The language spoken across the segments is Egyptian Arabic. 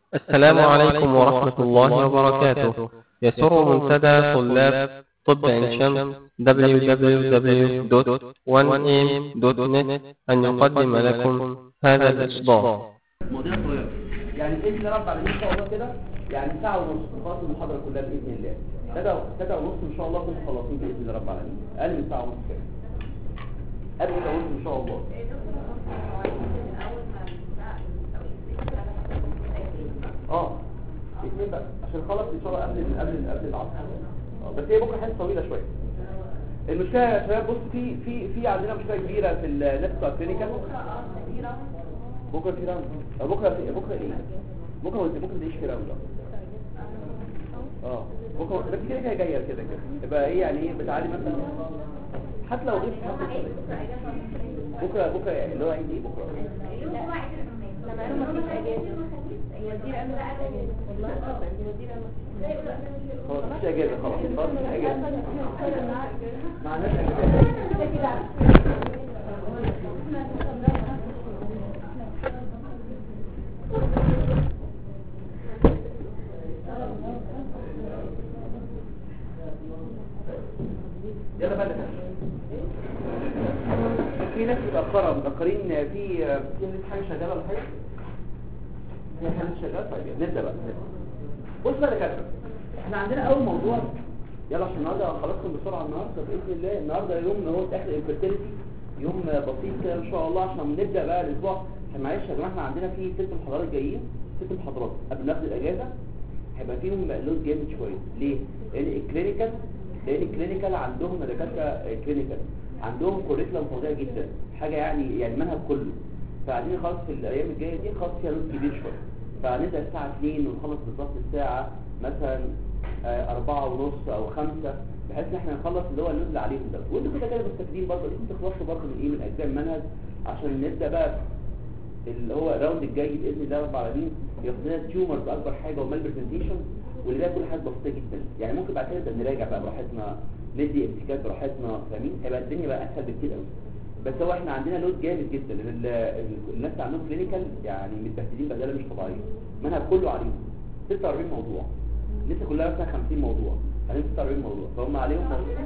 السلام عليكم ورحمة الله وبركاته يسر منتدى طلاب طب عين شمس www.1am.net أن يقدم لكم هذا الإصدار مواضيع صغيره يعني باذن رب العالمين ان شاء الله كده يعني ساعه ونص نخلص المحاضره كلها باذن الله ثلاثه ثلاثه ونص ان شاء الله نكون مخلصين باذن رب العالمين اقل من ساعه ونص كده قبل كده ونص ان شاء الله اه اثنين بقى عشان نخلص ان شاء الله قبل قبل قبل العصر آه، بس هي بكره حصه طويله شويه المشكله يا شباب بص في في في عندنا مشكله كبيره في الناس بتوع الكلينيكال بكره في راوند آه، بكره في بكره ايه بكره وانت بكره تعيش في راوند اه بكره بس كده كده جايه كده كده يبقى ايه يعني ايه بتعالي مثلا حتى لو غبت حتى بكره بكره اللي هو عيد ايه بكره خلاص مش اجازه خلاص خلاص مش اجازه معناش اجازه يلا بقى نتكلم. في ناس متأخرة متأخرين في في ناس حاجة شغالة ولا حاجة؟ في حاجة شغالة طيب يلا نبدأ بقى نبدأ. بص بقى يا دكاترة احنا عندنا أول موضوع يلا عشان النهارده خلصكم بسرعة النهارده بإذن الله النهارده يوم اللي هو داخل الانفيرتيليتي يوم بسيط كده إن شاء الله عشان نبدأ بقى الأسبوع احنا معلش يا جماعة احنا عندنا في ست محاضرات جايين ست محاضرات قبل ناخد الأجازة هيبقى فيهم لود جامد شوية ليه؟ لأن الكلينيكال لان الكلينيكال عندهم دكاتره كلينيكال عندهم كوريكولم فظيع جدا حاجه يعني يعني المنهج كله فقاعدين خلاص في الايام الجايه دي خلاص فيها لود كبير شويه فهنبدا الساعه 2 ونخلص بالظبط الساعه مثلا آه، أربعة ونص أو خمسة بحيث إن إحنا نخلص اللي هو اللود اللي عليهم ده وأنتوا كده كده مستفيدين برضه لازم تخلصوا برضه من إيه من أجزاء المنهج عشان نبدأ بقى اللي هو الراوند الجاي باذن الله رب العالمين ياخد لنا تيومرز اكبر حاجه ومال برزنتيشن واللي بقى كل حاجه بسيطه جدا يعني ممكن بعد كده نبدا نراجع بقى براحتنا ندي امسكات براحتنا فاهمين هيبقى الدنيا بقى اسهل بكتير قوي بس هو احنا عندنا لود جامد جدا لان ال- ال- الناس اللي عندهم كلينيكال يعني متبهدلين بهدله مش طبيعيه المنهج كله عليهم 46 موضوع لسه كلها مثلا 50 موضوع عليهم 46 موضوع فهم عليهم موضوع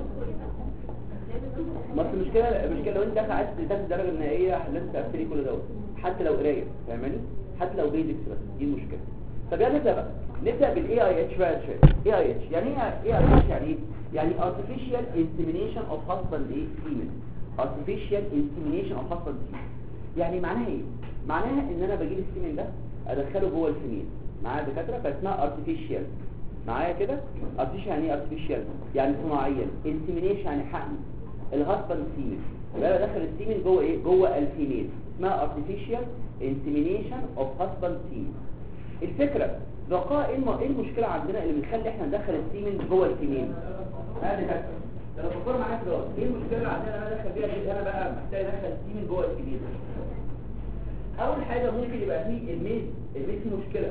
ما أصل المشكله المشكله لو انت داخل عايز تاخد الدرجه النهائيه لازم تقفلي كل دوت حتى لو قرايه فاهماني حتى لو بيزكس بس دي المشكله طب يلا نبدا بقى نبدا بالاي اي اتش بقى اي اي اتش يعني ايه اي اي اتش يعني ايه يعني artificial insemination of husband ايه female artificial insemination of husband female يعني معناها ايه معناها ان انا بجيب السيمن ده ادخله جوه الفيميل معايا دكاتره فاسمها artificial معايا كده artificial يعني ايه artificial يعني صناعيا insemination يعني حقن الهاسبند فيميل يبقى أنا بدخل السيمن جوه ايه جوه الفيميل اسمها artificial insemination of husband female الفكره بقاء ايه الم- إيه المشكله عندنا اللي بنخلي احنا ندخل السيمن جوه الفيميل هذه كده لو فكر معاك دلوقتي ايه المشكله اللي عندنا انا ادخل بيها دي انا بقى محتاج ادخل السيمن جوه الفيميل اول حاجه ممكن يبقى فيه الميز الميز فيه مشكله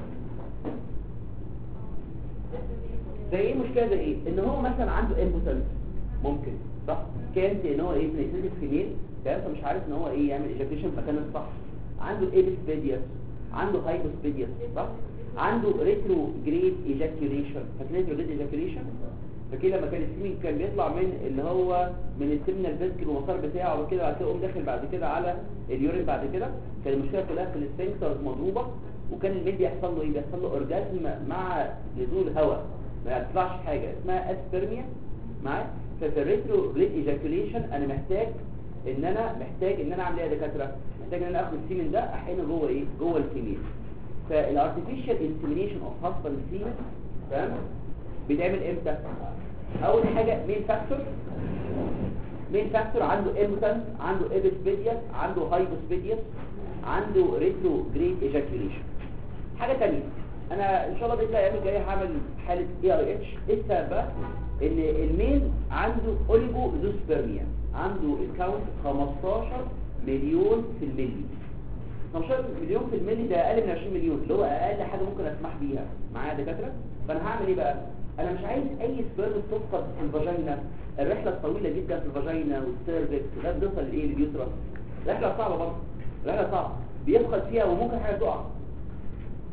زي ايه المشكله زي ايه ان هو مثلا عنده امبوتنس ممكن صح كانت ان هو ايه بنيسيتك فيميل تمام فمش عارف ان هو ايه يعمل ايجاكيشن في مكان الصح عنده ايبسبيدياس عنده هايبوسبيدياس صح عنده ريترو جريد ايجاكيوليشن فاكرين ريترو جريد ايجاكيوليشن فكده لما كان السيمين كان بيطلع من اللي هو من السيمنال فيسكل والمسار بتاعه وكده بعد كده يقوم داخل بعد كده على اليورين بعد كده كان المشكله كلها في السفنكترز مضروبه وكان الميل بيحصل له ايه بيحصل له اورجازم مع نزول هواء ما يطلعش حاجه اسمها اسبرميا معايا ففي الريترو جريد ايجاكيوليشن انا محتاج ان انا محتاج ان انا اعمل ايه يا دكاتره محتاج ان انا اخد السيمن ده احقنه جوه ايه جوه الفيميل فالارتفيشال انسيمينيشن اوف هاسبند فيميل تمام بيتعمل امتى اول حاجه مين فاكتور مين فاكتور عنده ايموتنس عنده ايبسبيدياس عنده هايبوسبيدياس عنده ريترو جريد ايجاكيوليشن حاجه ثانيه انا ان شاء الله باذن الله الايام الجايه هعمل حاله اي اي اتش ايه السبب بقى ان الميل عنده اوليجو زوسبرميا عنده الكاونت 15 مليون في الملي 15 مليون في الملي ده اقل من 20 مليون اللي هو اقل حاجه ممكن اسمح بيها معايا يا دكاتره فانا هعمل ايه بقى انا مش عايز اي سبيرم تفقد في الفاجينا الرحله الطويله جدا في الفاجينا والسيرفكس لغايه توصل لايه لليوترس رحله صعبه برضه رحله صعبه بيفقد فيها وممكن حاجه تقع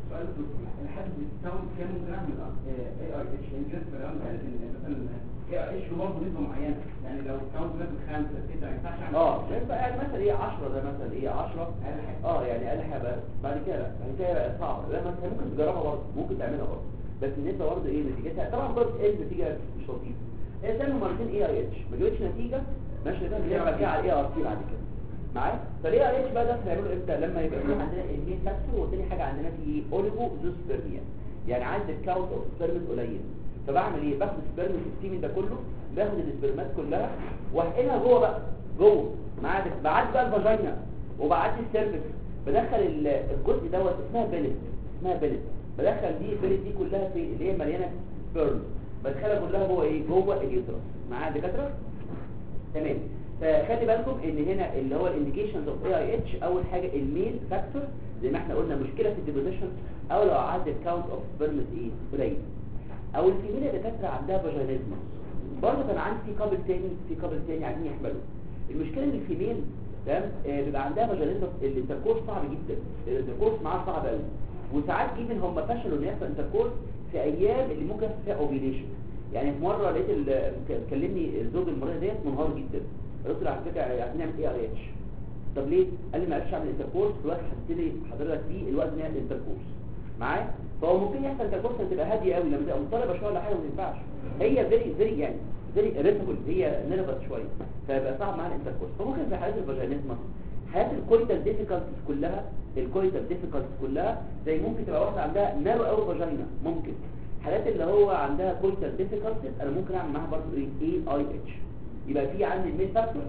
سؤال دكتور لحد التاون كام جرام من اي ار اتش يعني جت في الأول قالت ان مثلا اي ار اتش له برضه نسبه معينه يعني لو التاون جرام خمسه سته ما ينفعش اعمل اه يبقى يعني مثلا ايه 10 ده مثلا ايه 10 اقل حاجه اه يعني اقل حاجه بس بعد كده لا بعد كده بقى صعبه لا ما انت ممكن تجربها برضه ممكن تعملها برضه بس النسبه برضه ايه نتيجتها طبعا برضه ايه النتيجه مش لطيفه هي تعمل مرتين اي ار اتش ما جابتش نتيجه ماشي ده بيعمل كده على الاي ار تي بعد كده معايا فالاي ار اتش بقى ده هنعمله امتى لما يبقى في عندنا المين فاكتور وتاني حاجه عندنا في اوليجو زوسبرميا يعني عندي الكاونت اوف سبيرمز قليل فبعمل ايه باخد السبيرم السيمين ده كله باخد السبرمات كلها واحقنها جوه بقى جوه معايا بعد بقى الفاجينا وبعدي السيرفكس بدخل ال- الجزء دوت اسمها بيلت اسمها بيلت بدخل دي البيلت دي كلها في اللي هي مليانه سبيرم بدخلها كلها جوه ايه جوه اليوترس معايا يا دكاتره تمام فخلي بالكم ان هنا اللي هو الانديكيشنز اوف اي اي اتش اول حاجه الميل فاكتور زي ما احنا قلنا مشكله في الديبوزيشن او لو عدى الكاونت اوف سبرمز ايه قليل او الفيميل اللي دكاتره عندها فاجينيزم برضه كان عندي في كابل تاني في كابل تاني عايزين يحملوا المشكله ان الفيميل تمام آه، بيبقى عندها فاجينيزم الانتركورس صعب جدا الانتركورس معاها صعب قوي وساعات ايفن هم فشلوا ان يحصل انتركورس في ايام اللي ممكن يحصل فيها اوفيليشن يعني في مره لقيت ال- كلمني الزوج المريض ديت منهار جدا قلت له على فكره عايزين نعمل اي ار اتش طب ليه قال لي ما عرفش اعمل انتركورس في الوقت حددت لي حضرتك فيه الوقت ان نعمل انتركورس معايا فهو ممكن يحصل انتركورس تبقى هاديه قوي لما تبقى مضطربه شويه ولا حاجه ما ينفعش هي فيري فيري يعني فيري ريتابل هي نرفز شويه فيبقى صعب معاها الانتركورس فممكن في حالات الفاجينيزم حالات الكويتال ديفيكالتيز كلها الكويتال ديفيكالتيز كلها زي ممكن تبقى واحده عندها نارو قوي فاجينا ممكن حالات اللي هو عندها كويتال ديفيكالتيز انا ممكن اعمل معاها برضه ايه اي اي اتش يبقى في عندي المين فاكتور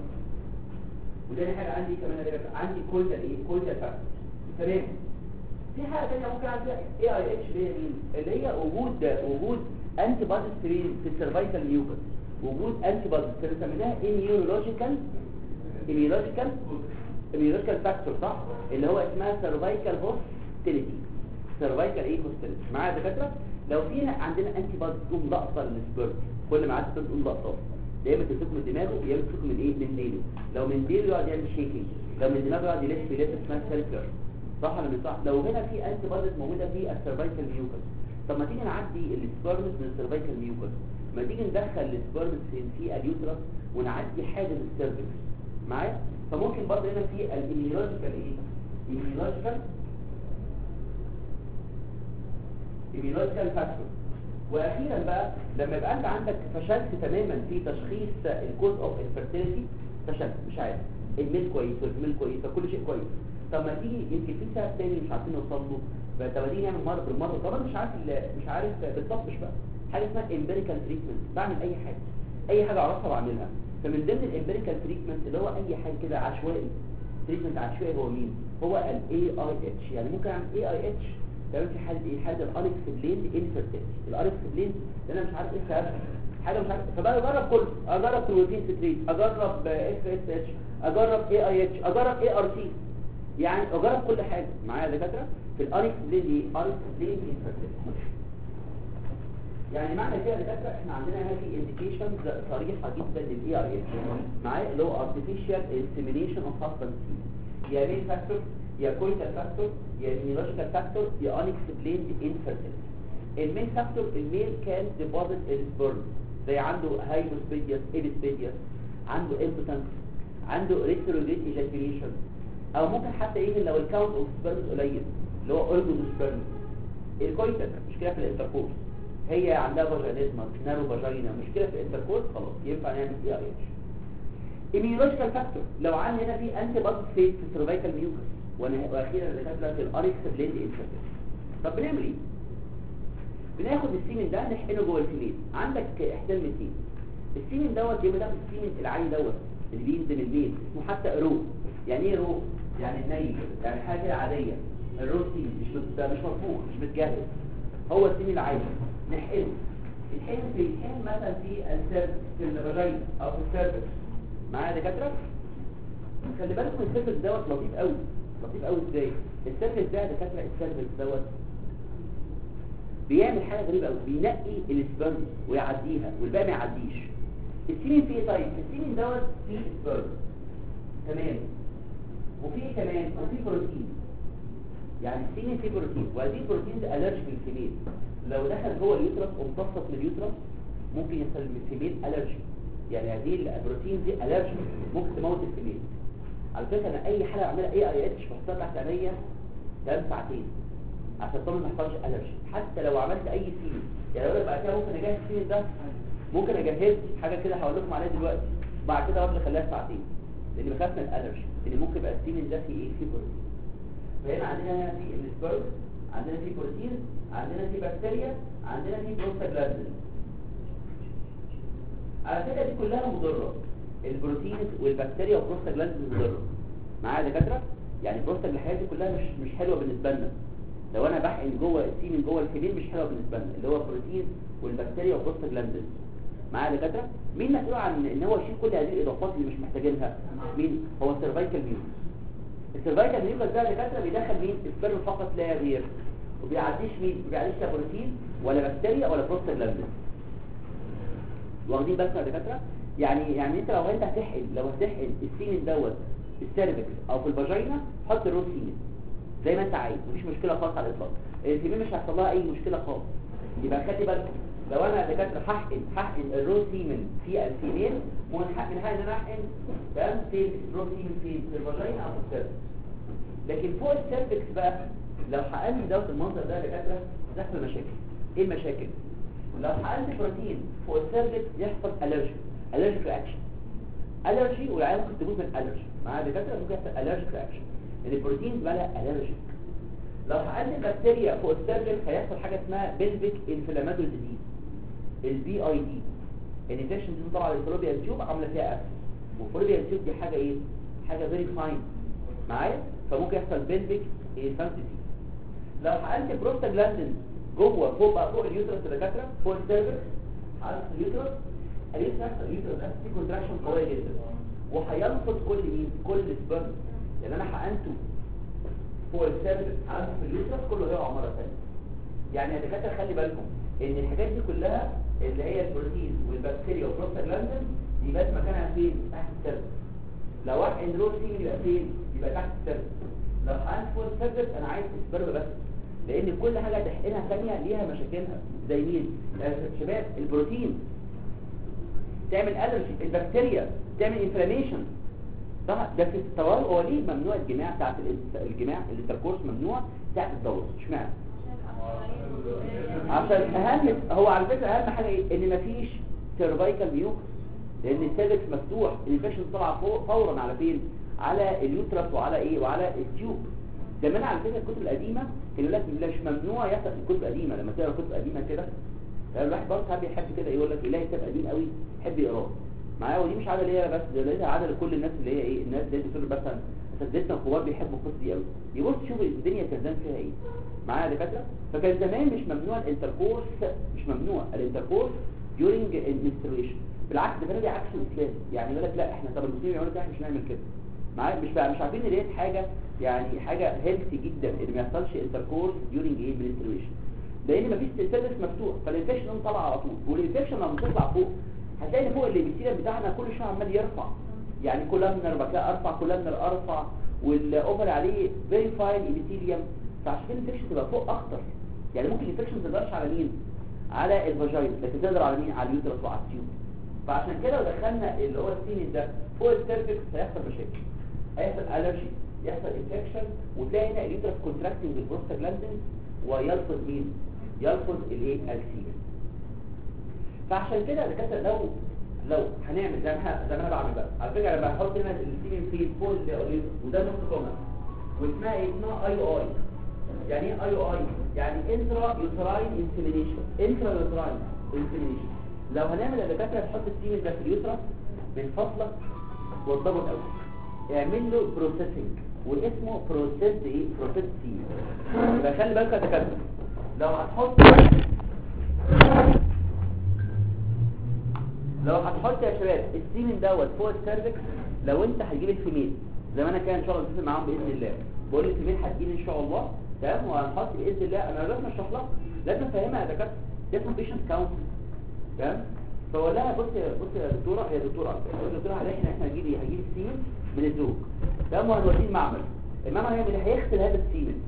وتاني حاجه عندي كمان اللي بقى عندي كويتال ايه كويتال فاكتور تمام في حاجه ثانيه ممكن اعمل اي اي اتش اللي هي مين اللي هي وجود وجود انتي بوديز في في السيرفايكال ميوكس وجود انتي بوديز بنسميها immunological immunological immunological فاكتور صح اللي هو اسمها سيرفايكال هوستيليتي سيرفايكال ايه هوستيليتي معايا يا دكاتره لو في عندنا انتي بوديز تقوم لاقطه السبيرم كل ما عدت تقوم لاقطه يا اما تمسكه من دماغه يا اما تمسكه من ايه من ديله لو من ديله يقعد يعمل شيكينج لو من دماغه يقعد يلف يلف اسمها سيركلر صح ولا مش صح لو هنا في انتي بوديز موجوده في السيرفايكال ميوكس طب ما تيجي نعدي السبيرمز من السيرفايكال ميوكس ما تيجي ندخل السبيرمز في في اليوترس ونعدي حاجه السيرفكس معايا فممكن برضه هنا في الاميولوجيكال ايه immunological immunological factor واخيرا بقى لما يبقى انت عندك فشلت تماما في تشخيص الكوز اوف انفيرتيليتي فشلت مش عارف الميل كويس والفيميل كويس فكل شيء كويس طب ما تيجي يمكن في سبب تاني مش عارفين نوصل له طب ما تيجي نعمل مره بالمره طبعا مش عارف ال- مش عارف بالضبط بقى حاجه اسمها امبيريكال تريتمنت بعمل اي حاجه اي حاجه اعرفها بعملها فمن ضمن الامبيريكال تريتمنت اللي هو اي حاجه كده عشوائي تريتمنت عشوائي هو مين هو الاي اي اتش يعني ممكن اعمل اي اي اتش تمام في حاله ايه حاله الالكس بلين انفيرتيلتي الالكس بلين اللي انا مش عارف ايه سببها حاجه مش عارف فبقى اجرب كله اجرب بروتين ستريت اجرب اف اس اتش اجرب اي اي اتش اجرب اي ار تي يعني اجرب كل حاجه معايا يا دكاتره في الالكس بلين ايه الكس بلين انفيرتيلتي يعني معنى كده يا دكاتره احنا عندنا هنا في انديكيشنز صريحه جدا للاي ار اتش معايا اللي هو artificial insemination of husband seed يا مين فاكتور يا كويتال فاكتور يا immunological فاكتور يا unexplained infertility المين فاكتور الميل كان ديبوزيت السبرم زي عنده هايبوسبيديوس ايبسبيديوس عنده امبوتنس عنده ريتروجريد ايجاكيوليشن او ممكن حتى ايه لو الكاونت اوف سبرمز قليل اللي هو اورجونوسبرم الكويتال مشكله في الانتركورس هي عندها فاجينيزما نارو فاجينا مشكله في الانتركورس خلاص ينفع نعمل اي ار اتش immunological فاكتور لو عندي هنا في انتي بودي في السيرفايكال ميوكس واخيرا دكاتره في الاريكس بليند انفيرتيلتي طب بنعمل ايه بناخد السيمن ده نحقنه جوه الفيميل عندك احتمال من اثنين السيمن دوت يبقى ده السيمن العادي دوت اللي بينزل البيت اسمه حتى رو يعني ايه رو يعني ني يعني حاجه كده عاديه الرو سيمن مش مت- مش مرفوع مش متجهز هو السيمن العادي نحقنه الحقن في الحقن مثلا في السيرفكس في الفاجينا او في السيرفكس معايا يا دكاتره خلي بالكم السيرفكس دوت لطيف قوي لطيف قوي ازاي السيرفكس ده يا دكاتره السيرفكس دوت بيعمل حاجه غريبه قوي بينقي السبرم ويعديها والباقي ما يعديش السيمين فيه إيه طيب السيمين دوت فيه سبرم تمام وفي إيه كمان وفي بروتين يعني السيمين فيه بروتين وهذه البروتين دي الرجيك للفيميل لو دخل جوه اليوترس وامتصت من اليوترس ممكن يحصل للفيميل الرجي يعني هذه البروتين دي الرجي ممكن تموت الفيميل على فكره انا اي حاله اعملها اي اي اتش بحطها تحت عينيا كام ساعتين عشان طبعا ما يحصلش الرجي حتى لو عملت اي سيمين يعني لو بعد كده ممكن اجهز السيمين ده ممكن اجهز حاجه كده هقول لكم عليها دلوقتي بعد كده افضل اخليها ساعتين لان بخاف من الالرجي ان ممكن يبقى السيمين ده فيه ايه فيه بروتين فهنا عندنا هنا في السبيرم عندنا في بروتين عندنا في بكتيريا عندنا في بروستاجلاندين على فكره دي كلها مضره البروتين والبكتيريا والبروستاجلاندين مضره معايا يا دكاتره يعني البروستاج الحاجات دي كلها مش مش حلوه بالنسبه لنا لو انا بحقن جوه السيمين جوه الكبير مش حلوه بالنسبه لنا اللي هو البروتين والبكتيريا والبروستاجلاندين معايا يا دكاتره مين مسؤول عن ان هو يشيل كل هذه الاضافات اللي مش محتاجينها مين هو السيرفايكال ميوكس السيرفايكال ميوكس ده يا دكاتره بيدخل مين السبرم فقط لا غير وبيعديش مين بيعديش لا بروتين ولا بكتيريا ولا بروستاجلاندين واخدين بالكم يا دكاتره يعني يعني انت لو انت هتحقن لو هتحقن السيمن دوت السيرفكس او في الفاجينا حط الروز سيمن زي ما انت عايز مفيش مشكله خالص على الاطلاق السيمن مش هيحصل لها اي مشكله خالص يبقى خلي بالكم لو انا يا دكاتره هحقن هحقن الروز سيمن في الفيميل ومن حق من حق ان انا احقن تمام في الروز سيمن في في الفاجينا او في السيرفكس لكن فوق السيرفكس بقى لو حقنت دوت المنظر ده يا دكاتره تحصل مشاكل ايه المشاكل لو حقنت بروتين فوق السيرفكس يحصل الرجي الرجيك رياكشن الرجي والعيال ممكن تموت من الرجي مع دكاتره ممكن يحصل الرجيك رياكشن لان البروتين بقى لها الرجيك لو حقنت بكتيريا فوق السيرفكس هيحصل حاجه اسمها بلفيك انفلاماتوري ديزيز البي اي دي الانفكشن دي طبعا الفلوبيا تيوب عامله فيها اسيد والفلوبيا تيوب دي حاجه ايه حاجه فيري فاين معايا فممكن يحصل بلفيك انفانتيتي لو حقنت بروستاجلاندين جوه فوق بقى فوق اليوترس الدكاتره فوق السيرفكس على اليوترس اليوترس اليوترس في كونتراكشن قويه جدا وهينفض كل مين كل سبرم يعني انا حقنته فوق السيرفكس على في اليوترس كله هيقع مره ثانيه يعني يا دكاتره خلي بالكم ان الحاجات دي كلها اللي هي البروتين والبكتيريا والبروستاجلاندين دي بس مكانها فين تحت السيرفكس لو واحد اندروسين يبقى فين يبقى تحت السيرفكس لو حقنت فوق السيرفكس انا عايز سبرم بس لان كل حاجة تحقنها ثانية ليها مشاكلها زي مين يا شباب البروتين تعمل الرجي البكتيريا تعمل انفلاميشن صح ده في الطوارئ هو ليه ممنوع الجماع بتاعت الجماع الانتركورس ممنوع بتاعت الدورة اشمعنى عشان اهم هو على فكرة اهم حاجة ايه ان مفيش سيرفايكال ميوكس لان السيرفكس مفتوح الانفكشن طالعه فوق فورا على فين على اليوترس وعلى ايه وعلى التيوب زمان على فكره الكتب القديمه كانوا لك مش ممنوع يحصل في الكتب القديمه لما تقرا كتب قديمه كده الواحد برضه ساعات بيحب كده يقول لك يلاقي كتاب قديم قوي يحب يقراه معايا ودي مش عاده ليا بس ده ليها عاده لكل الناس اللي هي ايه الناس اللي بتقول مثلا اساتذتنا الكبار بيحبوا القصه دي قوي يبص شوف الدنيا كان فيها ايه معايا يا دكاتره فكان زمان مش ممنوع الانتركورس مش ممنوع الانتركورس during المنستريشن بالعكس ده كان دي عكس الاسلام يعني يقول لك لا احنا طب المسلمين يقولوا كده احنا مش هنعمل كده معايا مش بقى مش عارفين ان ديت حاجه يعني حاجه هيلثي جدا ان ما يحصلش انتركورس during ايه منستريشن لان مفيش سيرفيس مفتوح فالانفكشن طالع على طول والانفكشن لما بتطلع فوق هتلاقي ان فوق الابيثيليوم بتاعنا كل شويه عمال يرفع يعني كولامنر بقى كده ارفع كولامنر ارفع والاوفر عليه فيري فاين ابيثيليوم فعشان كده الانفكشن تبقى فوق اكتر يعني ممكن الانفكشن ما تقدرش على مين على الفاجينا لكن تقدر على مين على اليوترس وعلى التيوب فعشان كده لو دخلنا اللي هو السيمين ده فوق السيرفكس هيحصل مشاكل هيحصل الرجي يحصل انفكشن وتلاقي هنا اليوترس كونتراكتنج بالبروستاجلاندين ويلفظ مين يلفظ الايه السيمين فعشان كده الدكاتره لو لو هنعمل زي ما زي ما انا بعمل بقى على فكره انا بحط هنا السيمين في فوق وده نص كومن واسمها ايه اسمها اي اي يعني ايه اي اي يعني انترا يوتراين انسيمينيشن انترا يوتراين انسيمينيشن لو هنعمل الدكاتره نحط السيمين ده في اليوترس من فضلك وضبط قوي اعمل له بروسيسنج واسمه بروسيس ايه بروسيس سي يبقى خلي بالك يا دكاتره لو هتحط لو هتحط يا شباب السيمين دوت فوق السيرفكس لو انت هتجيب الفيميل زي ما انا كان ان شاء الله بتفق معاهم باذن الله بقول الفيميل هتجيلي ان شاء الله تمام وهنحط باذن الله انا لازم اشرح لها لازم افهمها يا دكاتره ده اسمه بيشنت كاونسل تمام فقول لها بص يا بص يا دكتوره هي دكتوره قلت دكتوره احنا احنا هنجيب هنجيب السيمين من الزوج تمام وهنوديه المعمل المعمل هيعمل ايه هيغسل هذا السيمن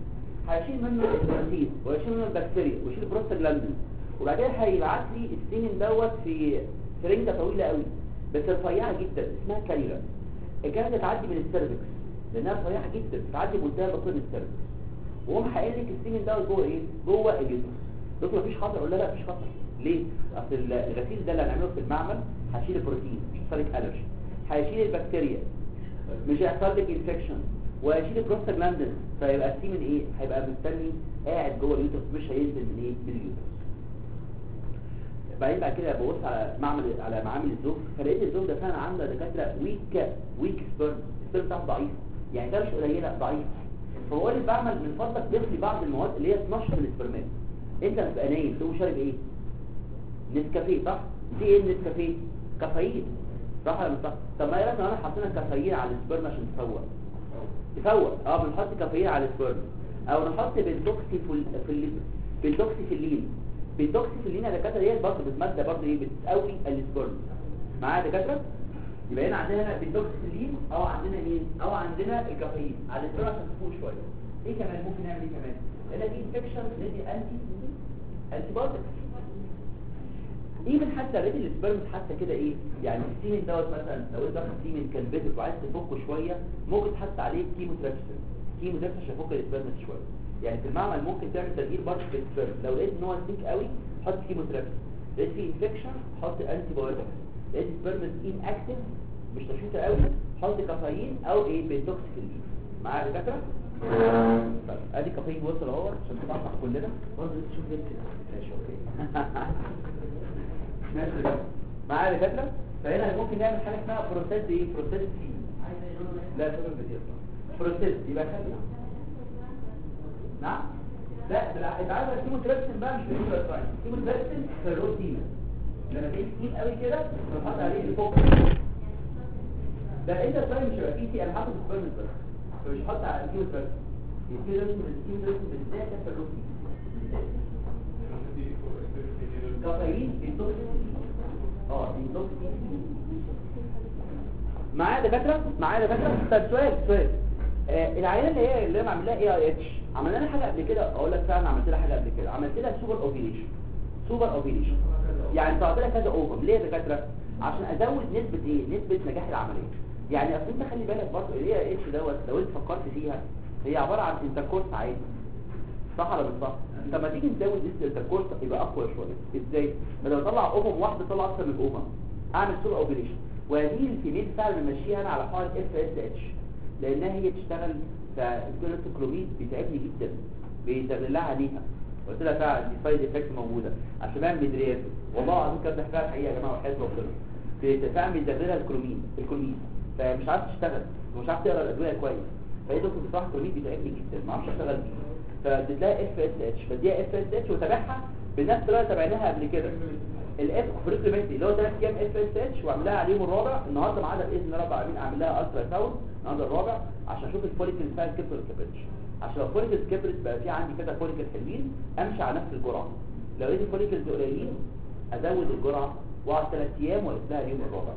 هيشيل منه البروتين ويشيل منه البكتيريا ويشيل البروستاجلاندين وبعدين هيبعت لي السيمن دوت في سرنجه طويله قوي بس رفيعه جدا اسمها كانيولا الكانيولا تعدي من السيرفكس لانها رفيعه جدا تعدي بمنتهى بطن السيرفكس وهم هيقول لك السيمن دوت جوه ايه جوه الجسم دكتور مفيش خطر اقول لا لا مفيش خطر ليه اصل الغسيل ده اللي هنعمله في المعمل هشيل البروتين مش هيحصل لك الرجي هيشيل البكتيريا مش هيحصل لك انفكشن وهيشيل البروستاجلاندين فيبقى السيمن ايه هيبقى مستني قاعد جوه اليوترس مش هينزل من ايه من اليوترس بعدين بعد كده ببص على معمل على معامل الزوج فلقيت الزوج ده فعلا عنده دكاتره ويك ويك سبيرم السبيرم بتاعه ضعيف يعني ده مش قليله ضعيف فهو اللي بعمل من فضلك ضيف لي بعض المواد اللي هي تنشط السبرمات انت بتبقى نايم تقوم شارب ايه نسكافيه صح دي ايه النسكافيه كافيين صح ولا مش صح طب ما ايه رايك لو انا حطينا كافيين على السبرم عشان تفوق تفوق اه بنحط كافيين على السبرم او نحط بالدوكسي في ال... بالدوكسي في اللين بالدوكسي في اللين يا دكاتره هي برضه بتماده برضه ايه بتقوي السبرم معايا يا دكاتره يبقى هنا عندنا هنا بالدوكسي في اللين او عندنا مين او عندنا الكافيين على السبرم عشان تفوق شويه ايه كمان ممكن نعمل ايه كمان لان دي انفكشن ندي انتي انتي بايوتكس ايفن حتى ريت السبرم حتى كده ايه يعني السيمن دوت مثلا لو انت واخد سيمن كان بيتك وعايز تفكه شويه ممكن تحط عليه كيموتراكسين كيموتراكسين عشان يفك السبرم شويه يعني في المعمل ممكن تعمل تغيير برضه في السبرم لو لقيت ان هو سيك قوي حط كيموتراكسين لقيت فيه انفكشن حط انتي بايوتكس لقيت السبرم ان اكتف مش نشيطه قوي حط كافيين او ايه بيتوكسيكين معايا يا دكاتره طيب ادي كافيين وصل اهو عشان نصحح كلنا برضه تشوف ماشي اوكي ماشي ده معايا دكاتره فهنا ممكن نعمل حاجه اسمها بروسيس ايه بروسيس سي لا شغل كتير بروسيس يبقى خلي نعم لا بالع- انت عارف الكيموتراكسين بقى مش بالكيموتراكسين الكيموتراكسين في الروتين لما تيجي تقيل قوي كده بنحط عليه الفوق ده انت السبرم مش هيبقى فيه سي انا حاطط السبرم بس فمش هحط على الكيموتراكسين الكيموتراكسين الكيموتراكسين بالذات في الروتين كافيين انتوكسين اه انتوكسين معايا دكاتره معايا دكاتره طب سؤال سؤال آه العينه اللي هي اللي انا عامل لها اي اي اتش عملنا لها حاجه قبل كده اقول لك فعلا عملت لها حاجه قبل كده عملت لها سوبر اوفيليشن سوبر اوفيليشن يعني طلعت لها كذا اوفر ليه يا دكاتره عشان ازود نسبه ايه نسبه نجاح العمليه يعني اصل انت خلي بالك برضه الاي اي اتش دوت لو انت فكرت فيها هي عباره عن انتركورس عادي صح ولا مش صح طب ما تيجي نزود نسبه الانتركورس يبقى اقوى شويه ازاي بدل ما اطلع اوفم واحده اطلع اكتر من اوفم اعمل سوبر اوفيليشن وهذه الفيميل فعلا بمشيها انا على حوار اف اس اتش لانها هي تشتغل فالكلوميد بيتعبني جدا بيدغل لها عليها قلت لها فعلا دي سايد افكت موجوده عشان بعمل مدريات والله العظيم كده بحكيها الحقيقه يا جماعه وحياه ربنا فعلا بيدغلها الكلوميد الكلوميد فمش عارف تشتغل ومش عارف تقرا الادويه كويس فهي دكتور بصراحه الكلوميد بيتعبني جدا ما اعرفش اشتغل بيه فاديت لها اف اس اتش بديها اف اس اتش وتابعها بنفس الطريقه تابعناها قبل كده الاف فريكلمنتي اللي هو 3 ايام اف اس اتش واعملها عليهم الرابع النهارده معانا باذن الله رب العالمين اعمل لها الترا ساوند النهارده الرابع عشان اشوف الفوليكل بتاع الكبر والكبرتش عشان لو فوليكل كبرت بقى في عندي كده فوليكل حلوين امشي على نفس الجرعه لو لقيت الفوليكلز قليلين ازود الجرعه واقعد 3 ايام واقيس لها اليوم الرابع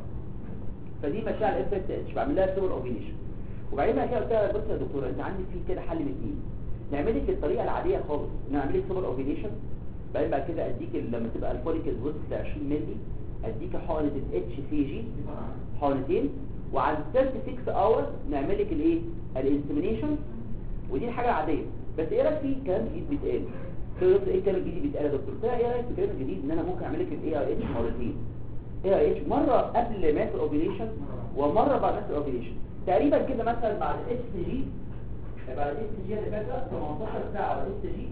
فدي ماشيه على الاف اس اتش بعمل لها سوبر اوفيليشن وبعدين بقى كده قلت لها بص يا دكتوره انت عندك في كده حل من اثنين نعمل لك الطريقه العاديه خالص نعمل لك سوبر اوفيليشن بعدين بعد كده اديك لما تبقى الفوليكلز وصلت ل 20 مللي اديك حقنه الاتش سي جي حقنتين وعند 36 اور نعمل لك الايه الانسيمينيشن ودي الحاجه العاديه بس ايه رايك في كلام جديد بيتقال قلت له ايه الكلام الجديد بيتقال يا دكتور قلت لها ايه رايك في الكلام الجديد ان انا ممكن اعمل لك الاي ار اتش مرتين اي ار اتش مره قبل ماس الاوفيليشن ومره بعد ماس الاوفيليشن تقريبا كده مثلا بعد اتش سي جي بعد اتش سي جي اللي فاتت 18 ساعه على اتش سي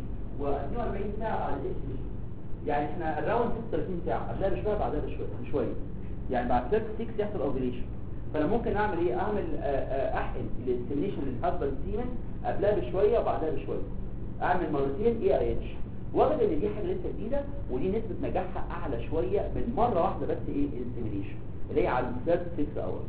و42 ساعه على اتش سي يعني احنا الراوند 36 ساعه قبلها بشويه بعدها بشويه بشويه يعني بعد 36 يحصل اوفيليشن فانا ممكن اعمل ايه اعمل آه، آه، احقن الاستيميشن للهازبند سيمن قبلها بشويه وبعدها بشويه اعمل مرتين اي اي اتش واخد ان دي حاجه لسه جديده ودي نسبه نجاحها اعلى شويه من مره واحده بس ايه الاستيميشن اللي هي على 36 اورز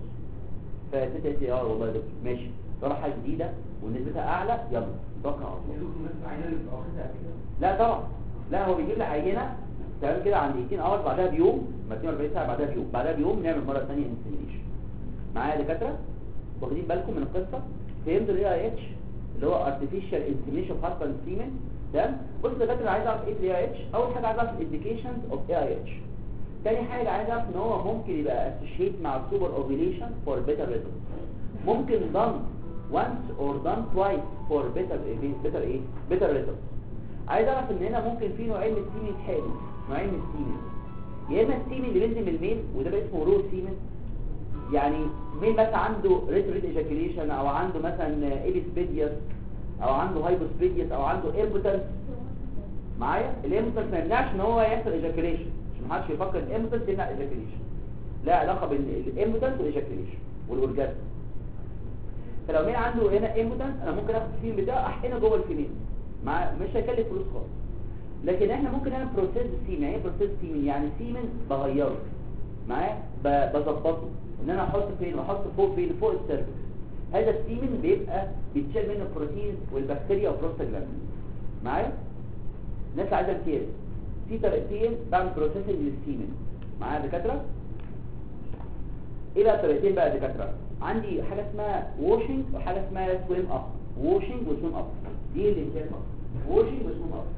فقلت لها إيه، اه والله يا دكتور ماشي طالما حاجه جديده ونسبتها اعلى يلا توكل على الله يدوك الناس العينة اللي بتبقى واخدها قبل كده لا طبعا لا هو بيجيب لي عينه تمام كده عند 2 اور بعدها بيوم ما 42 ساعه بعدها بيوم بعدها بيوم نعمل مره ثانيه انسيميشن معايا يا دكاتره واخدين بالكم من القصه فهمتوا الاي اي اتش اللي هو artificial insemination of husband semen تمام بص يا دكاتره عايز اعرف ايه الاي اتش اول حاجه عايز اعرف الانديكيشنز اوف اي اتش تاني حاجه عايز اعرف ان هو ممكن يبقى associate مع super ovulation for better results ممكن done once or done twice for better better ايه better results عايز اعرف ان هنا ممكن في نوعين من السيمن يتحالوا نوعين من السيمن يا اما السيمن اللي بينزل من الميل وده بقى اسمه رو سيمن يعني مين مثلا عنده ريتريت ايجاكيوليشن او عنده مثلا ايبيسبيديوس او عنده هايبوسبيديوس او عنده امبوتنس معايا الامبوتنس ما يمنعش ان هو يحصل ايجاكيوليشن عشان ما حدش يفكر ان الامبوتنس يمنع ايجاكيوليشن لا علاقه بين الامبوتنس والايجاكيوليشن والاورجازم فلو مين عنده هنا امبوتنس انا ممكن اخد الفيلم بتاعه احقنه جوه الفيميل مع مش هيكلف فلوس خالص لكن احنا ممكن نعمل بروسيس سيمن يعني ايه بروسيس سيمن يعني سيمن بغيره معايا ب- بظبطه ان انا احط فين واحط فوق فين فوق السيرفكس هذا السيمن بيبقى بيتشال منه البروتين والبكتيريا والبروستاجلاندين معايا الناس اللي عايزه امتياز في طريقتين بعمل بروسيسنج للسيمن معايا يا دكاتره ايه بقى الطريقتين بقى يا دكاتره عندي حاجه اسمها واشنج وحاجه اسمها سويم اب واشنج وسويم اب دي اللي بتعمل واشنج وسويم اب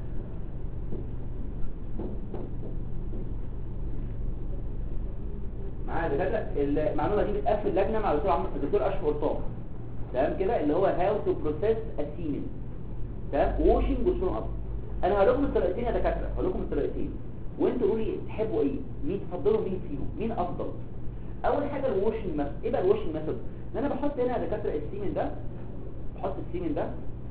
معايا يا دكاتره المعلومه دي بتقفل لجنه مع الدكتور عمرو الدكتور اشرف قرطان تمام كده اللي هو هاو تو بروسيس السيمن تمام واشنج وسويم اب انا هقول لكم الطريقتين يا دكاتره هقول لكم الطريقتين وانتوا قولوا لي تحبوا ايه مين تفضلوا مين فيهم مين افضل اول حاجه الواشنج ميثود ايه بقى الواشنج ميثود ان انا بحط هنا يا دكاتره السيمن ده بحط السيمن ده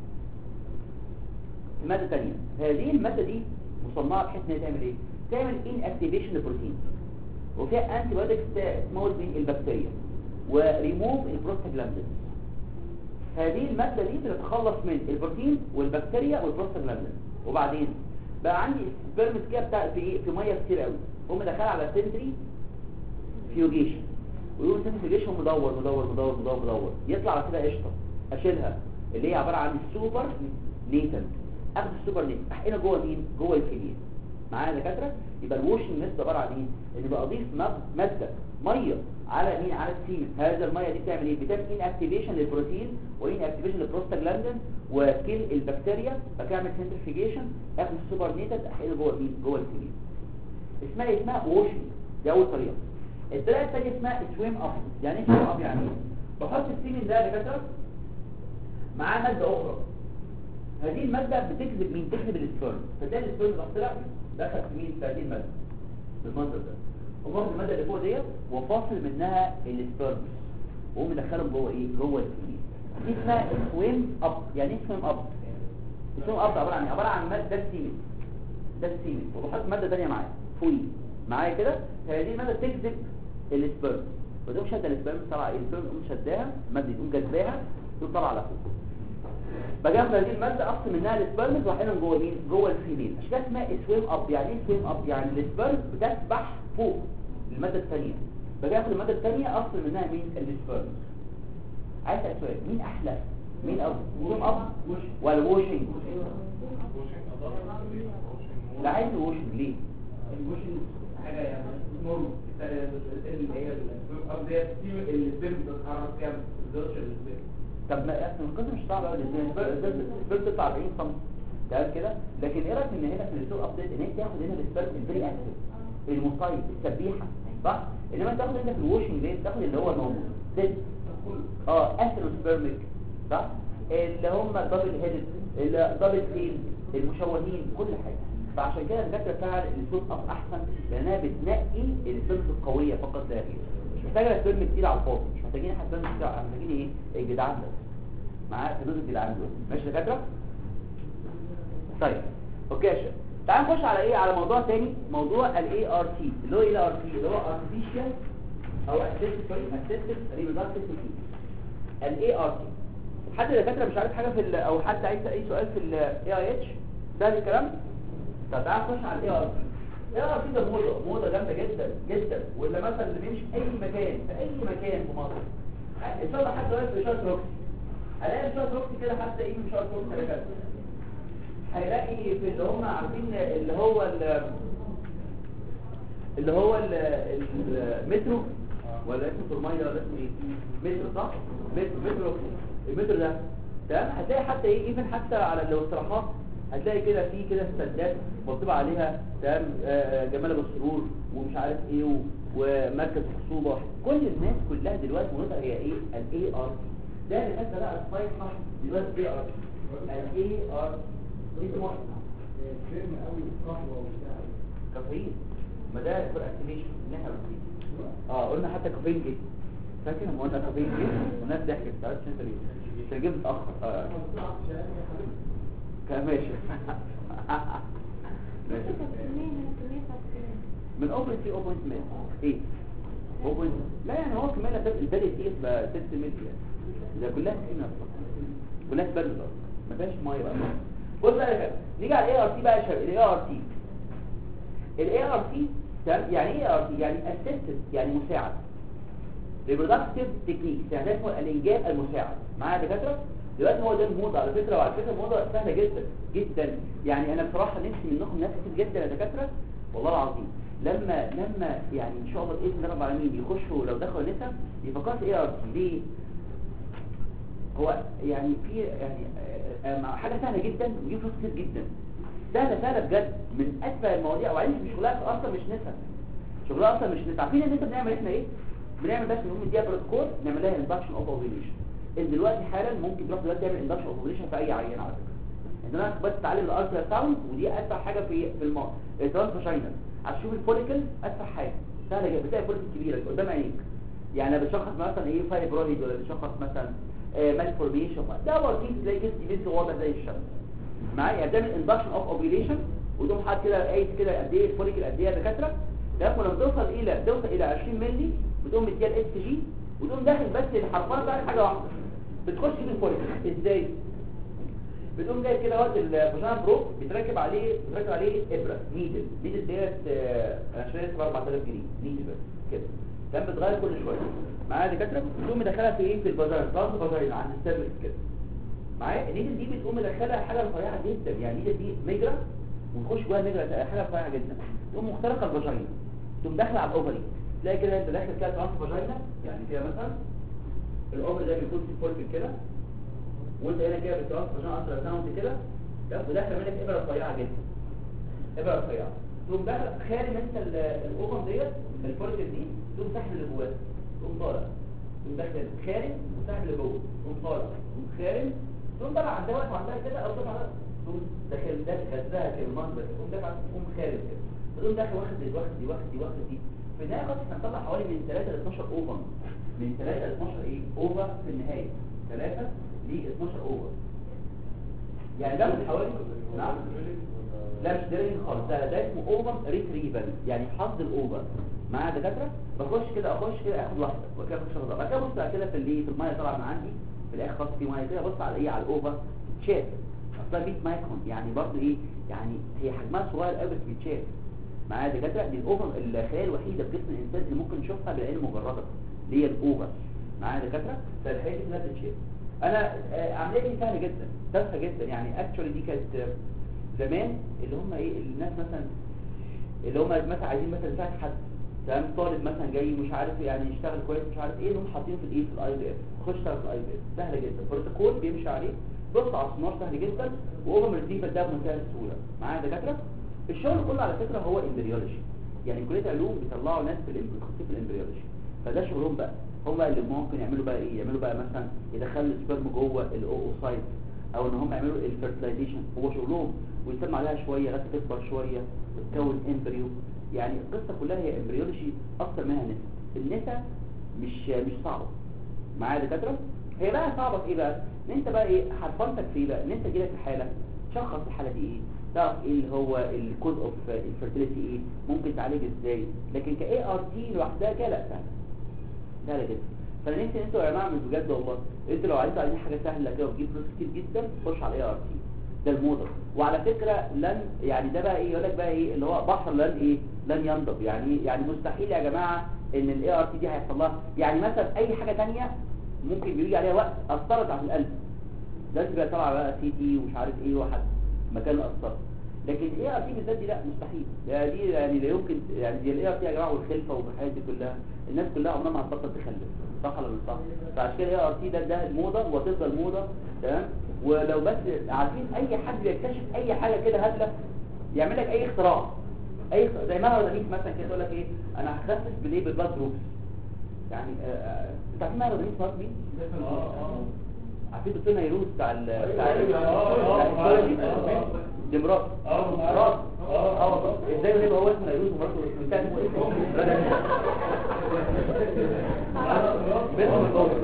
في ماده ثانيه هذه الماده دي مصنعه بحيث ان هي تعمل ايه تعمل ان اكتيفيشن للبروتين وفيها انتي بايوتكس تموت بين البكتيريا وريموف البروستاجلاندين هذه الماده دي بتتخلص من البروتين والبكتيريا والبروستاجلاندين وبعدين بقى عندي سبيرمز كده بتاع في ايه في ميه كتير قوي هم دخلوا على سنتري فيوجيشن ويقول سنتري فيوجيشن مدور مدور مدور مدور مدور يطلع على كده قشطه اشيلها اللي هي عباره عن السوبر نيتن اخد السوبر نيتن احقنها جوه مين جوه الكليه معايا يا دكاتره يبقى الواشنج ميثود عباره عن ايه ان بضيف ماده ميه على مين على السيمن هذا الميه دي بتعمل ايه بتعمل ان اكتيفيشن للبروتين وان اكتيفيشن للبروستاجلاندين وكيل البكتيريا فكعمل سنترفيجيشن اخد السوبر نيتد احقنه جوه مين جوه الكليه اسمها إيه؟ اسمها واشنج دي اول طريقه الطريقه الثانيه اسمها سويم اب يعني ايه سويم اب يعني ايه بحط السيمن ده يا دكاتره معاه ماده اخرى هذه الماده بتجذب مين تجذب السبرم فتلاقي السبرم راح طلع دخل في مين في هذه الماده بالمنظر ده وبرضه الماده اللي فوق ديت وفاصل منها السبرم وهو مدخلهم جوه ايه جوه الكليه دي اسمها سويم اب يعني ايه سويم اب السويم اب عباره عن إيه؟ عباره عن ماده ده السيمن ده السيمن وبحط ماده ثانيه معايا فوقيه معايا كده هذه الماده تجذب السبرم وتقوم شاده السبرم طالعه ايه السبرم تقوم شداها الماده تقوم جذباها تقوم طالعه على فوق بجمع هذه المادة أفصل منها السبرمز وأحيانا جوه مين؟ جوه الفيميل عشان كده اسمها سويم أب يعني إيه سويم أب؟ يعني السبرم بتسبح فوق المادة الثانية باجي آخد المادة الثانية أفصل منها مين؟ السبرمز عايز أسأل سؤال مين أحلى؟ مين أفضل؟ سويم أب ولا ووشنج؟ لا عايز ووشنج ليه؟ الوشن حاجه يعني نورمال اللي هي الاب ديت السبيرم بتتحرك كام بتقدرش السبيرم طب ما اصل القصه مش صعبه قوي السبرم تطلع 40 سم تمام كده لكن ايه رايك ان هنا في السوق ابديت ان هي تاخد هنا السبرم الفري اكتف المصيب السبيحه صح انما تاخد هنا في الواشنج ليه تاخد اللي هو موجود ست اه اثيروسبرميك صح اللي هم دبل هيدد الدبل تيل المشوهين كل حاجه فعشان كده الفكره بتاع السوق اب احسن لانها بتنقي السبرم القويه فقط لا غير مش محتاجه سبرم كتير على الفاضي مش محتاجين احنا سبرم كتير محتاجين ايه الجدعان بس معاه حدود الجدعان دول ماشي يا دكاتره طيب اوكي يا شباب تعال نخش على ايه على موضوع تاني موضوع الاي ار تي اللي هو ايه الار تي اللي هو ارتفيشال او اسيستد سوري اسيستد ريبرودكتيف تكنيك الاي ار تي حد يا دكاتره مش عارف حاجه في ال او حد عايز اي سؤال في الاي اي اتش سهل الكلام طب تعال نخش على الاي ار تي الاي ار تي ده موضه موضه جامده جدا جدا ولا مثلا اللي بيمشي في اي مكان في اي مكان في مصر ان شاء الله حد واقف في اشاره روكسي هلاقي اشاره روكسي كده حتى ايه مش اشاره روكسي يا دكاتره هيلاقي في اللي هم عارفين اللي هو ال- اللي هو ال- المترو ولا اسمه ترماية ولا اسمه ايه مترو صح مترو مترو المترو ده تمام هتلاقي حتى ايه ايفن حتى على الاستراحات هتلاقي كده في كده سدات مكتوب عليها تمام آه، جمال ابو السرور ومش عارف ايه و- ومركز خصوبه كل الناس كلها دلوقتي منوطه هي ايه الاي ار ده اللي كانت بقى الصيحه دلوقتي اي ار الاي ار اسمه فيلم قوي قهوه وبتاع كافيين ما ده فور اكتيفيشن اللي احنا بنقوله اه قلنا حتى كافيين جه فاكر لما قلنا كافيين جه والناس ضحكت تعرفش انت ليه انت جيت متاخر اه كان ماشي ماشي من 0.3 0.8 0. لا يعني هو كمان ده البلد دي بقى 6 مللي يعني ده كلها كيمياء كلها سبرد بقى ما فيهاش ميه بقى بص بقى يا شباب نيجي على الاي ار تي بقى يا شباب الاي ار تي الاي ار تي يعني ايه ار تي يعني اسيستنت يعني مساعد ريبرودكتيف تكنيك يعني ده اسمه الانجاب المساعد معايا يا دكاتره دلوقتي هو ده الموضه على فكره وعلى فكره الموضه سهله جدا جدا يعني انا بصراحه نفسي منكم ناس كتير جدا يا دكاتره والله العظيم لما لما يعني ان شاء الله باذن الله رب العالمين يخشوا لو دخلوا نسا يفكروا في ايه ار تي ليه هو يعني في يعني آه، آه، حاجه سهله جدا ويجيب فلوس كتير جدا سهله سهله بجد من اتفه المواضيع وبعدين مش شغلها اصلا مش نسا شغلها اصلا مش نسا عارفين ان انت بنعمل احنا ايه بنعمل بس نقوم نديها بروتوكول نعمل لها اندكشن اوف اوفيليشن ان دلوقتي حالا ممكن تروح دلوقتي تعمل اندكشن اوف اوفيليشن في اي عيان على فكره ان انا بس تعلم الالترا ساوند ودي اسرع حاجه في في الماء الترانس فاجينال هتشوف الفوليكل اسرع حاجه سهله جدا بتلاقي فوليكل كبيره قدام عينيك يعني بتشخص مثلا ايه فايبرويد ولا بتشخص مثلا مالفورميشن ده وركيز تلاقي كده بينت واضح زي الشمس معايا يعني بتعمل اندكشن اوف اوفيليشن وتقوم حاطط كده قايس كده قد ايه الفوليكل قد ايه يا دكاتره ده لما توصل الى توصل الى 20 مللي بتقوم مديها الاس جي وتقوم داخل بس الحرفان بقى حاجه واحده بتخش في الفوليكل ازاي بتقوم جاي كده وقت الفاجينا بروب بتركب عليه بتركب عليه ابره نيدل نيدل ديت آه، انا شاريها ب 4000 جنيه نيدل بس كده كان بتغير كل شويه معايا دكاتره بتقوم مدخلها في ايه في الفاجينا ترانس فاجينا عند السيرفكس كده معايا النيدل دي بتقوم مدخلها حاجه رفيعه جدا يعني النيدل دي مجرى ونخش جواها مجرى حاجه رفيعه جدا تقوم مخترقه الفاجينا تقوم داخله على الاوفري تلاقي كده انت داخل كده ترانس فاجينا يعني كده مثلا الاوفري ده بيكون في فولك كده وانت هنا كده بترانس فاجينا الترا ساوند كده ده وداخل منك ابره رفيعه جدا ابره رفيعه تقوم داخل خارم انت ال- الاوفر ديت الفولك دي تقوم ساحب اللي جواه تقوم طالع تقوم داخل خارم وساحب اللي جوه تقوم طالع تقوم خارم تقوم طالع عندها واقف عندها كده او طالع عندها تقوم داخل داخل غزها كده المنظر تقوم داخل تقوم خارم كده تقوم داخل واخد دي واخد دي واخد دي واخد دي في النهايه خالص هنطلع حوالي من 3 ل 12 اوفر من 3 ل 12 ايه اوفر في النهايه 3 ل 12 اوفر يعني ده من حوالي نعم لا مش درين خالص ده ده اسمه اوفر ريتريفال يعني حظ الاوفر معايا دكاتره بخش كده اخش كده اخد لحظه وبعد كده اخش لحظه بعد كده ابص على كده في اللي في الميه طالعه من عندي في الاخر خالص في ميه كده ابص على ايه على الاوفر تشاف اصلا 100 مايكرون يعني برضه ايه يعني هي حجمها صغير قوي بس بيتشاف معايا دكاتره دي الاوفر الخلايا الوحيده في جسم الانسان اللي ممكن نشوفها بالعين المجرده اللي هي الاوفر معايا دكاتره فالحاجات دي كلها بتتشاف انا آه، عمليه دي سهله جدا تافهه جدا يعني اكشولي دي كانت آه، زمان اللي هم ايه الناس مثلا اللي هم مثلا عايزين مثلا يساعد حد تمام طالب مثلا جاي مش عارف يعني يشتغل كويس مش عارف ايه هم حاطينه في الايه في الاي بي اف خش اشتغل في الاي بي اف سهله جدا بروتوكول بيمشي عليه بص على السونار سهل جدا واوفر ريتريفال ده بمنتهى السهوله معايا يا دكاتره الشغل كله على فكره هو امبريولوجي يعني كليه علوم بيطلعوا ناس في الإم- بيتخصصوا في الامبريولوجي فده شغلهم بقى هم اللي ممكن يعملوا بقى ايه يعملوا بقى مثلا يدخلوا السبرم جوه الاوسايت او ان هم يعملوا الفيرتلايزيشن هو شغلهم ويسمى عليها شويه لغايه تكبر شويه وتكون امبريو يعني القصه كلها هي امبريولوجي اكتر منها نسا النسا مش مش صعبه معايا يا دكاتره هي بقى صعبه في ايه بقى ان انت بقى ايه حرفنتك في ايه بقى ان انت جيلك الحاله شخص الحاله دي ايه تعرف ايه اللي هو الكود اوف الفيرتيليتي ايه ممكن تعالج ازاي لكن كاي ار تي لوحدها كده لا سهله سهله جدا فانا نفسي انتوا يا جماعه من بجد والله انتوا لو عايزين عايزين حاجه سهله كده وتجيب فلوس كتير جدا خش على الاي ار تي ده الموضه وعلى فكره لن يعني ده بقى ايه يقول لك بقى ايه اللي هو بحر لن ايه لن ينضب يعني إيه؟ يعني مستحيل يا جماعه ان الاي ار تي دي هيحصل لها يعني مثلا اي حاجه ثانيه ممكن بيجي عليها وقت اثرت على القلب لازم بقى طالعه بقى سي تي ومش عارف ايه واحد مكان اثر لكن الاي ار تي بالذات دي لا مستحيل يعني دي يعني لا يمكن يعني دي الاي ار تي يا جماعه والخلفه والحاجات دي كلها الناس كلها عمرها ما هتبطل تخلف صح ولا مش صح فعشان كده الاي ار تي ده ده الموضه وهتفضل موضه تمام ولو بس عارفين اي حد بيكتشف اي حاجه كده هبله يعمل لك اي اختراع اي اختراع. زي ما رضانيك مثلا كده يقول لك ايه انا هخفف بالايه بالبلاد جروبس يعني آه، آه، انت عارفين ما رضانيك صار مين عارفين دكتور نيروز بتاع ال بتاع ال- بتاع الهيستولوجي؟ دي مرات مرات اه والله ازاي يبقى هو اسمه نيروز ومراته بتاع اسمه ايه رضانيك بينهم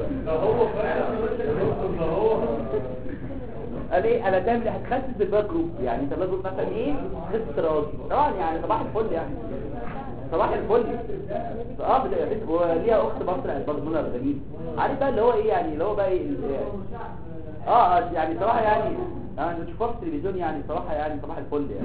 قال ايه انا تعمل إيه؟ هتخسس بالبلاد جروب يعني انت البلاد جروب مثلا ايه خس راجل طبعا يعني صباح الفل يعني صباح الفل اه بت- بت- وليها اخت برضه برضه منى الجميل عارف بقى اللي هو ايه يعني اللي هو بقى ايه ال- اه آه، يعني صراحه يعني اه انت تشوفها في التلفزيون يعني صراحه يعني صباح الفل يعني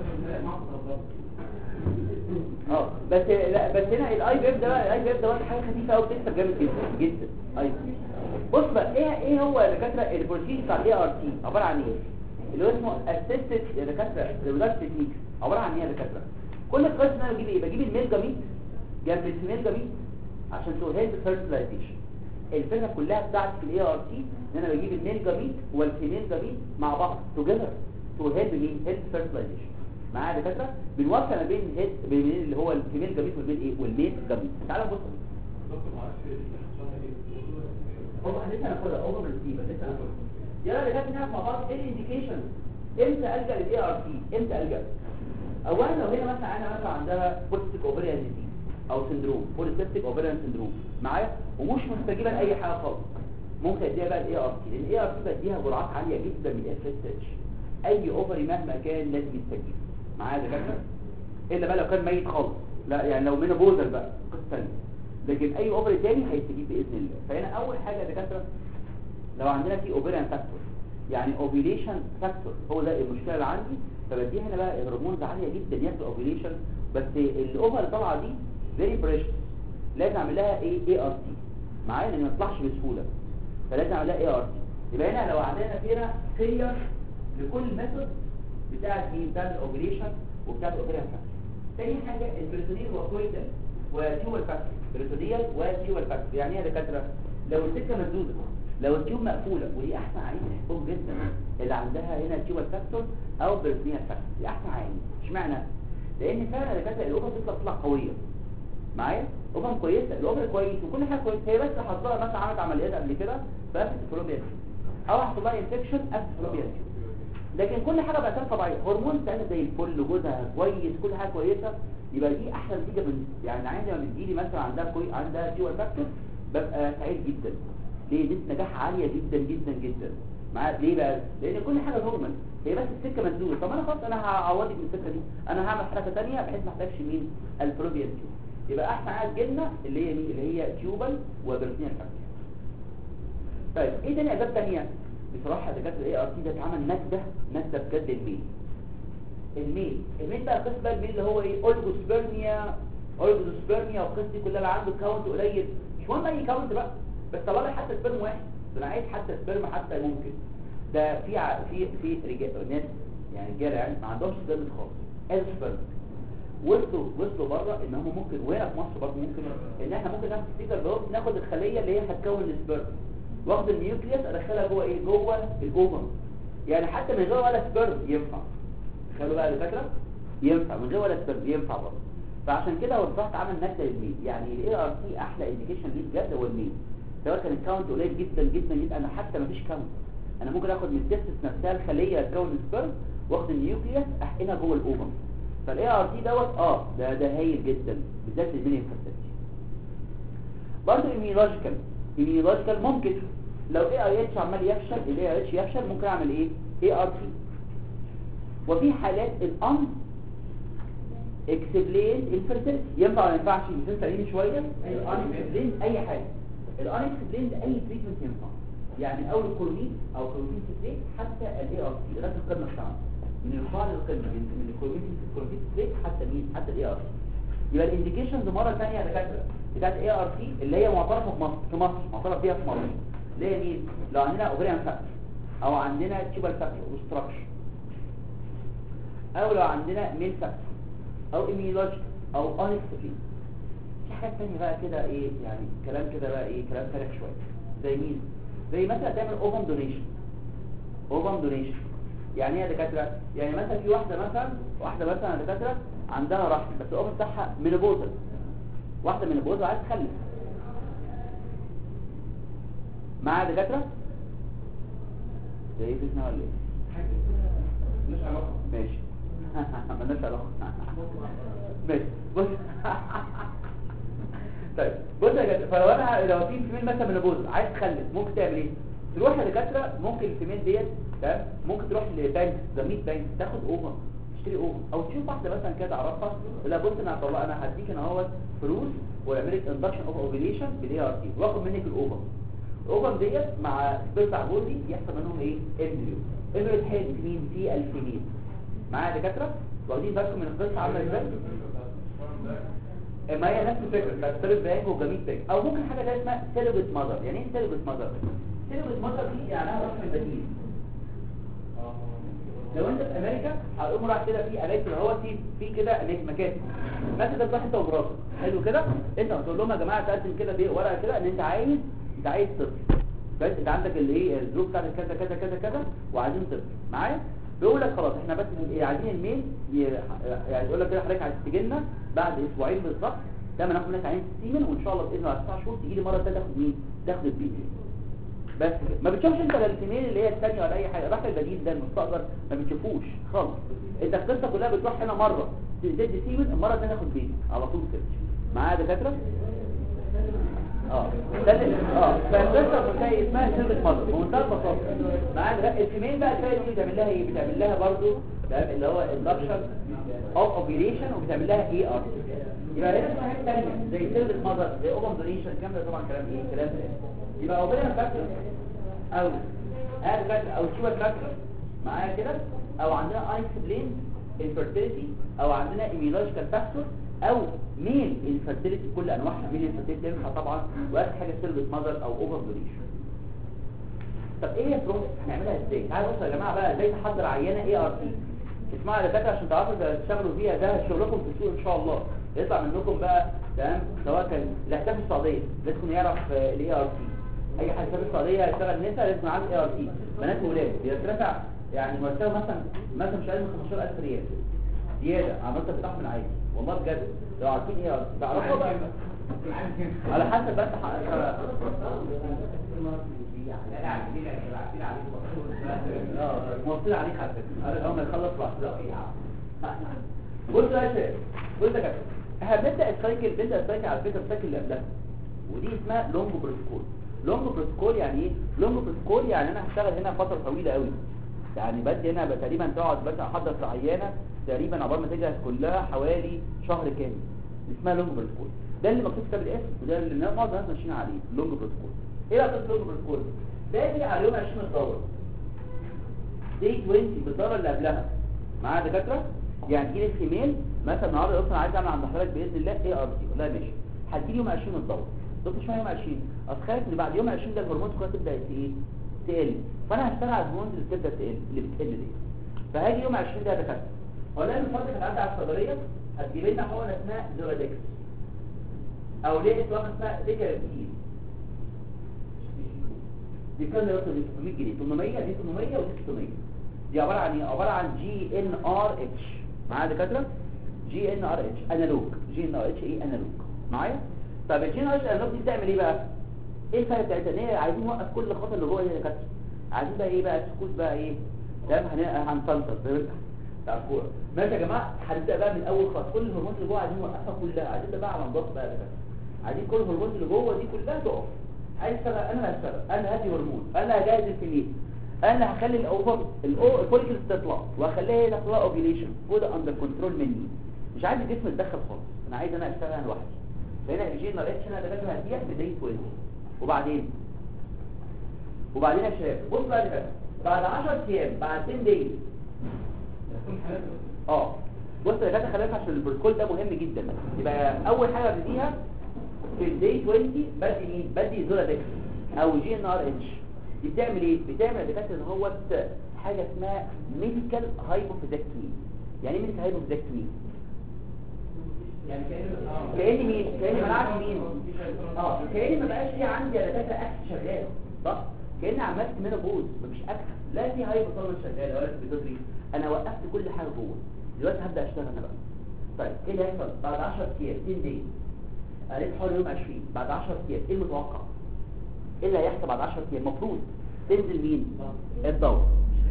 اه بس لا بس هنا الاي بي اف ده بقى الاي بي اف ده بقى حاجه خفيفه قوي بتكسب جامد جدا جدا ايوه بص بقى ايه ايه هو يا دكاتره البروسيس بتاع الاي ار تي عباره عن ايه اللي هو اسمه اسيستد يا دكاتره ريبرودكتيف تكنيك عباره عن ايه يا دكاتره كل القصه ان انا بجيب ايه بجيب الميل جاميت جنب الفيميل جاميت عشان تو هيلب فيرتلايزيشن الفكره كلها بتاعتي في الاي ار تي ان انا بجيب الميل جاميت والفيميل جاميت مع بعض توجذر تو هيلب مين هيلب فيرتلايزيشن معايا يا دكاتره بنوصل ما بين الهيد بين اللي هو الفيميل جاميت والميل ايه والميل جاميت تعالوا بص هو لسه هناخدها اوفر ريسيفر لسه هناخدها يلا يا جماعه نعرف مع بعض ايه الانديكيشن امتى الجا للاي ار تي امتى الجا اولا لو هنا مثلا انا مثلا عندها بوليستيك اوفريان ديزيز او سندروم بوليستيك اوفريان سندروم معايا ومش مستجيبه لاي حاجه خالص ممكن اديها بقى الاي ار تي لان الاي ار تي بديها جرعات عاليه جدا من الاف اس اتش اي اوفري مهما كان لازم يستجيب معايا يا دكاتره الا بقى لو كان ميت خالص لا يعني لو منه بوزل بقى قصه ثانيه لكن اي اوفري تاني هيستجيب باذن الله فهنا اول حاجه يا دكاتره لو عندنا في اوفريان فاكتور يعني اوفيليشن فاكتور هو ده المشكله اللي عندي فبديها هنا بقى هرمونز عاليه جدا ياخد اوفيليشن بس الاوفر اللي طالعه دي فيري بريشس لازم اعمل لها ايه اي ار تي معايا لان ما تطلعش بسهوله فلازم اعمل لها اي ار تي يبقى هنا لو عندنا فينا فيلير لكل ميثود بتاعت مين بتاعت الاوفيليشن وبتاعت الاوفيريان فاكتور تاني حاجه البريتونيل وكويتال وتيوبال فاكتور بريتونيال وتيوبال فاكتور يعني ايه يا دكاتره لو السكه مسدوده لو التيوب مقفوله ودي احسن عين تحبهم جدا اللي عندها هنا تيوبال فاكتور او بريتونيال فاكتور دي احسن عين اشمعنى لان فعلا يا دكاتره الاوفر بتطلع تطلع قويه معايا اوفر كويسه الاوفر كويس وكل حاجه كويسه هي بس حظها مثلا عملت عمليات قبل كده فقفت الفلوبيا او حصل لها انفكشن قفت الفلوبيا لكن كل حاجه بقت طبيعيه هرمون بتاعتها زي الفل جوزها كويس كل حاجه كويسه يبقى دي احسن نتيجه من يعني عندي لما بتجيلي مثلا عندها كوي عندها تيوال فاكتور ببقى سعيد جدا ليه نسبه نجاح عاليه جدا جدا جدا معايا ليه بقى لان كل حاجه نورمال هي بس السكه مسدوده طب انا خلاص انا هعوضك من السكه دي انا هعمل حركه ثانيه بحيث ما احتاجش مين الفلوبيان تيوب يبقى احسن عاد جبنه اللي هي مين اللي هي تيوبال وبرتينيال فاكتور طيب ايه تاني اسباب ثانيه بصراحه دكاتره الاي ار تي ده اتعمل نكده نكده بجد الميل الميل الميل بقى القصه بقى الميل اللي هو ايه اولجوسبرميا اولجوسبرميا والقصه دي كلها اللي عنده كاونت قليل مش مهم اي كاونت بقى بس طلع لي حتى سبرم واحد ده انا عايز حتى سبرم حتى ممكن ده في ع- في في رجال ناس يعني رجاله يعني ما عندهمش سبرم خالص ادي سبرم وصلوا وصلوا بره ان هم ممكن وهنا في مصر برضه ممكن ان احنا ممكن ناخد ستيكر ده ناخد الخليه اللي هي هتكون السبرم واخد النيوكليوس ادخلها جوه ايه جوه الاوفم يعني حتى من غير ولا سبرم ينفع تخيلوا بقى الفكره ينفع من غير ولا سبرم ينفع برضه فعشان كده وضحت عمل نكته للميل يعني الاي ار تي احلى انديكيشن ليه بجد هو الميل سواء كان الكاونت قليل جدا جدا جدا انا حتى مفيش كاونت انا ممكن اخد من التستس نفسها الخليه تكون السبرم واخد النيوكليوس احقنها جوه الاوفم فالاي ار تي دوت اه ده ده هايل جدا بالذات للميل انفكتيشن برضه ايميولوجيكال ايميولوجيكال ممكن لو اي اي اتش عمال يفشل الاي اي اتش يفشل ممكن اعمل ايه اي ار تي وفي حالات الان اكسبلين انفيرتيلتي ينفع ولا ما ينفعش يكون سليم شويه الان اكسبلين اي حاجه الان اكسبلين ده اي تريتمنت ينفع يعني اول الكلورين او كلورين ستريت حتى الاي ار تي لغايه القمه بتاعته من القاع للقمه من من الكلورين الكلورين ستريت حتى مين حتى الاي ار تي يبقى الانديكيشنز مره ثانيه يا دكاتره بتاعت الاي ار تي اللي هي معترفه في مصر في مصر معترف بيها في مصر اللي هي مين لو عندنا اوفريان فاكتور او عندنا تيوبال فاكتور وستراكشر او لو عندنا ميل فاكتور او ايميولوجيك او انكسفين في حاجات تانية بقى كده ايه يعني كلام كده بقى ايه كلام فارغ شويه زي مين زي مثلا تعمل اوفم دونيشن اوفم دونيشن يعني ايه يا دكاتره يعني مثلا في واحده مثلا واحده مثلا يا دكاتره عندها رحم بس الاوفم بتاعها مينوبوزال واحده مينوبوزال عايز تخلف معايا يا دكاتره ده ايه فتنه ولا ايه مش علاقة ماشي مالناش علاقه ماشي بص طيب بص يا جدع فلو انا لو في فيميل مثلا منبوذ عايز تخلف ممكن تعمل ايه تروح لدكاتره ممكن الفيميل ديت تمام ممكن تروح لبنك ضمير بنك تاخد اوفر تشتري اوفر او تشوف واحده مثلا كده تعرفها تقول لها بص انا هطلع انا هديك انا اهوت فلوس واعمل لك اندكشن اوف اوفيليشن بالاي ار تي واخد منك الاوفر الاوفر ديت مع سبيرتا جوزي يحصل منهم ايه امبريو امبريو تحل مين في الفيميل معايا يا دكاتره واخدين بالكم من القصه عامله ازاي ما هي نفس الفكره بتاعت سيرب بانك وجميل بانك او ممكن حاجه تانية اسمها سيربت ماذر يعني ايه سيربت ماذر سيربت ماذر دي يعني رقم البديل لو انت في امريكا هتقوم رايح كده في اماكن هو في في كده اماكن مكاتب مثلا تروح انت ومراتك حلو كده انت هتقول لهم يا جماعه تقدم كده بايه ورقه كده ان انت عايز انت عايز طفل بس انت عندك الايه الظروف بتاعتك كذا كذا كذا كذا وعايزين طفل معايا بيقول لك خلاص احنا بس ايه عايزين الميل ي- يعني يقول لك كده حضرتك عايز تجي لنا بعد اسبوعين بالظبط ده ناخد منك عين سيمن وان شاء الله باذن الله على 9 شهور تيجي لي مره ثانيه تاخد مين تاخد البيبي بس كده. ما بتشوفش انت لا الفيميل اللي هي الثانيه ولا اي حاجه راح البديل ده المستقبل ما بتشوفوش خالص انت القصه كلها بتروح هنا مره تدي سيمن المره الثانيه تاخد بيبي على طول كده معايا دكاتره اه ده اللي اه فالقصه بتاعي اسمها سيرفيس ماذر بمنتهى البساطه معايا ده الفيميل بقى تلاقي دي بتعمل لها ايه بتعمل لها برضو تمام اللي هو اندكشن اوف اوفيليشن وبتعمل لها اي ار يبقى هنا في حاجات ثانيه زي سيرفيس ماذر زي اوفن دونيشن الكلام ده طبعا كلام ايه كلام يبقى اوبريشن فاكتور او اد فاكتور او شويه فاكتور معايا كده او عندنا ايكسبلين infertility او عندنا immunological factor او ميل infertility كل انواعها ميل infertility ينفع طبعا واخر حاجه سيرفيس ماذر او اوفر دونيشن طب ايه هي البروسيس هنعملها ازاي تعالوا بصوا يا جماعه بقى ازاي تحضر عينه اي ار تي اسمعوا يا دكاتره عشان تعرفوا ده تشتغلوا فيها ده شغلكم في السوق ان شاء الله يطلع منكم بقى تمام سواء كان اللي هيحتاج في السعوديه لازم يعرف الاي ار تي اي حد في السعوديه هيشتغل نساء لازم عنده اي ار تي بنات وولاد بيترفع يعني مرتبه مثلا مثلا مش اقل من 15000 ريال زياده عن مرتب بتاعهم العادي والله بجد لو عارفين ايه ار تي تعرفوا بقى على حسب بس ح- اه موصل عليك على فكره قال اول ما يخلص راح بص يا شباب بص يا كابتن احنا بنبدا السايكل بنبدا السايكل على فكره السايكل اللي قبلها ودي اسمها لونج بروتوكول لونج بروتوكول يعني ايه لونج بروتوكول يعني انا هشتغل هنا فتره طويله قوي يعني بدي هنا بقى تقريبا تقعد بس احضر في عيانه تقريبا عقبال ما تجهز كلها حوالي شهر كامل اسمها لونج بروتوكول ده اللي مكتوب في كتاب الاسم وده اللي معظم الناس ماشيين عليه لونج بروتوكول ايه بقى قصه لونج بروتوكول باجي على يوم 20 الدوره دي 20 بالدوره اللي قبلها معايا دكاتره يعني تجيلي الفيميل مثلا النهارده اصلا عايز اعمل عند حضرتك باذن الله اي ار تي والله ماشي هتجيلي يوم 20 الدوره طب مش يوم 20 اصل خايف ان بعد يوم 20 ده الهرمونات كلها تبدا ايه تقل فانا هشتغل على الهرمونات اللي بتبدا تقل اللي بتقل دي فهاجي يوم 20 ده دكاتره ولا من فضلك هتعدي على الصيدليه هتجيب لنا حقنه اسمها زورادكس او ليه اسمها اسمها ديكاربتين دي كان يوصل ل 800 جنيه 800 دي 800 ودي 600 دي عباره عن ايه عباره عن جي ان ار اتش معايا دكاتره جي ان ار اتش انالوج جي ان ار اتش ايه انالوج معايا طب الجي ان ار اتش انالوج دي بتعمل ايه بقى ايه الفرق بتاعتها ان هي عايزين نوقف كل الخطر اللي جوه دي يا دكاتره عايزين بقى ايه بقى سكوت بقى ايه تمام هن- هنسلطر زي ما انت بتاع الكوره ماشي يا جماعه هنبدا بقى من اول خالص كل الهرمونات اللي جوه عايزين نوقفها كلها عايزين نبدا بقى على نضاف بقى يا دكاتره عايزين كل الهرمونات اللي جوه دي كلها تقف عايز اشتغل انا اللي هشتغل انا هدي هرمون انا هجهز الفيميل انا هخلي الاوفر الفوليكلز تطلع واخليها هي تطلع اوفيليشن وده اندر كنترول مني مش عايز الجسم يتدخل خالص انا عايز انا اشتغل انا لوحدي فهنا الجي ان ار اتش انا دكاتره هديها بدايه 20 وبعدين وبعدين يا شباب بص بقى يا دكاتره بعد 10 ايام بعد 10 دايز اه بص يا دكاتره خلي بالك عشان البروتوكول ده مهم جدا يبقى اول حاجه بديها في الدي 20 بدي مين بدي زولادكس او جي ان ار اتش دي بتعمل ايه بتعمل يا دكاتره ان هو حاجه اسمها ميديكال هايبوفيزكتومي يعني ايه ميديكال هايبوفلكتومي يعني كأن اه كاني مين كاني منعت مين اه كاني ما بقاش في عندي يا دكاتره اكس شغال صح كاني عملت مينوبوز مفيش اكس لا في هايبوثالاموس شغاله ولا في بيتوتري انا وقفت كل حاجه جوه دلوقتي هبدا اشتغل انا بقى طيب ايه اللي هيحصل بعد 10 ايام 10 داي قريت حوالي يوم 20 بعد 10 ايام ايه المتوقع ايه اللي هيحصل بعد 10 ايام المفروض تنزل مين الدور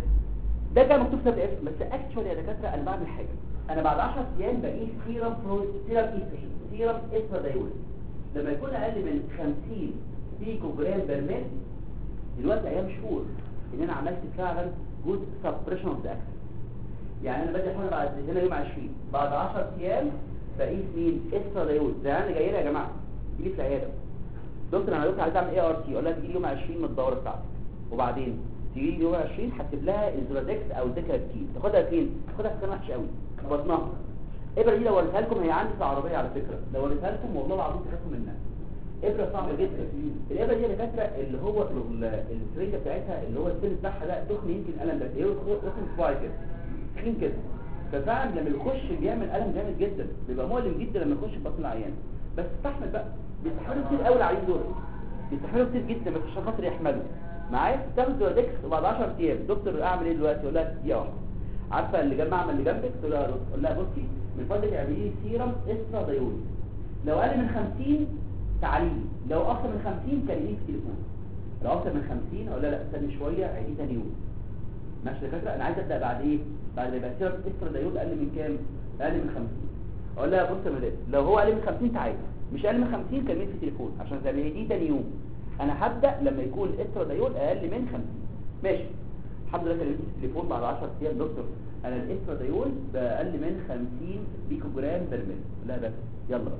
ده كان مكتوب في الاف بس اكشوالي يا دكاتره انا بعمل حاجه انا بعد 10 ايام بقيس سيرم برو سيرم ايستروجين سيرم استرادايول لما يكون اقل من 50 بيكو جرام برميل دلوقتي ايام شهور ان انا عملت فعلا جود سبريشن اوف ذا اكسس يعني انا بدي حاجه بعد هنا يوم 20 بعد 10 ايام بقيس مين استرادايول زي انا جاي لي يا جماعه يجي لي في العياده دكتور انا دلوقتي عايز اعمل اي ار تي اقول لها تيجي لي يوم 20 من الدوره بتاعتك وبعدين تيجي لي يوم 20 هكتب لها الزرادكس او الديكارتين تاخدها فين تاخدها في سنه وحش قوي في بطنها ابره دي لو وريتها لكم هي عندي في العربيه على فكره لو وريتها لكم والله العظيم تخافوا منها ابره صعبه جدا الابره دي يا دكاتره اللي هو ال- السرنجه بتاعتها اللي هو السن بتاعها ده تخن يمكن الالم ده هي تخن صباعي كده تخين كده ففعلا لما يخش بيعمل الم جامد جدا بيبقى مؤلم جدا لما يخش في بطن العيان بس استحمل بقى بيستحملوا كتير قوي العيان دول بيستحملوا كتير جدا بس عشان خاطر يحملوا معايا تاخد زودكس وبعد 10 ايام دكتور اعمل ايه دلوقتي يقول لها دقيقه واحده عارفه اللي جنب معمل اللي جنبك تقول لها تقول لها بصي من فضلك اعملي لي سيرم استرادايول لو اقل من 50 تعالي لو اكتر من 50 كلميني في التليفون لو اكتر من 50 اقول لها لا استني شويه عيدي تاني يوم ماشي يا دكاتره انا عايز ابدا بعد ايه بعد ما يبقى سيرم استرادايول اقل من كام اقل من 50 اقول لها بص يا مدام لو هو اقل من 50 تعالي مش اقل من 50 كلميني في التليفون عشان تعملي دي تاني يوم انا هبدا لما يكون الاسترادايول اقل من 50 ماشي الحمد لله كلمت في التليفون بعد 10 ايام دكتور انا الاسترادايول باقل من 50 بيكو جرام برميل لا بس يلا بقى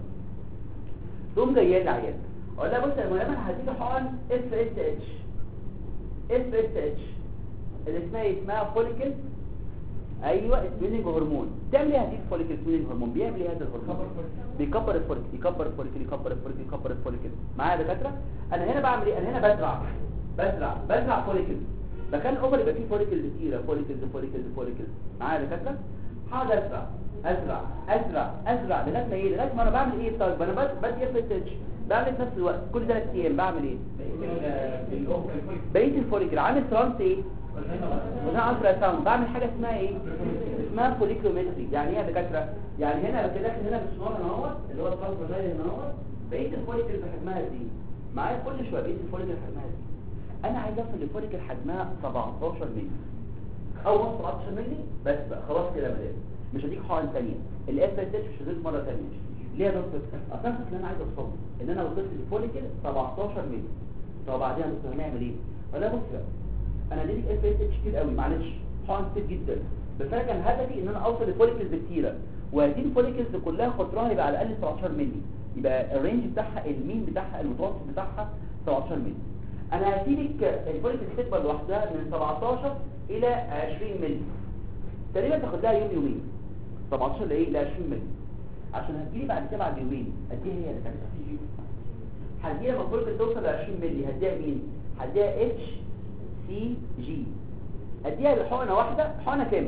تقوم جايه لي عيان اقول لها بص يا مهم انا هديك حقن اف اس اتش اف اس اتش اللي اسمها إيه؟ اسمها فوليكل ايوه سويلنج هرمون تعمل ايه هذه الفوليكل سويلنج هرمون بيعمل ايه هذا الهرمون بيكبر الفوليكل يكبر الفوليكل يكبر الفوليكل يكبر الفوليكل معايا يا دكاتره انا هنا بعمل ايه انا هنا بزرع بزرع بزرع فوليكل مكان اوفر يبقى فيه فوليكلز كتيره فوليكلز فوليكلز فوليكلز معايا يا دكاتره هقعد ازرع ازرع ازرع ازرع لغايه ما ايه لغايه ما انا بعمل ايه طيب انا بد- بدي اف اس اتش بعمل في نفس الوقت كل ثلاث ايام بعمل ايه بقيه الفوليكل عامل ترانس ايه وده الترا ساوند بعمل حاجه اسمها ايه اسمها فوليكلومتري يعني ايه يا دكاتره يعني هنا لو داخل هنا بالسنور هنا اهوت اللي هو الترانس ده هنا اهوت بقيه الفوليكل بحجمها دي معايا كل شويه بقيه الفوليكل حجمها دي انا عايز اوصل لفوليكل حجمها 17 مللي او نص 17 مللي بس بقى خلاص كده يا مدام مش هديك حقن ثانيه الاف اس اتش مش هديك مره ثانيه ليه يا دكتور اصلا اللي انا عايز اوصله ان انا وصلت لفوليكل 17 مللي طب بعدين يا دكتور هنعمل ايه ولا بص بقى انا اديتك اف اس اتش كتير قوي معلش حقن كتير جدا بس انا كان هدفي ان انا اوصل لفوليكلز كتيره وهذه الفوليكلز كلها قطرها يبقى على الاقل 17 مللي يبقى الرينج بتاعها المين بتاعها المتوسط بتاعها 17 مللي انا هسيبك الفوليكلز تكبر لوحدها من 17 الى 20 مللي تقريبا تاخد لها يوم يومين 17 لايه ل 20 مللي عشان هتجيلي بعد كده بعد يومين اديها هي اللي كانت هديها لما الفوليكل توصل ل 20 مللي هديها مين هديها اتش سي جي اديها الحقنه واحده حقنه كام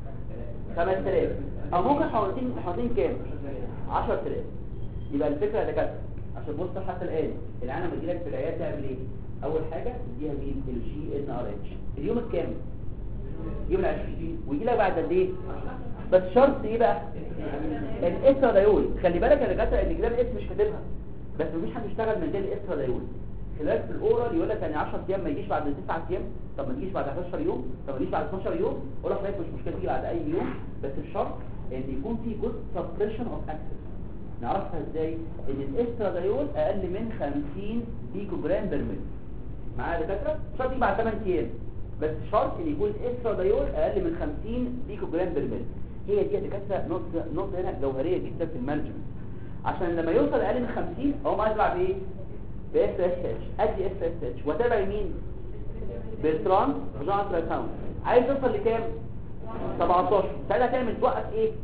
5000 او ممكن حقنتين حقنتين كام 10000 يبقى الفكره يا دكاتره عشان بص حتى الان العيان لما تجيلك في العياده تعمل ايه اول حاجه تديها مين الجي ان ار اتش اليوم الكام يوم ال 20 ويجي لك بعد قد ايه بس شرط ايه بقى الاسترادايول خلي بالك يا دكاتره ان كده الاسم مش كاتبها بس مفيش حد يشتغل من غير الاسترادايول خلال في الاورال يقول لك يعني 10 ايام ما يجيش بعد 9 ايام طب ما تجيش بعد 11 يوم طب ما تجيش بعد 12 يوم اقول لك مش مشكله تيجي بعد اي يوم بس الشرط ان يكون في جزء سبريشن اوف اكسس نعرفها ازاي ان الاسترادايول اقل من 50 بيكو جرام بر ملي معايا يا دكاتره شرط يجي بعد 8 ايام بس شرط ان يكون الاسترادايول اقل من 50 بيكو جرام بر ملي هي دي يا دكاتره نقطه نقطه هنا جوهريه جدا في المانجمنت عشان لما يوصل اقل من 50 هو ما يطلع بايه باف اس اتش ادي اف اس اتش وتابع مين بالترانس فاجينال الترا ساوند عايز توصل لكام 17 ساعتها تعمل توقف ايه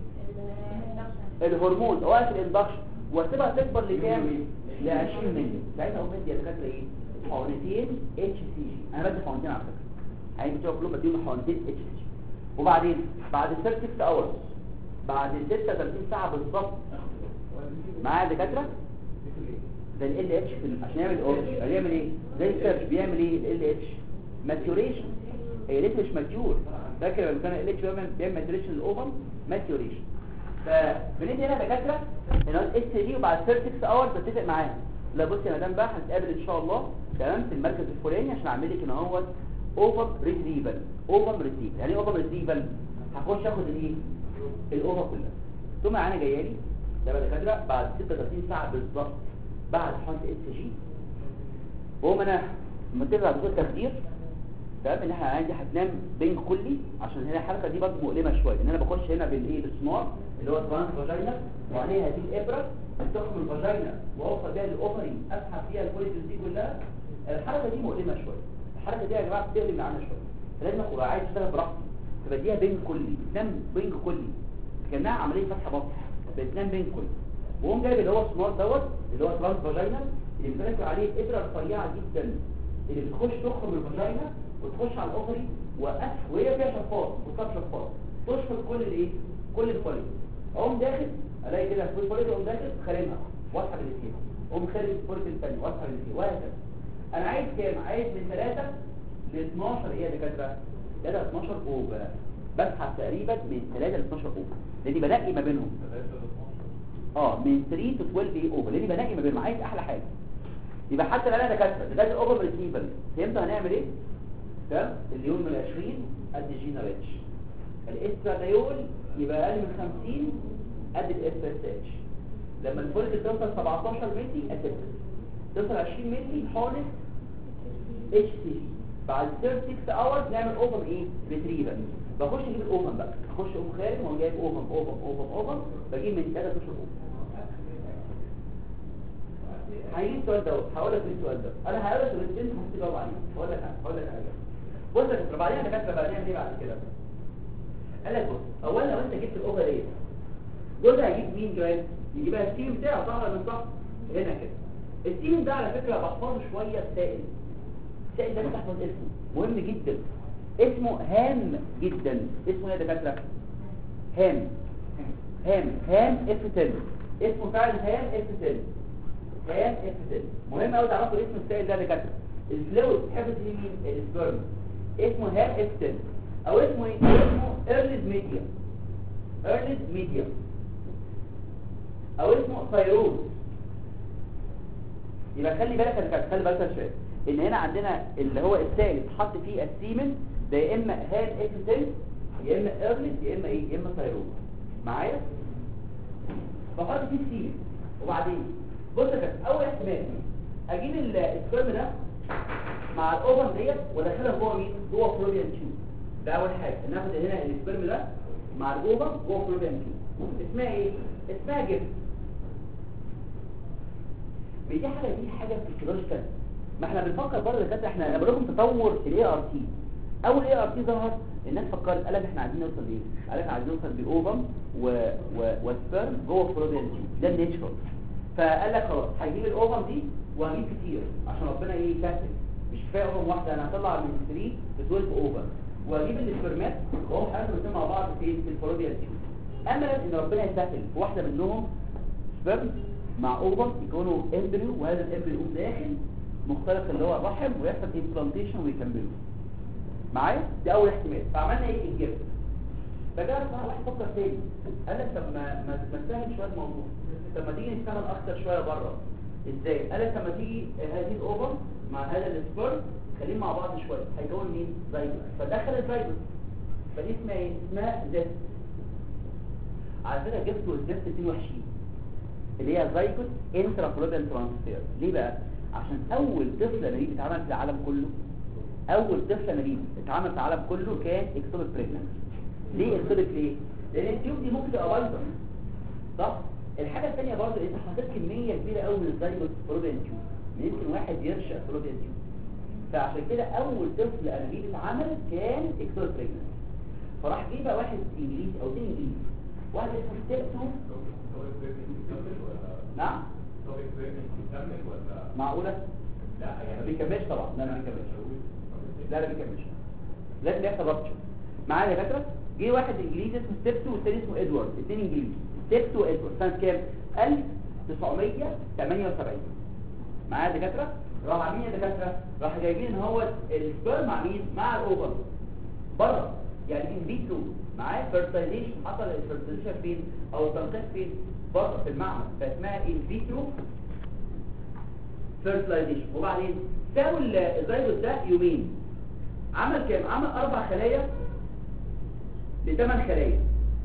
الهرمون اوقف الاندكشن واسيبها تكبر لكام ل 20 مللي ساعتها اقوم ادي يا دكاتره ايه حقنتين اتش سي جي انا بدي حقنتين على فكره يعني بتوع كلهم بديهم حقنتين اتش سي جي وبعدين بعد 36 اورز بعد 36 ساعه بالظبط معايا دكاتره ده ال اتش عشان يعمل اوبش هيعمل ايه زي السيرش بيعمل ايه ال اتش ماتيوريشن هي لسه مش ماتيور فاكر لما كان ال اتش بيعمل بيعمل ماتيوريشن الاوفر ماتيوريشن فبندي هنا دكاتره ان هو الاس دي وبعد 36 اور بتفق معاه لا بص يا مدام بقى هنتقابل ان شاء الله تمام في المركز الفلاني عشان اعمل لك ان هو اوفر ريتريفال اوفر ريتريفال يعني ايه اوفر ريتريفال هخش اخد الايه الاوفر كلها ثم انا جايه لي ده بقى دكاتره بعد 36 ساعه بالظبط بعد حقن اس جي وهم انا متفق دكتور تخدير تمام ان احنا عندي هتنام بين كلي عشان هنا الحركه دي برضه مؤلمه شويه ان انا بخش هنا بالايه بالسمار اللي هو ترانس فاجينا وعليها هذه الابره بتخرج الفاجينا واوصل بيها للاوفري اسحب فيها الفوليكلز دي كلها الحركه دي مؤلمه شويه الحركه دي يا جماعه بتقلب معانا شويه فلازم ابقى عايز اشتغل براحتي فبديها بين كلي بتنام بين كلي كانها عمليه فتح بطن بتنام بين كلي وقوم جايب اللي هو السمار دوت اللي هو ترانس فاجينا اللي بتركب عليه ابره رفيعه جدا اللي بتخش تخرج من الفاجينا وتخش على الاوفري وقف وهي فيها شفاط وصاب شفاط تشفط كل الايه كل الفوليك اقوم داخل الاقي كده في الفوليك اقوم داخل خارمها واسحب اللي فيها اقوم خارج الفوليك الثاني واسحب اللي فيها وهكذا انا عايز كام عايز من 3 ل 12 ايه يا دكاتره 3 ل 12 اوفر بسحب تقريبا من 3 ل 12 اوفر لاني بنقي ما بينهم اه من 3 تو 12 ايه اوفر لاني بنقي ما بينهم عايز احلى حاجه يبقى حتى لو انا دكاتره ده الاوفر ريسيفر فهمت هنعمل ايه تمام اليوم من 20 قد جينا ريتش الاستراديول يبقى اقل من 50 قد الاف اس اتش لما الفوليك توصل 17 مللي اسيتس توصل 20 مللي حقنه اتش سي جي بعد 36 اورز نعمل اوفن ايه ريتريفر بخش اجيب الاوفن بقى اخش اقوم خارج واقوم جايب اوفن اوفن اوفن اوفن بجيب من 3 اشهر اوفن هيجي السؤال دوت هقول لك السؤال ده انا هقول لك الريتين هتجاوب عليه هقول لك هقول لك حاجه بص يا دكتور بعدين دكاتره بقى نعمل ايه بعد كده قال لك بص اولا لو انت جبت الاوفر ايه جوزها هيجيب مين جوان يجيبها السيم بتاعه طبعا من صح هنا كده السيم ده على فكره بحفظه شويه بسائل السائل ده بتحفظ اسمه مهم جدا اسمه هام جدا اسمه ايه يا دكاتره هام هام هام اف 10 اسمه فعلا هام اف 10 هام اف 10 مهم قوي تعرفوا اسم السائل ده يا دكاتره الفلويد حفظ مين السبرم اسمه هام اف 10 او اسمه ايه اسمه ايرليد ميديا ايرليد ميديا او اسمه ثايروز يبقى خلي بالك يا دكاتره خلي بالك يا شباب ان هنا عندنا اللي هو السائل اللي اتحط فيه السيمن ده يا اما هاد اف 10 يا اما ايرليد يا اما ايه يا اما ثايروز معايا بحط فيه السيمن وبعدين بص يا كابتن اول احتمال اجيب السبرم ده مع الاوفر ديت وادخلها جوه مين جوه فلوبيان تيوب ده اول حاجه ناخد هنا السبرم ده مع الاوفر جوه فلوبيان تيوب اسمها ايه اسمها جفت دي حاجه دي حاجه فيسيولوجيكال ما احنا بنفكر برضه كده احنا انا بقول لكم تطور الاي ار تي اول اي ار تي ظهر الناس فكرت قال لك احنا عايزين نوصل لايه قال لك عايزين نوصل باوفم و... و... وسبرم جوه فلوبيان تيوب ده النيتشر فقال لك خلاص هجيب الاوفم دي وهجيب كتير عشان ربنا ايه يكسب مش كفايه اوفم واحده انا هطلع من 3 ل 12 اوفم واجيب السبرمات وهم حاجه الاثنين مع بعض في في الفلوبيان تيوب املا ان ربنا يسهل في واحده منهم سبرم مع اوفر يكونوا امبريو وهذا الامبريو يقوم داخل مختلف اللي هو الرحم ويحصل امبلانتيشن ويكملوا معايا دي اول احتمال فعملنا ايه الجبت فجاء بقى واحد فكر تاني قال لك طب ما ما ما نسهل شويه الموضوع طب ما تيجي نشتغل اكتر شويه بره ازاي قال لك طب ما تيجي هذه الاوفر مع هذا السبرم خليهم مع بعض شويه هيكون مين زيجوت فدخل الزيجوت فدي اسمها ايه اسمها زفت على فكره الجبت والزفت الاثنين وحشين اللي هي زيجوت انترا فلوبيال ترانسفير ليه بقى عشان اول طفل نبيل اتعمل في العالم كله اول طفل نبيل اتعمل في العالم كله كان اكتوبر بريجننت ليه اكتوبر ليه لان التيوب دي ممكن تبقى بايظه صح الحاجه الثانيه برضه انت حطيت كميه كبيره قوي من الزيجوت فلوبيان تيوب يمكن واحد يرشق فلوبيان تيوب فعشان كده اول طفل انابيب اتعمل كان اكتوبر بريجننت فراح جه بقى واحد انجليزي او اتنين انجليزي واحد اسمه ستيبسو نعم معقولة؟ لا يعني ما بيكملش طبعا لا ما بيكملش لا لا بيكملش لازم يحصل رابتشر معايا يا دكاتره جه واحد انجليزي اسمه ستيبتو والتاني اسمه ادوارد اثنين انجليزي ستيبتو وادوارد سنه كام 1978 معايا دكاتره راح عاملين يا دكاتره راح جايبين ان هو السبيرم مع مين مع الاوفر بره يعني ان فيترو معاه فيرتيليشن حصل الفيرتيليشن فين او التنقيح فين بره في المعمل فاسمها ان فيترو فيرتيلايزيشن وبعدين ساووا الزيجوت ده يومين عمل كام عمل اربع خلايا لثمان خلايا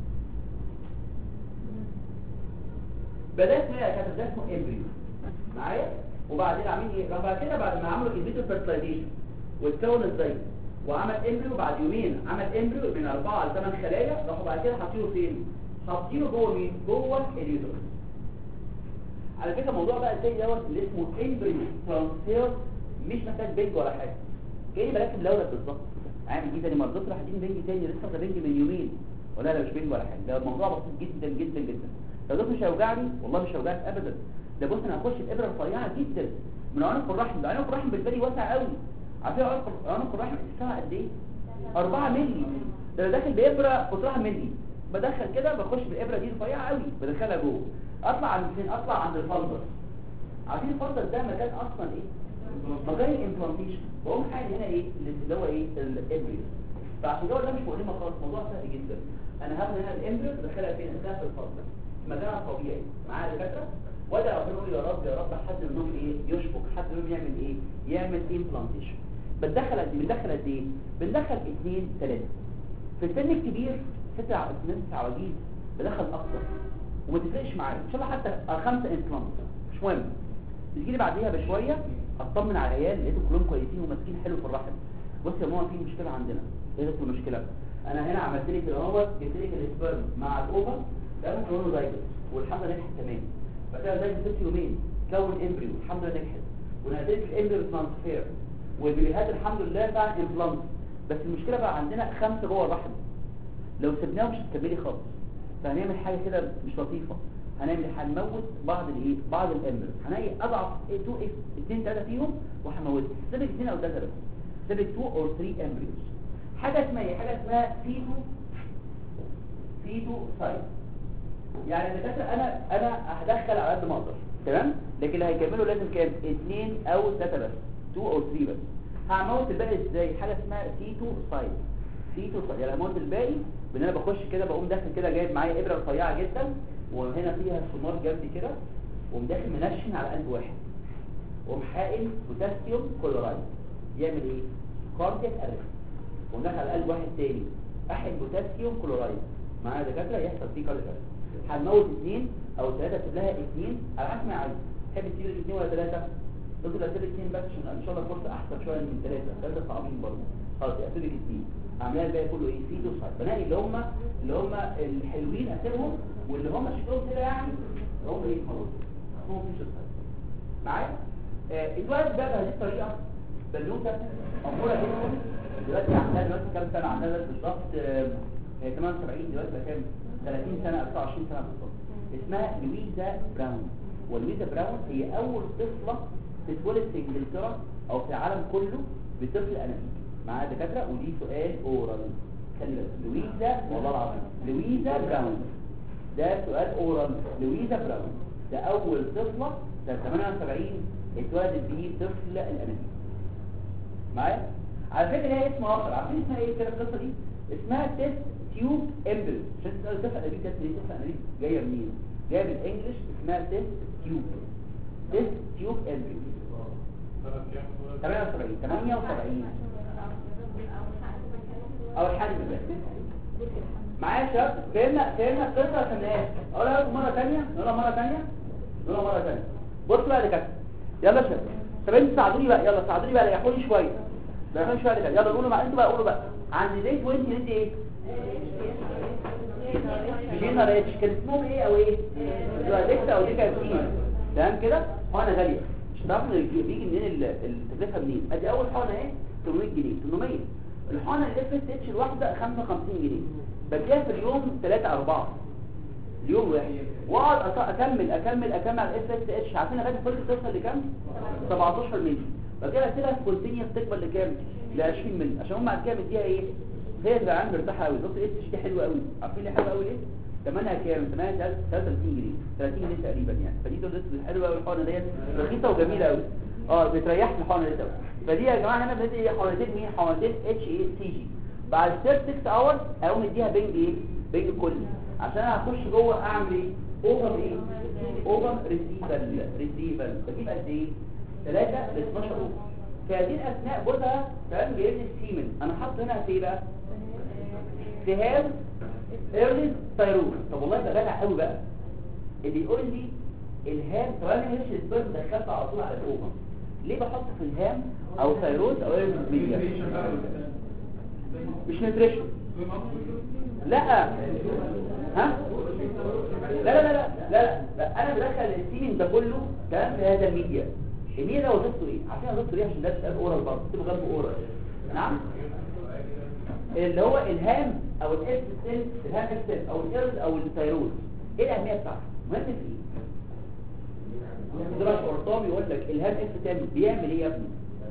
بدأت اسمه ايه كانت ده اسمه امبريو معايا وبعدين عاملين ايه راح بعد كده بعد ما عملوا الفيتو فيرتيلايزيشن واتكون ازاي وعمل امبريو بعد يومين عمل امبريو من اربعه لثمان خلايا راحوا بعد كده حاطينه فين حاطينه جوه مين جوه اليوترس على فكره الموضوع بقى التاني دوت اللي اسمه امبريو ترانسفير مش محتاج بنج ولا حاجه جاي بركب الاولاد بالظبط عامل ايه تاني مرضى راح ادين بنج تاني لسه ده بنج من يومين ولا لا مش بنج ولا حاجه ده الموضوع بسيط جدا جدا جدا لو ده مش هيوجعني والله مش هيوجعك ابدا ده بص انا هخش الابره رفيعه جدا من عنق الرحم ده عنق الرحم بالنسبه لي واسع قوي عارفين عنق عنق الرحم اتساع قد ايه 4 مللي ده انا داخل بابره قطرها مللي بدخل كده بخش بالابره دي رفيعه قوي بدخلها جوه اطلع عند فين اطلع عند الفلتر عارفين الفلتر ده مكان اصلا ايه مكان الامبلانتيشن بقوم حاجه هنا ايه اللي هو ايه الامبريو فعشان كده ده مش مهم خالص موضوع سهل جدا انا هاخد هنا الامبريو ادخلها فين ادخلها في الفلتر مكانها طبيعي معايا دكاتره وده ربنا يقول يا رب يا رب حد منهم ايه يشفق حد منهم يعمل ايه يعمل امبلانتيشن بندخل قد ايه بندخل قد ايه بندخل اثنين ثلاثه في السن الكبير ست سنين عواجيز بدخل اكتر وما تفرقش معايا ان شاء الله حتى خمسه امبلانت مش مهم بتجي لي بعديها بشويه اطمن على العيال لقيتهم كلهم كويسين وماسكين حلو في الرحم بص يا ماما في مشكله عندنا ايه ده المشكله انا هنا عملت لك اهوت جبت لك الاسبرم مع الاوفر ده ممكن له زايجوت والحمد لله نجحت تمام فكده زي ست يومين كون امبريو الحمد لله نجحت ونقلت الامبريو ترانسفير والبيبيهات الحمد لله بقى امبلانت بس المشكله بقى عندنا خمسه جوه الرحم لو سبناهم مش هتكملي خالص فهنعمل حاجه كده مش لطيفه هنعمل هنموت بعض الايه بعض الامبريو هنلاقي اضعف 2 2 3 فيهم وهنموت سيبك 2 او 3 بس سيبك 2 او 3 امبريوز حاجه اسمها ايه حاجه اسمها فيتو فيتو سايت يعني الدكاتره انا انا هدخل على قد ما اقدر تمام لكن اللي هيكملوا لازم كام 2 او 3 بس 2 او 3 بس هعموت الباقي ازاي حاجه اسمها سيتو سايت سيتو سايت يعني هموت الباقي بان انا بخش كده بقوم داخل كده جايب معايا ابره رفيعه جدا وهنا فيها سمار جنبي كده وقوم داخل منشن على قلب واحد وقوم حائل بوتاسيوم كلورايد يعمل ايه كاردياك ارست وقوم داخل على قلب واحد تاني احقن بوتاسيوم كلورايد معايا دكاتره يحصل فيه كاردياك ارست هنموت اثنين او ثلاثه تسيب لها اثنين على حسب ما عايز تحب تسيب الاثنين ولا ثلاثه تقول له اسيب اثنين بس عشان ان شاء الله فرصه احسن شويه من ثلاثه ثلاثه صعبين برضه خلاص اسيب اثنين اعملها الباقي كله ايه فيدو سايت بلاقي اللي هم اللي هم الحلوين اسيبهم واللي هم شكلهم كده يعني هم ايه خلاص هم فيدو سايت معايا آه الوالد بقى بهذه الطريقه بنوته اموره جدا دلوقتي عندها دلوقتي كام سنه عندها دلوقتي بالظبط آه 78 دلوقتي بقى كام 30 سنه 29 سنه بالظبط اسمها لويزا براون ولويزا براون هي اول طفله تتولد في انجلترا او في العالم كله بطفل انابيب معايا دكاتره ودي سؤال اورال خلي بالك لويزا والله العظيم لويزا براون ده سؤال اورال لويزا براون ده اول طفله سنه 78 اتولدت بيه طفل الانابيب معايا على فكره هي اسم اخر عارفين اسمها ايه كده القصه دي اسمها تيست تيوب امبل عشان تسال طفل انابيب تيست ليه طفل انابيب جايه منين جايه بالانجلش اسمها تيست تيوب تيست تيوب امبل 78 78 او الحجم ده معايا يا شباب فهمنا فهمنا القصه عشان ايه اقولها لكم مره ثانيه نقولها مره ثانيه نقولها مره ثانيه بصوا بقى يا دكاتره يلا يا شباب طب انتوا ساعدوني بقى يلا ساعدوني بقى ريحوني شويه ريحوني شويه يا دكاتره يلا قولوا بقى انتوا بقى قولوا بقى عند دي 20 ندي ايه جينا ريتش كان اسمهم ايه او ايه بتبقى ديكتا او ديكا كتير تمام كده حقنه غاليه مش هتعرفوا بيجي منين التكلفه منين ادي اول حقنه ايه 800 جنيه 800 الحقنه الاف اس اتش الواحده 55 جنيه بديها في اليوم 3 4 اليوم واحد واقعد اكمل اكمل اكمل على الاف اس اتش عارفين لغايه الفرق توصل لكام 17 مللي بعد كده اسيبها في كونتينيوس تكبر لكام ل 20 مللي عشان هم بعد كده مديها ايه هي تبقى عامل مرتاحه قوي دكتور اتش دي حلوه قوي عارفين ليه حلوه قوي ليه ثمنها كام ثمنها 33 جنيه 30 جنيه تقريبا يعني فدي دول حلوه قوي الحقنه ديت رخيصه وجميله قوي اه بتريحني الحقنه دي قوي فدي يا جماعه هنا بندي حقنتين مين حقنتين اتش اي سي جي بعد 6 اورز اقوم مديها بنج ايه بنج كلي عشان انا هخش جوه اعمل ايه اوفر ايه اوفر ريسيفال ريسيفال بجيب قد ايه 3 ل 12 اوفر في هذه الاثناء جوزها تمام جايب لي السيمن انا حاطط هنا في ايه بقى سهام ايرلي ثايرويد طب والله ده جدع قوي بقى اللي يقول لي الهام طب انا مش السبرم دخلت على طول على الاوفر ليه بحط في الهام او ثايرويد او ايرلي ميديا مش نيوتريشن لا ها لا لا لا لا لا, لا. انا بدخل السيمين ده كله تمام في هذا الميديا الميديا ده وظيفته ايه عارفين وظيفته ايه عشان ده بتسال اورال برضه تبقى جنبه اورال نعم اللي هو الهام او الاس سيل الهام اس سيل او الايرز او الثايرويد ايه الاهميه بتاعته مهم في ايه دراش اورطام يقول لك الهام اس سيل بيعمل ايه يا ابني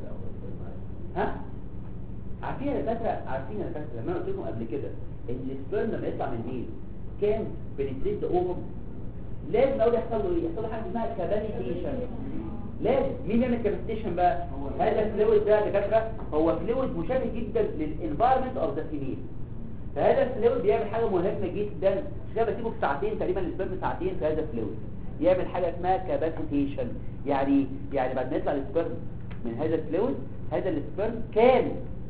ها عارفين يا دكاتره عارفين يا دكاتره لما انا قلت لكم قبل كده ان السبرم لما يطلع من الميل كان بنتريت ذا اوفر لازم اول يحصل له ايه يحصل له حاجه اسمها كاباليتيشن لازم مين يعمل كاباليتيشن بقى هذا الفلويد ده يا دكاتره هو فلويد مشابه جدا للانفايرمنت اوف ذا فيميل فهذا الفلويد بيعمل حاجه مهمه جدا مش كده بسيبه في ساعتين تقريبا السبرم ساعتين في هذا الفلويد يعمل حاجه اسمها كاباسيتيشن يعني يعني بعد ما يطلع السبرم من هذا الفلويد هذا السبرم كان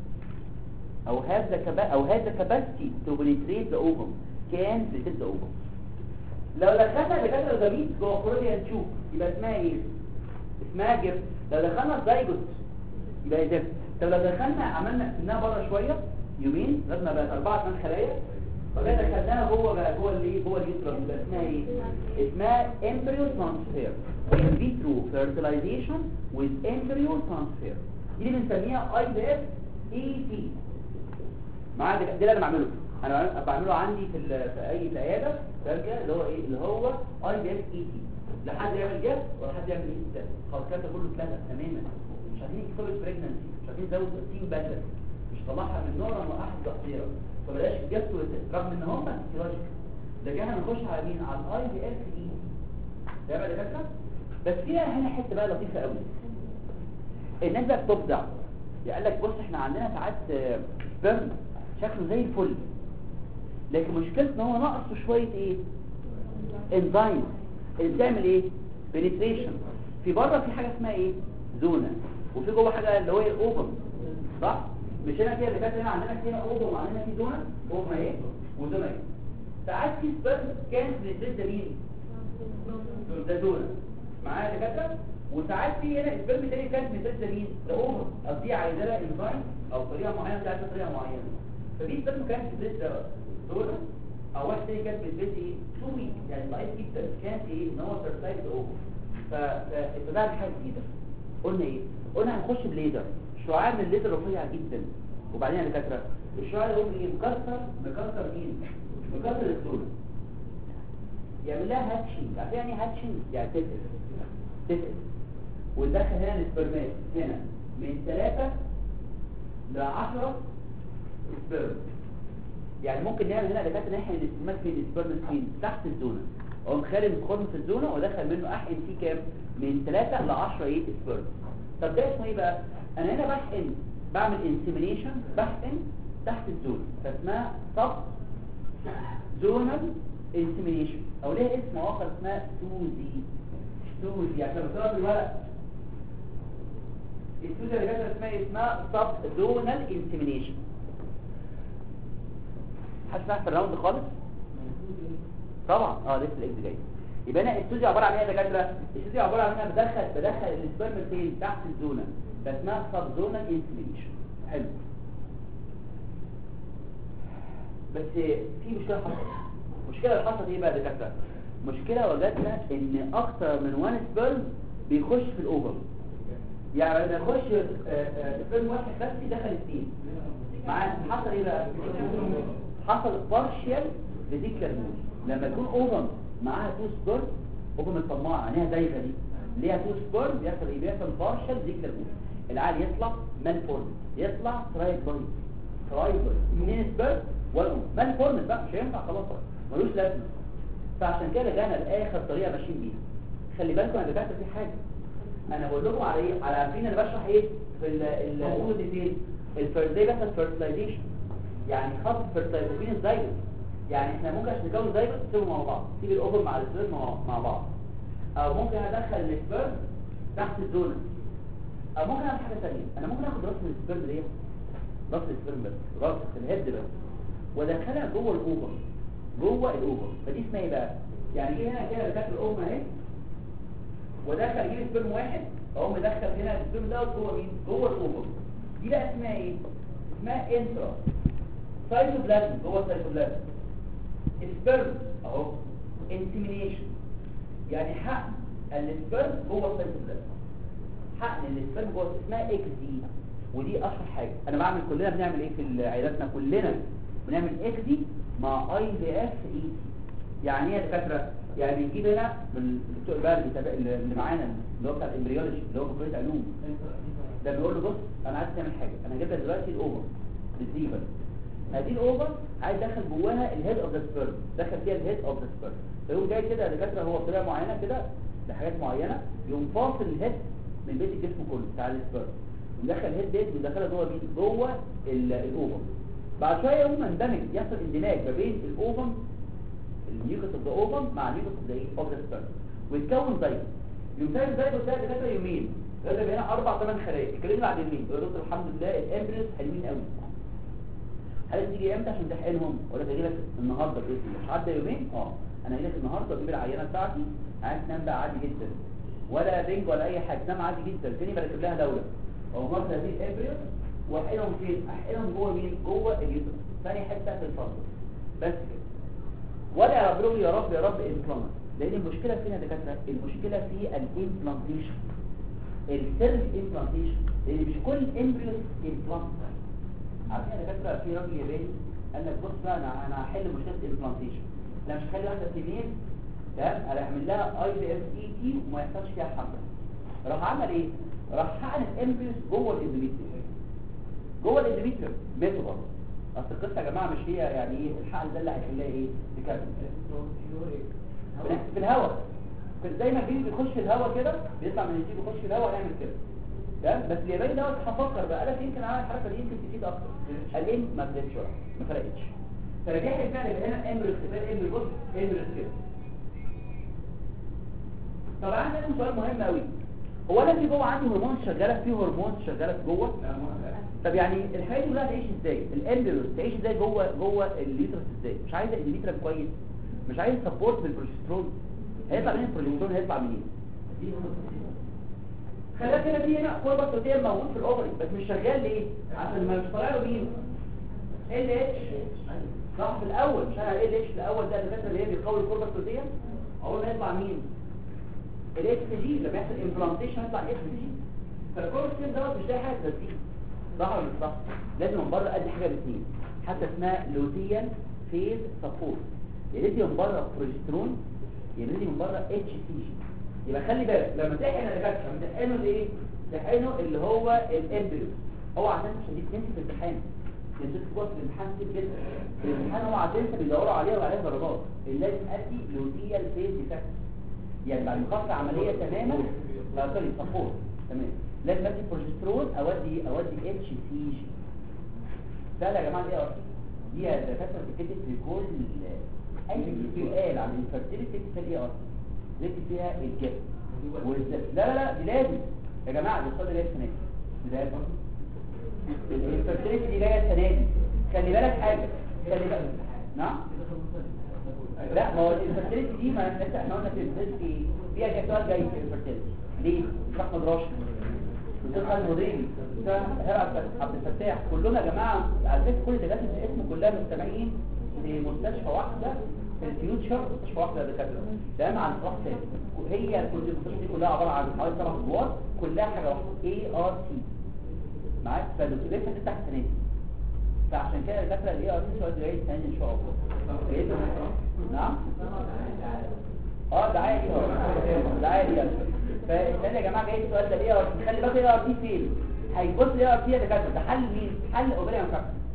او هذا كبا او هذا كاباسيتي تو بنتريت ذا اوفم كان بنتريت ذا اوفم لو دخلنا بكثره الغميس جوه كورونيا نشوف يبقى اسمها ايه اسمها جف لو دخلنا الزيجوت يبقى جف طب لو دخلنا عملنا سنها بره شويه يومين لغايه ما بقت اربعه ثمان خلايا وبعدين دخلناها جوه بقى جوه الايه جوه اليوترس يبقى اسمها ايه اسمها embryo transfer in vitro fertilization with embryo transfer دي اللي بنسميها اي بي اف اي تي معايا ده اللي انا بعمله انا بعمله عندي في في اي في العياده تمام كده اللي هو ايه اللي هو اي بي اف اي تي لا حد يعمل جاب ولا حد يعمل ايه ده خلاص كده كله اتلغى تماما مش عايزين يكسبوا البريجننسي مش عايزين يزودوا التيم بدل مش طلعها من نوع من احد تقديرا فبلاش جابت رغم ان هم فيسيولوجيك ده كده هنخش على مين على الاي بي اف اي ده بقى دكاتره بس فيها هنا حته بقى لطيفه قوي الناس بقى بتبدع يقول لك بص احنا عندنا ساعات سبرم شكله زي الفل لكن مشكلته ان هو ناقصه شويه ايه انزيم اللي بتعمل ايه بنتريشن في بره في حاجه اسمها ايه زونه وفي جوه حاجه اللي هو اوفر صح مش هنا كده اللي فات هنا عندنا هنا اوفر وعندنا في زونه اوفر ايه وزونه ايه ساعات في سبرم كان بنتريت ده مين ده زونه معايا دكاتره وساعات في هنا سبرم تاني كانت بنتريت ده مين ده اوفر قصدي عايزه لها انزيم او طريقه معينه بتاعت طريقه معينه فدي سبرم كانت بنتريت ده زونه او واحد تاني كانت بتبدي ايه تو ويك يعني ضعيف جدا كانت ايه ان هو سيرتايد اوفر فابتداء حاجه جديده قلنا ايه قلنا هنخش بليزر شعاع من الليزر رفيع جدا وبعدين يا دكاتره الشعاع ده يقوم ايه مكسر مكسر مين مكسر السوله يعمل لها هاتشنج عارف يعني هاتشنج يعني تفقس تفقس وندخل هنا السبرمات هنا من 3 ل 10 سبرم يعني ممكن نعمل هنا دكاتره ناحيه الاستمات فين السبرم فين تحت الزونه او مخلي الخرم في الزونه وادخل منه احقن فيه كام من 3 ل 10 ايه سبرم طب ده اسمه ايه بقى انا هنا بحقن بعمل انسيمينيشن بحقن تحت الزونه فاسمها سب زونال انسيمينيشن او ليها اسم اخر اسمها سوزي سوزي عشان بتقرا في الورق السوزي اللي جت اسمها اسمها سب زونال انسيمينيشن حاسس في الراوند خالص طبعا اه لسه الاكس جاي يبقى انا السوزي عباره عن ايه يا دكاتره السوزي عباره عن انا بدخل بدخل السبرم فين تحت الزونه فاسمها سب زونال انسيمينيشن حلو بس في مشكله حصلت المشكله اللي حصلت ايه بقى يا دكاتره مشكله وجدنا ان اكتر من وان سبرم بيخش في الاوفر يعني لما يخش سبرم واحد بس دخل اثنين مع حصل ايه بقى حصل بارشيال ريديكال مول لما يكون اوفر معاها تو سبرم اوفر الطماعه عينيها دايخه دي ليها تو سبرم بيحصل ايه بيحصل بارشيال ريديكال مول العيال يطلع مال فورم يطلع ترايبلويد ترايبل اثنين سبيرم والام مال فورمت بقى مش هينفع خلاص ملوش لازمه فعشان كده رجعنا لاخر طريقه ماشيين بيها خلي بالكم انا بتاعت في حاجه انا بقول لكم على ايه على عارفين انا بشرح ايه في الاول ديتيل الفيرزي بس فيرتلايزيشن يعني خط فيرتلايزيشن زايجوت يعني احنا ممكن عشان نكون زايجوت نسيبهم مع بعض نسيب الاوفر مع السبيرم مع- مع بعض او ممكن ادخل السبيرم تحت الدونر او ممكن اعمل حاجه ثانيه انا ممكن اخد راس من السبيرم دي راس السبيرم بس راس الهيد بس وادخلها جوه الاوفر جوه الاوفر فدي اسمها ايه بقى يعني جه هنا كده دخل الام اهي ودخل يجيب سبيرم واحد اقوم مدخل هنا السبيرم دوت جوه مين جوه الاوفر دي بقى اسمها ايه اسمها انترا سايتوبلازم جوه السايتوبلازم السبيرم اهو انسيمينيشن يعني حقن السبيرم جوه السايتوبلازم حقن السبيرم جوه اسمها اكس دي ودي اشهر حاجه انا بعمل كلنا بنعمل ايه في عياداتنا كلنا بنعمل اكس دي مع اي في اف اي سي يعني ايه يا دكاتره يعني بنجيب هنا من الدكتور بقى اللي بيتابع- اللي معانا اللي هو بتاع الامبريولوجي اللي هو في كليه علوم ده بيقول له بص انا عايز تعمل حاجه انا هجيب لك دلوقتي الاوفر ريسيفر هذه الاوفر عايز ادخل جواها الهيد اوف ذا سبيرم دخل فيها الهيد اوف ذا سبيرم فيقوم جاي كده يا دكاتره هو بطريقه معينه كده لحاجات معينه يقوم فاصل الهيد من بيت الجسم كله بتاع السبيرم ويدخل الهيد ديت ويدخلها جوه مين جوه ال- الاوفر بعد شويه يقوم مندمج يحصل اندماج ما بين الاوفر النيوكليس اوف ذا اوفم مع النيوكليس اوف ذا ايه اوف ذا سبيرم ويتكون زيجوت يمتاز زيجوت ده دكاتره يومين لازم هنا اربع ثمان خلايا اتكلمنا عن اليمين يقول دكتور الحمد لله الامبريس حلوين قوي هل تيجي امتى عشان تحقنهم ولا تجي لك النهارده باذن الله مش عدى يومين اه انا هجي لك النهارده اجيب العينه بتاعتي عايز تنام بقى عادي جدا ولا بنج ولا اي حاجه تنام عادي جدا تاني بركب لها دوله او مصر هذه الامبريوس واحقنهم فين احقنهم جوه مين جوه اليوترس ثاني حته في الفضل بس كده ولا يا رب يا رب يا رب امبلانت لان المشكله فين يا دكاتره المشكله في الامبلانتيشن السيلف امبلانتيشن لان مش كل امبريوس امبلانت عارفين يا دكاتره في راجل ياباني قال لك بص بقى انا انا هحل مشكله الامبلانتيشن انا مش هخلي واحده فيميل تمام انا هعمل لها اي بي اف اي تي وما يحصلش فيها حمل راح عمل ايه راح حقن الامبريوس جوه الاندوميتريوم جوه الاندوميتريوم ميثود اصل القصه يا جماعه مش هي يعني ايه الحقن ده اللي هيخليها ايه تكمل في الهواء زي ما الجيل بيخش في الهواء كده بيطلع من الجيل بيخش في الهواء نعمل كده تمام بس الياباني دوت هفكر بقى قال لك يمكن عمل الحركه دي يمكن تفيد اكتر قال ايه ما فرقتش ولا ما فرقتش فرجع لي فعلا يبقى هنا امبريس كده امبريس بص امبريس كده طب عندي لكم سؤال مهم قوي هو انا في جوه عندي هرمون شغاله في هرمون شغاله في جوه طب يعني الحياه دي كلها تعيش ازاي الامبريوس تعيش ازاي جوه جوه الليترس ازاي مش عايزه الليترس كويس مش عايز سبورت بالبروجسترون هيطلع منين البروجسترون هيطلع منين خلي بالك هنا في هنا كوربا بروتين موجود في الاوفري بس مش شغال ليه عشان ما مش طالع له مين ال اتش صح في الاول مش انا ال اتش الاول ده الدكاتره اللي هي بيقوي الكوربا بروتين اول ما يطلع مين الاكس جي لما يحصل امبلانتيشن يطلع اكس جي فالكوربا بروتين دوت مش لاقي حاجه تنزيه صح ولا مش صح لازم من بره ادي حاجه باثنين حتى اسمها لوتيان فيز سبورت يا ريت من بره بروجسترون يا ريت من بره اتش سي جي يبقى خلي بالك لما تحقن الدكاتره بتحقنه الايه تحقنه اللي هو الامبريو هو عشان مش دي تنسى في الامتحان تنسى في وقت الامتحان كتير جدا في الامتحان هو عشان بيدوروا عليها وعليها درجات اللي لازم ادي لوتيال فيز ديفكت يعني بعد ما خلص عمليه تماما لا سوري سبورت تمام لازم ادي بروجسترون اودي اودي اتش سي جي سهله يا جماعه دي ار دي يا دكاتره بتكتب في كل اي سؤال عن الفيرتيليتي في الاي ار نكتب فيها الجد والزد لا لا لا دي لازم يا جماعه دي الصدر جايه السنه دي بدايه برضه الفيرتيليتي دي جايه السنه دي خلي بالك حاجه خلي بالك نعم لا ما هو الفيرتيليتي دي ما لسه احنا قلنا في الفيرتيليتي فيها جاي سؤال جاي في الفيرتيليتي ليه؟ مش احمد راشد دكتور خالد مديري دكتور هرع عبد الفتاح كلنا يا جماعه على فكره كل دكاتره الاسم كلها مستمعين في مستشفى واحده في الفيوتشر مستشفى واحده يا دكاتره ده مع الفرح هي كل المستشفى دي كلها عباره عن حوالي سبع ادوار كلها حاجه واحده اي ار سي معاك فالدكتور لسه هتفتح السنه دي فعشان كده الدكاتره الاي ار سي سؤال جاي السنه دي ان شاء الله بإذن الله. نعم اه ده عادي اه ده عادي يعني فالثاني يا جماعه جاي السؤال ده ايه ار خلي بالك ايه ار تي فين هيبص ايه ار تي يا دكاتره ده حل مين حل اوبريان فاكتور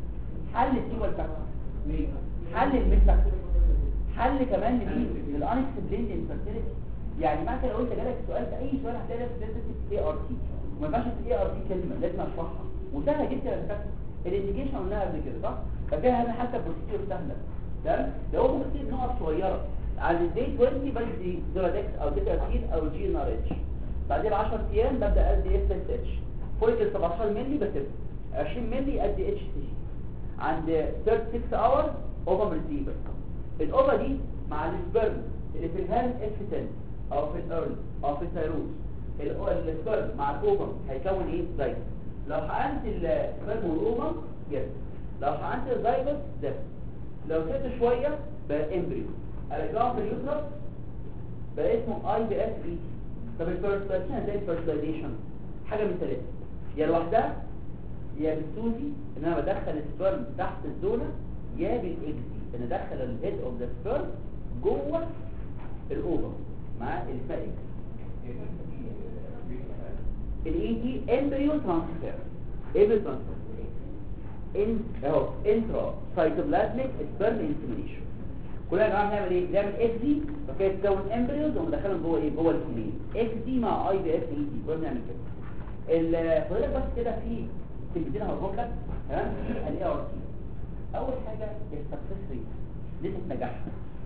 حل التيوال فاكتور حل الميد فاكتور حل كمان لمين للانكسبليند انفيرتيليتي يعني مثلا لو انت جالك سؤال في اي سؤال هتلاقي نفسك لازم تكتب اي ار تي وما ينفعش تكتب اي ار تي كلمه لازم اشرحها وسهله جدا يا دكاتره الانديكيشن قلناها قبل كده صح ففيها هنا حتى بروسيجر سهله تمام ده هو ممكن تكتب نقط صغيره على الدي 20 بدي زولادكس او تيتاسين او جي ان ار اتش بعدين 10 ايام ببدا ادي اف اس اتش فوق ال 17 مللي بسيب 20 مللي ادي اتش تي عند 36 اور اوفر ريسيفر الاوفا دي مع السبرم اللي في الهان اف 10 او في الايرل او في الثيروس السبرم مع الاوفا هيكون ايه زي لو حقنت السبرم والاوفا يس لو حقنت الزيجوت ده لو سبت شويه بقى امبريو ارجعه في اليوترس بقى اسمه اي بي اس اي طب الفيرتلايزيشن ازاي الفيرتلايزيشن حاجه من ثلاثه يا لوحدها يا بالسوزي ان انا بدخل السبرم تحت الزونه يا بالاكزي ان ادخل الهيد اوف ذا سبرم جوه الاوفر مع اللي اسمها اكزي الاي دي امبريو ترانسفير امبريو ترانسفير ان اهو انترا سايتوبلازميك سبرم انسيمينيشن كلنا يا جماعه بنعمل ايه بنعمل اكس دي فكده تكون امبريوز وندخلهم جوه ايه جوه الكمين اكس دي مع اي بي اف اي دي كلنا بنعمل كده الفضيلة بس كده في كلمتين هقول لك تمام الاي ار تي اول حاجه السكسس ريت نسبه نجاحها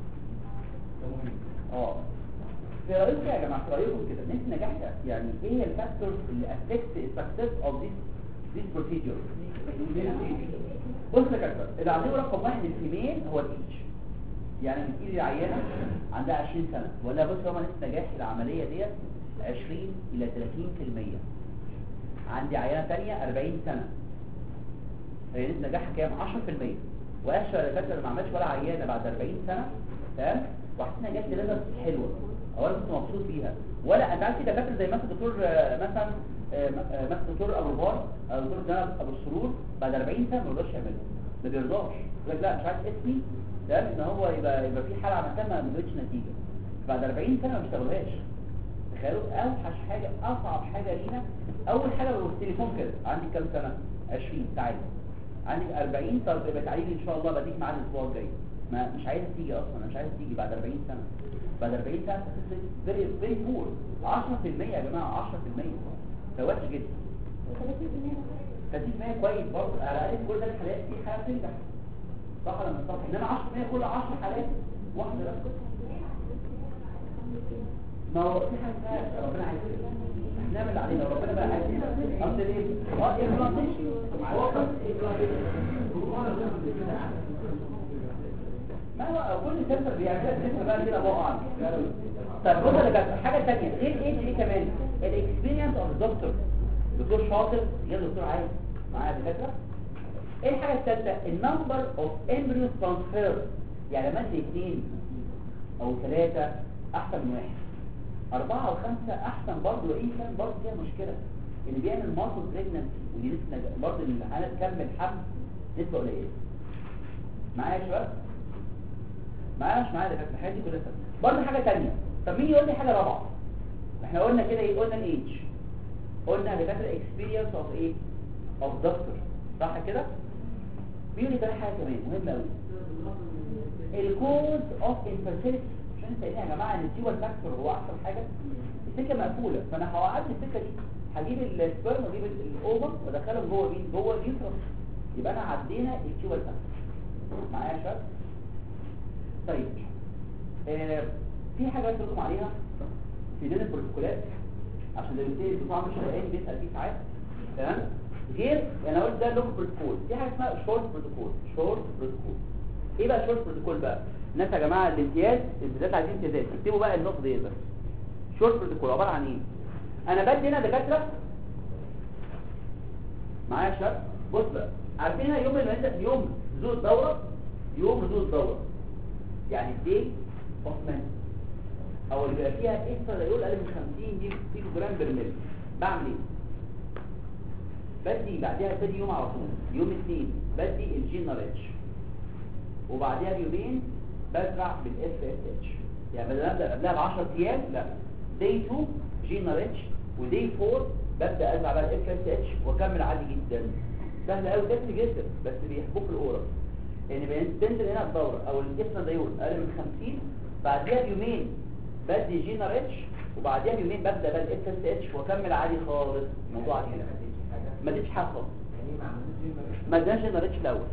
اه في رايكم يا جماعه في رايكم كده نسبه نجاحها يعني ايه هي الفاكتورز اللي افكت السكسس اوف ذيس ذيس بروسيجر بص يا كابتن اللي عندنا رقم واحد الفيميل هو الايدج يعني بتجيلي عيانه عندها 20 سنه ولا بص هو نسبه نجاح العمليه ديت 20 الى 30% عندي عيانه ثانيه 40 سنه هي نسبه نجاحها كام 10% واشهر الدكاتره اللي ما عملش ولا عيانه بعد 40 سنه تمام واحسن نجاح لازم حلوه او انا كنت مبسوط بيها ولا انت عارف في دكاتره زي مثلا دكتور آه، مثلا آه، آه، مثلا دكتور ابو بار او دكتور جنب ابو السرور بعد 40 سنه ما يقدرش يعملها ما بيرضاش يقول لك لا مش عايز اسمي تمام ان هو يبقى يبقى في حاله عملتها ما جابتش نتيجه بعد 40 سنه ما بيشتغلوهاش تخيلوا اوحش حاجه اصعب حاجه لينا اول حاجه بالتليفون كده عندي كام سنه 20 تعالى عندك 40 طب يبقى تعالي لي ان شاء الله بديك معانا الاسبوع الجاي ما مش عايز تيجي اصلا انا مش عايز تيجي بعد 40 سنه بعد 40 سنه فيري فيري بور 10% يا جماعه 10% ده وحش جدا 30% كويس برضه على الاقل كل ده الحالات في حاله تنجح صح ولا مش صح انما 10% كل 10 حالات واحده بس ما هو في حاجه اسمها ربنا عايز كده احنا نعمل اللي علينا وربنا بقى عايز كده اصل ايه اه امبلانتيشن وقت ما هو كل سنتر بيعملها سنتر بقى كده الله اعلم طب بص يا جماعه حاجه ثانيه غير ايه ايه كمان الاكسبيرينس اوف الدكتور دكتور شاطر غير دكتور عادي معايا دكاتره ايه الحاجه الثالثه النمبر اوف امبريو ترانسفير يعني لما انت اثنين او ثلاثه احسن من واحد أربعة أو خمسة أحسن برضه وإن كان برضه فيها مشكلة اللي بيعمل ماركو بريجننسي ودي نسبة برضه اللي أنا تكمل حمل نسبة قليلة معايا يا شباب؟ معايا مش معايا ده كانت الحاجات دي كلها برضه حاجة تانية طب مين يقول لي حاجة رابعة؟ احنا قلنا كده ايه قلنا الايدج قلنا دكاتره اكسبيرينس اوف ايه اوف دكتور صح كده مين اللي كمان حاجه كمان مهمه قوي الكوز اوف انفيرتيليتي عشان انت ايه يا جماعه ان التيوال فاكتور هو احسن حاجه السكه مقفوله فانا هوعد السكه دي هجيب السبرم واجيب الاوفر وادخلهم جوه مين جوه اليوترس يبقى انا عدينا التيوال فاكتور معايا يا شباب طيب آه في حاجه عايز لكم عليها في دين البروتوكولات عشان لو يبتدي الدفاع مش لاقيني بيسال فيه ساعات تمام غير يعني انا قلت ده لوك بروتوكول في حاجه اسمها شورت بروتوكول شورت بروتوكول ايه بقى شورت بروتوكول بقى الناس يا جماعه الامتياز الامتيازات عايزين امتيازات اكتبوا بقى النقطه دي بس شورت بروتوكول عباره عن ايه انا بدي هنا دكاتره معايا يا شباب بص بقى عارفين هنا يوم اللي يوم نزول الدوره يوم نزول الدوره يعني الدي اوف مان او اللي بيبقى فيها اكسترا يقول اقل من 50 دي كيلو جرام برميل بعمل ايه بدي بعدها ابتدي يوم على طول يوم اثنين بدي الجين ريتش وبعدها بيومين بزرع بالاس اس اتش يعني بدل ما ابدا قبلها ب 10 ايام لا داي 2 جين ريتش وداي 4 ببدا ازرع بقى الاس اس اتش واكمل عادي جدا سهل قوي تفرق جدا بس بيحبوك الاورال يعني بين- تنزل هنا الدوره او الجسم اقل من 50 بعديها بيومين بدي جينر اتش وبعديها بيومين ببدا بقى الاف اس اتش واكمل عادي خالص الموضوع عادي هنا ما اديتش حاجه خالص ما اديناش جينر اتش الاول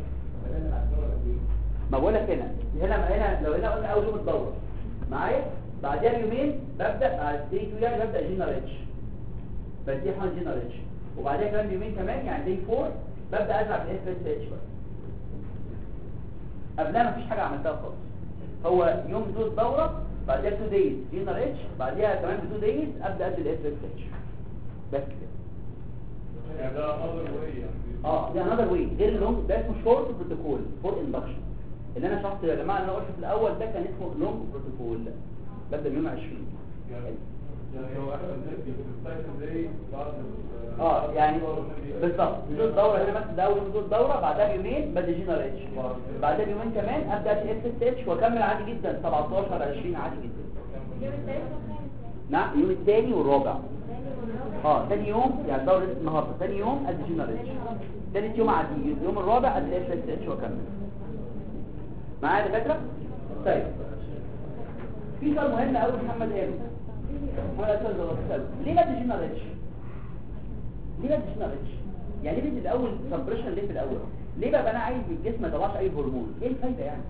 ما بقول لك هنا هنا هنا لو هنا قلنا اول يوم الدوره معايا بعديها بيومين ببدا على دي 2 يعني ببدا جينر اتش بدي حاجه جينر اتش وبعديها كمان بيومين كمان يعني دي 4 ببدا ازرع بالاف اس اتش بقى قبلها مفيش حاجه عملتها خالص هو يوم بدون الدوره بعدها 2 دايز جينر اتش بعدها كمان ب 2 دايز ابدا ادي الاف اس اتش بس كده يعني ده other way يعني اه ده انذر واي غير اللونج ده اسمه شورت بروتوكول فور اندكشن اللي انا شرحته يا جماعه اللي انا قلته في الاول ده كان اسمه لونج بروتوكول ببدا من يوم 20 يعني يعني هو احسن نبي في السايكل دي بعد ال- اه يعني ال- بالظبط بدون الدوره هنا مثلا ده اول يوم بدون الدوره بعدها بيومين بدي جينر اتش بعدها بيومين كمان ابدا ادي اف اس اتش واكمل عادي جدا 17 20 عادي جدا اليوم الثالث والخامس نعم اليوم الثاني والرابع اه ثاني يوم يعني الدوره لسه النهارده ثاني يوم ادي جينر اتش ثالث يوم عادي اليوم الرابع ادي اف اس اتش واكمل معايا يا دكاتره طيب في سؤال مهم قوي محمد قاله محمد قال سؤال ليه بدي جينر اتش ليه بدي جينر اتش يعني ليه بدي الاول سبريشن ليه في الاول ليه بقى انا عايز الجسم ما يطلعش اي هرمون ايه الفايده يعني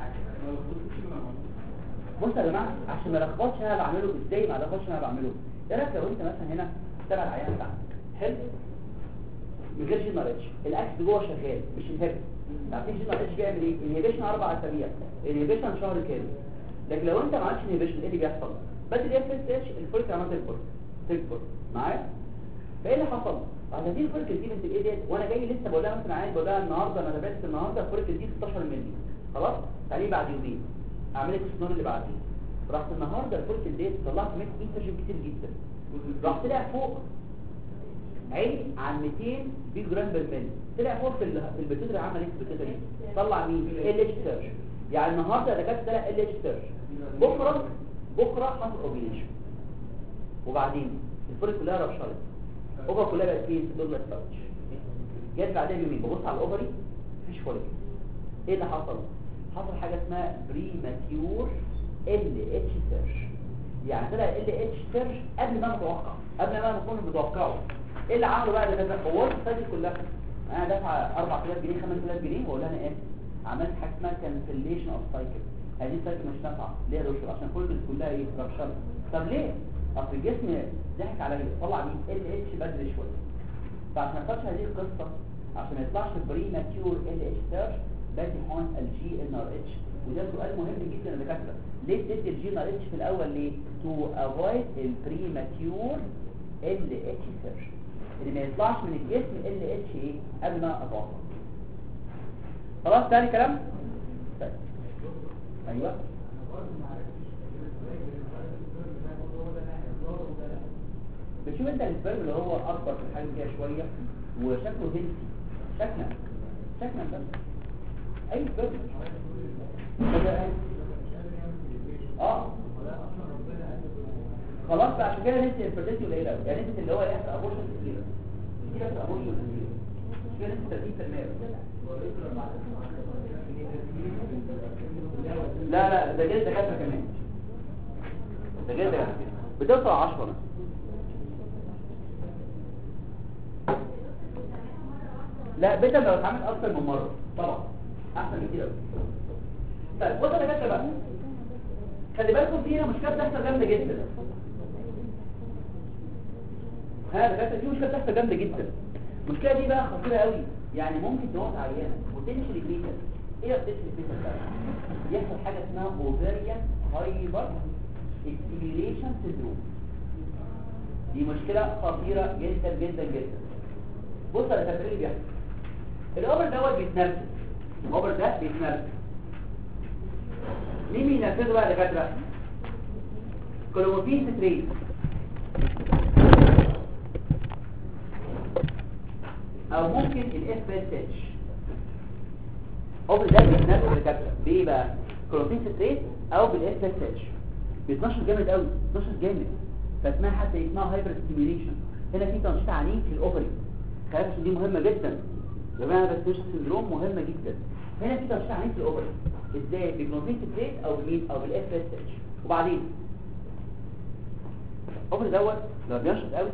بص يا جماعه عشان ما لخبطش انا بعمله ازاي ما لخبطش انا بعمله ايه رايك لو انت مثلا هنا تبع العيان بتاعك حلو من غير جينر اتش الاكس جوه شغال مش انهبت عارفين جينر اتش بيعمل ايه انهبيشن اربع اسابيع انهبيشن شهر كامل لكن لو انت ما عملتش انهبيشن ايه اللي بيحصل بس الاف اس اتش الفوليك عملت تكبر تكبر معايا فايه اللي حصل بعد هذه الفوليك دي بنت الايه ديت وانا جاي لسه بقول لها مثلا عايز بقول لها النهارده انا تابعت النهارده الفوليك دي 16 مللي خلاص تعالي بعد يومين اعمل لك السنون اللي بعديه رحت النهارده الفوليك ديت طلعت كميه انترجين كتير جدا راح طلع فوق عين عن 200 بيج جرام بالملي طلع فوق في ال- في البيتوتري عمل ايه في البيتوتري طلع مين ال اتش سيرش يعني النهارده ده كانت طلع ال اتش سيرش بكره بكره حصل اوبيليشن وبعدين الفوليك كلها رشرت الاوفر كلها بقت فين في دوبلت باوتش جت بعدها بيومين ببص على الاوفري مفيش فوليك ايه اللي حصل حصل حاجه اسمها بري ماتيور ال اتش سيرش يعني طلع ال اتش سيرش قبل ما نتوقع قبل ما نكون متوقعه ايه اللي عمله بقى ده فورت السايكل كلها انا دافع 4000 جنيه 5000 جنيه واقول انا ايه عملت حاجه اسمها كانسليشن اوف سايكل هذه السايكل مش نافعه ليه يا دكتور عشان كل كلها ايه ربشره طب ليه اصل الجسم ضحك عليا طلع مين ال اتش بدري شويه فعشان ما يحصلش هذه القصه عشان ما يطلعش بري ماتيور ال اتش سيرش بدي هون الجي ان ار اتش وده سؤال مهم جدا يا دكاتره ليه بتدي الجي ان ار اتش في الاول ليه تو افويد البري ماتيور ال اتش سيرش اللي ما يطلعش من الجسم ال اتش ايه قبل ما اتوقع خلاص تاني كلام طيب. ايوه بتشوف انت السبرم اللي هو اكبر في الحجم كده شويه وشكله هيلثي شكلا شكلا بس اي سبرم كده اه خلاص بقى عشان كده نسبه الفيرتيلتي قليله قوي يعني نسبه اللي هو يحصل ابورشن كتير كتير يحصل ابورشن كتير مش كده نسبه 30% لا لا ده جلد دكاتره كمان ده جلد دكاتره بتوصل 10 مثلا لا بيتا لو اتعمل اكتر من مره طبعا احسن كتير قوي طيب بص يا دكاتره بقى خلي بالكم في هنا مشكله بتحصل جامده جدا ها دكاتره في مشكله بتحصل جامده جدا المشكله دي بقى خطيره قوي يعني ممكن تموت عيانه وتنشل البيتا ايه بتنشل البيتا بقى يحصل حاجه اسمها اوفيريان هايبر ستيميوليشن سيندروم دي مشكله خطيره جدا جدا جدا بص على التفريق اللي بيحصل الاوبر دوت بيتنفس الاوبر ده بيتنفس مين بينفذه بقى يا دكاتره كلوموفين ستريت او ممكن الاف اس اتش اوبر ده بيتنفس يا دكاتره بايه بقى كلوموفين ستريت او بالاف اس اتش بيتنشط جامد قوي بيتنشط جامد فاسمها حتى اسمها هايبر ستيميوليشن هنا في تنشيط عنيف في الاوفري خلاص دي مهمه جدا يا جماعه بس سندروم مهمه جدا هنا في تشريح عمليه الاوفر ازاي بالمونتيك بليت او بالمين او بالاف اس اتش وبعدين الاوفر دوت لو بينشط قوي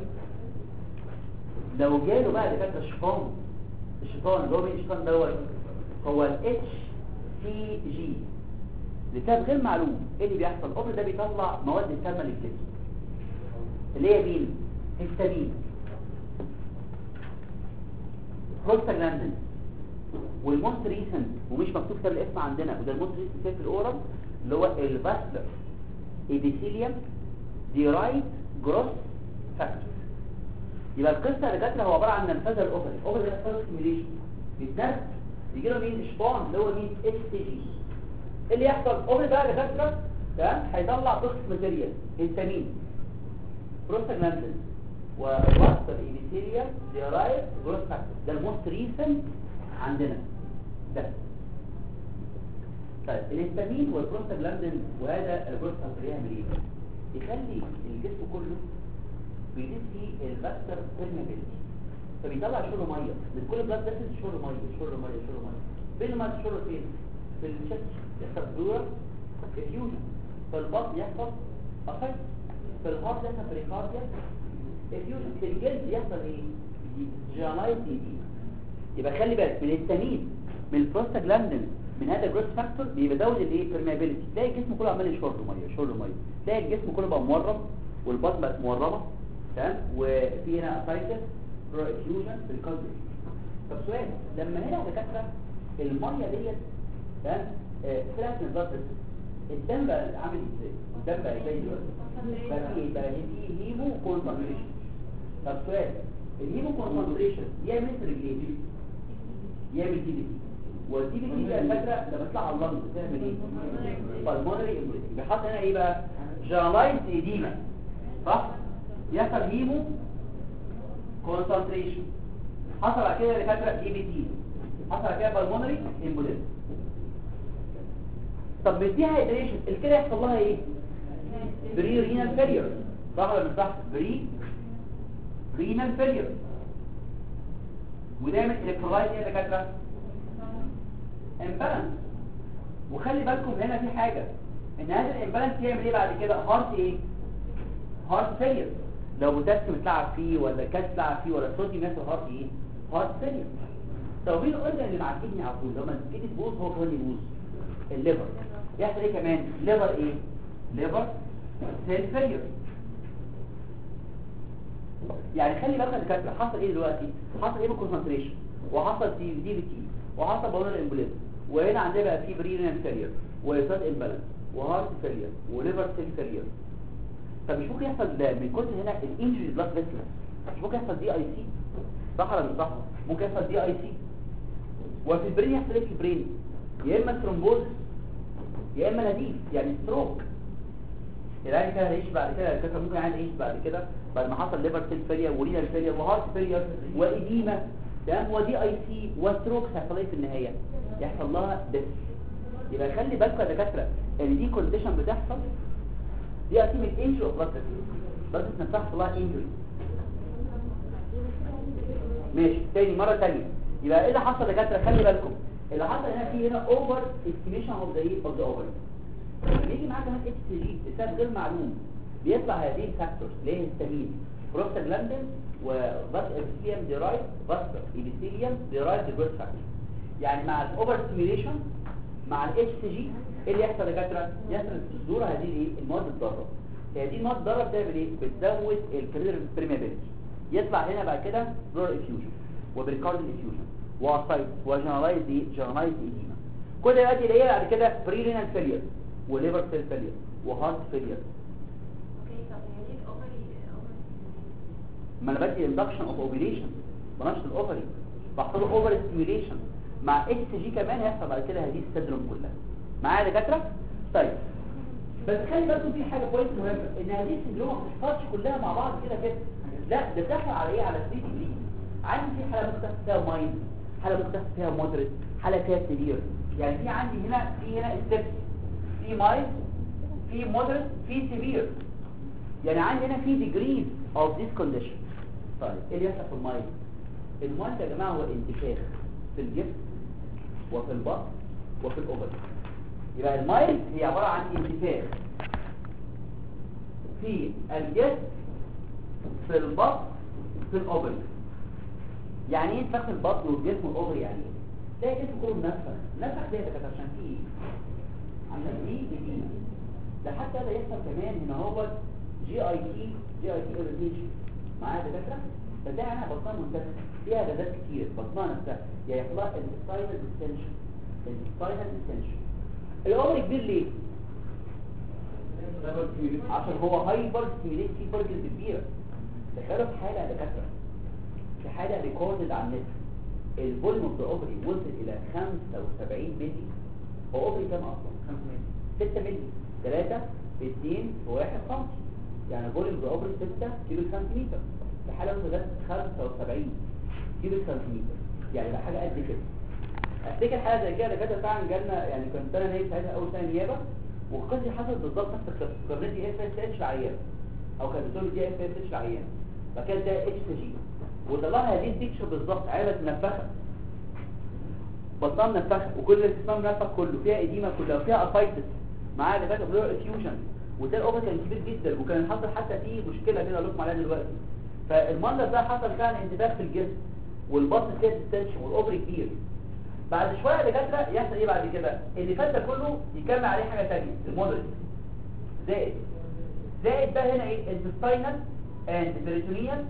لو جاله بقى دكاتره الشيطان الشيطان اللي هو مين الشيطان دوت هو الاتش سي جي لسبب غير معلوم ايه اللي بيحصل الاوفر ده بيطلع مواد سامه للجسم اللي هي مين هيستامين بروستاجلاندين والموست ريسنت ومش مكتوب كتاب الاسم عندنا وده الموست ريسنت في الاورال اللي هو الفاسلر ايبيثيليوم ديرايد جروس فاكتور يبقى القصه يا دكاتره هو عباره عن نفاذه الاوفري الاوفري ده ستارت ستيميليشن بيتنفذ يجي له مين الشيطان اللي هو مين اس تي جي ايه اللي يحصل الاوفري بقى يا دكاتره تمام هيطلع توكسيك ماتيريال هيستامين بروستاجلاندين وواسطة الإيبيثيليوم ديرايد جروس فاكتور ده الموست ريسنت عندنا ده طيب الهستامين والبروستاجلاندين وهذا الجروس فاكتور يعمل ايه؟ يخلي الجسم كله بيزيد فيه الفاكتور بيرميبيليتي فبيطلع شر ميه من كل بلاد بس شر ميه شر ميه شر ميه فين ما الشر فين؟ في الشست يحصل دورة افيوجن في البطن يحصل افكت في الهارت يحصل بريكارديا افيوجن في الجلد يحصل ايه جينالايز دي يبقى خلي بالك من الهستامين من البروستاجلاندين من هذا الجروس فاكتور بيزود الايه بيرميابيليتي تلاقي الجسم كله عمال يشرب ميه يشرب ميه تلاقي الجسم كله بقى مورم والبطن بقت مورمه تمام وفي هنا اسايتس برو افيوجن في القلب طب سؤال لما هنا يا دكاتره الميه ديت تمام آه، طلعت من البلد الدم بقى عامل ازاي الدم بقى ازاي دلوقتي بقى في ايه بقى في هيمو كونسنتريشن طب سؤال الهيمو كونسنتريشن يعمل رجلين يعمل دي بي تي والدي بي تي بقى فاكره لما تطلع على اللنج بتعمل ايه بالمونري امبوليزم بيحط هنا ايه بقى جالايز ايديما صح يحصل هيمو كونسنتريشن حصل على كده اللي فاكره دي بي تي حصل على كده بالمونري امبوليزم طب بالدي هايدريشن الكلى يحصل لها ايه بري رينال فيلير صح ولا مش صح بري رينال فيلير ونعمل الكترولايت ايه يا دكاتره امبالانس وخلي بالكم هنا في حاجه ان هذا الامبالانس يعمل ايه بعد كده هارت ايه هارت فيلير لو بوتاسيوم اتلعب فيه ولا كاس اتلعب فيه ولا صوديوم يحصل هارت ايه هارت فيلير طب مين الاورجن اللي معديني على طول لما تيجي تبوظ هو كمان يبوظ الليفر يحصل ايه كمان ليفر ايه ليفر سيل فيلير يعني خلي بالك الدكاتره حصل ايه دلوقتي حصل ايه بالكونسنتريشن وحصل دي دي بي تي وحصل بالونر امبوليزم وهنا عندنا بقى في برينال فيلير ويساد امبالانس وهارت فيلير وليفر سيل فيلير طب مش ممكن يحصل ده من كتر هنا الانجري بلاد فيسلز مش ممكن يحصل دي اي سي صح ولا مش صح ممكن يحصل دي اي سي وفي البرين يحصل ايه في البرين يا اما ثرومبوز يا اما نزيف يعني ستروك العيان كده هيعيش بعد كده الكسر ممكن العيان يعيش بعد كده بعد ما حصل ليفر سيل فيلير ورينال فيلير وهارت فيلير واديما تمام ودي اي سي وستروك هيحصل ايه في النهايه يحصل لها ديث يبقى خلي بالكم يا دكاتره ان دي كونديشن بتحصل دي اكيد من انجري اوف بلاد بس نفسها حصل لها انجري ماشي تاني مره تانية يبقى ايه اللي حصل يا دكاتره خلي بالكم اللي حصل هنا في هنا اوفر استيميشن اوف ذا اوف ذا اوفر بيجي معاه كمان اتش سي جي بسبب غير معلوم بيطلع هذه الفاكتورز اللي هي الهستامين بروستاجلاندين وبس ابيثيليوم ديرايد بس ابيثيليوم ديرايد جروث فاكتور يعني مع الاوفر ستيميليشن مع الاتش سي جي ايه اللي يحصل يا دكاتره يحصل ظهور هذه الايه المواد الضاره هذه المواد الضاره بتعمل ايه بتزود الكرير بريمابيلتي يطلع هنا بعد كده بلور افيوجن وبريكارديال افيوجن واسايت وجنرالايز دي جنرالايز ايديما كل ده يؤدي لايه بعد كده بريلينال فيلير وليفر سيل فيلير وهارت فيلير ما انا بدي اندكشن اوف اوفيليشن بنشط الاوفري بحصل اوفر ستيميوليشن مع اتش جي كمان هيحصل بعد كده هذه السندروم كلها معايا يا دكاتره طيب بس خلي بالكم في حاجه بوينت مهمه ان هذه السندروم ما بتحصلش كلها مع بعض كده كده لا ده بتحصل على ايه على 3 ديجري عندي في حاله ممكن تحصل فيها مايند حاله ممكن تحصل فيها مودريت حاله فيها سيفير يعني في عندي هنا في هنا ستيبس في مايند في مودريت في سيفير يعني عندي هنا في ديجريز اوف ذيس كونديشن طيب ايه اللي يحصل في المايند المايند يا جماعه هو انتفاخ في الجسم وفي البطن وفي الاوبر يبقى المايل هي عباره عن انتفاخ في الجسم في البطن في الاوبر يعني ايه انتفاخ في البطن والجسم والاوبر يعني ايه تلاقي الجسم كله منفخ منفخ ده كده عشان فيه ايه عشان فيه اديمه ده حتى ده يحصل كمان هنا هو جي اي تي جي اي تي اورينتيشن معايا دكاتره فده انا بطنها منتفخ فيها غازات كتير بطنها نفسها يعني يحصل لها السباينال ديستنشن السباينال ديستنشن الامر كبير ليه عشان هو هايبر ستيميليت في برجل كبيره تخيلوا في حاله يا دكاتره في حاله ريكوردد على النت الفوليوم اوف ذا اوفري وصل الى 75 مللي هو اوفري كام اصلا 5 مللي 6 مللي 3 في 2 في 1 سم يعني فوليوم اوف ذا اوفري 6 كيلو سنتيمتر في حاله وصلت 75 كيلو سنتيمتر يعني ده حاجه قد كده افتكر حاجه زي كده كده فعلا جالنا يعني كنت انا نايم ساعتها اول سنه نيابه والقصه حصلت بالظبط نفس القصه كانت دي اف اس اتش العيان او كانت بتقول دي اف اس اتش العيان فكان ده اتش جي وطلعها هذه البيكتشر بالظبط عيله منفخه بطنها منفخه وكل الجسم منفخ كله فيها اديمه كلها وفيها افايتس معاها اللي فاتت بلور افيوجن وده الاوفر كان كبير جدا وكان حصل حتى فيه مشكله كده اقول لكم عليها دلوقتي فالمنظر ده حصل فعلا انتفاخ في الجسم والبطن فيها ديستنشن والاوفر كبير بعد شويه دكاتره يحصل ايه بعد كده اللي فات ده كله يكمل عليه حاجه ثانيه المودريت زائد زائد ده هنا ايه السباينال اند بريتونيال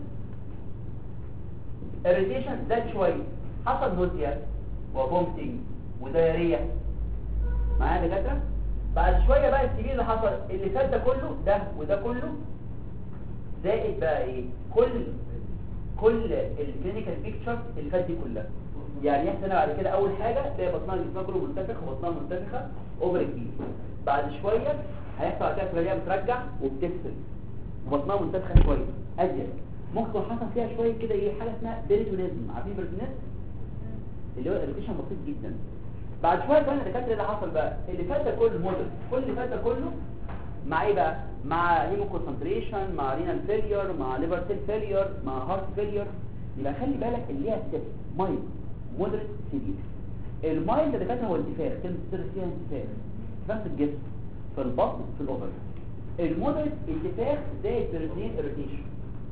اريتيشن زاد شويه حصل نوزيا وفومتنج ودايريه معايا دكاتره بعد شويه بقى الكبير اللي حصل اللي فات ده كله ده وده كله زائد بقى ايه كل كل الكلينيكال بيكتشر اللي فات دي كلها يعني احنا بعد كده اول حاجه تلاقي بطنها جسمها كله منتفخ وبطنها منتفخه اوفر كبير بعد شويه هيحصل بعد كده تلاقيها بترجع وبتفصل وبطنها منتفخه شويه ازيد ممكن يكون حصل فيها شويه كده ايه حاجه اسمها بيريتونيزم عارفين بيريتونيزم اللي هو اريتيشن بسيط جدا بعد شويه كمان الدكاتره اللي حصل بقى اللي فات ده كله موديل كل اللي فات ده كله مع ايه بقى مع هيمو كونسنتريشن مع رينال فيلير مع ليفر سيل فيلير مع هارت فيلير يبقى خلي بالك اللي ليها ستيب مايل مودريت سيفير المايل ده كان هو انتفاخ كلمه سر فيها انتفاخ انتفاخ في الجسم في البطن في الاوفر المودريت انتفاخ زائد بيرتين اريتيشن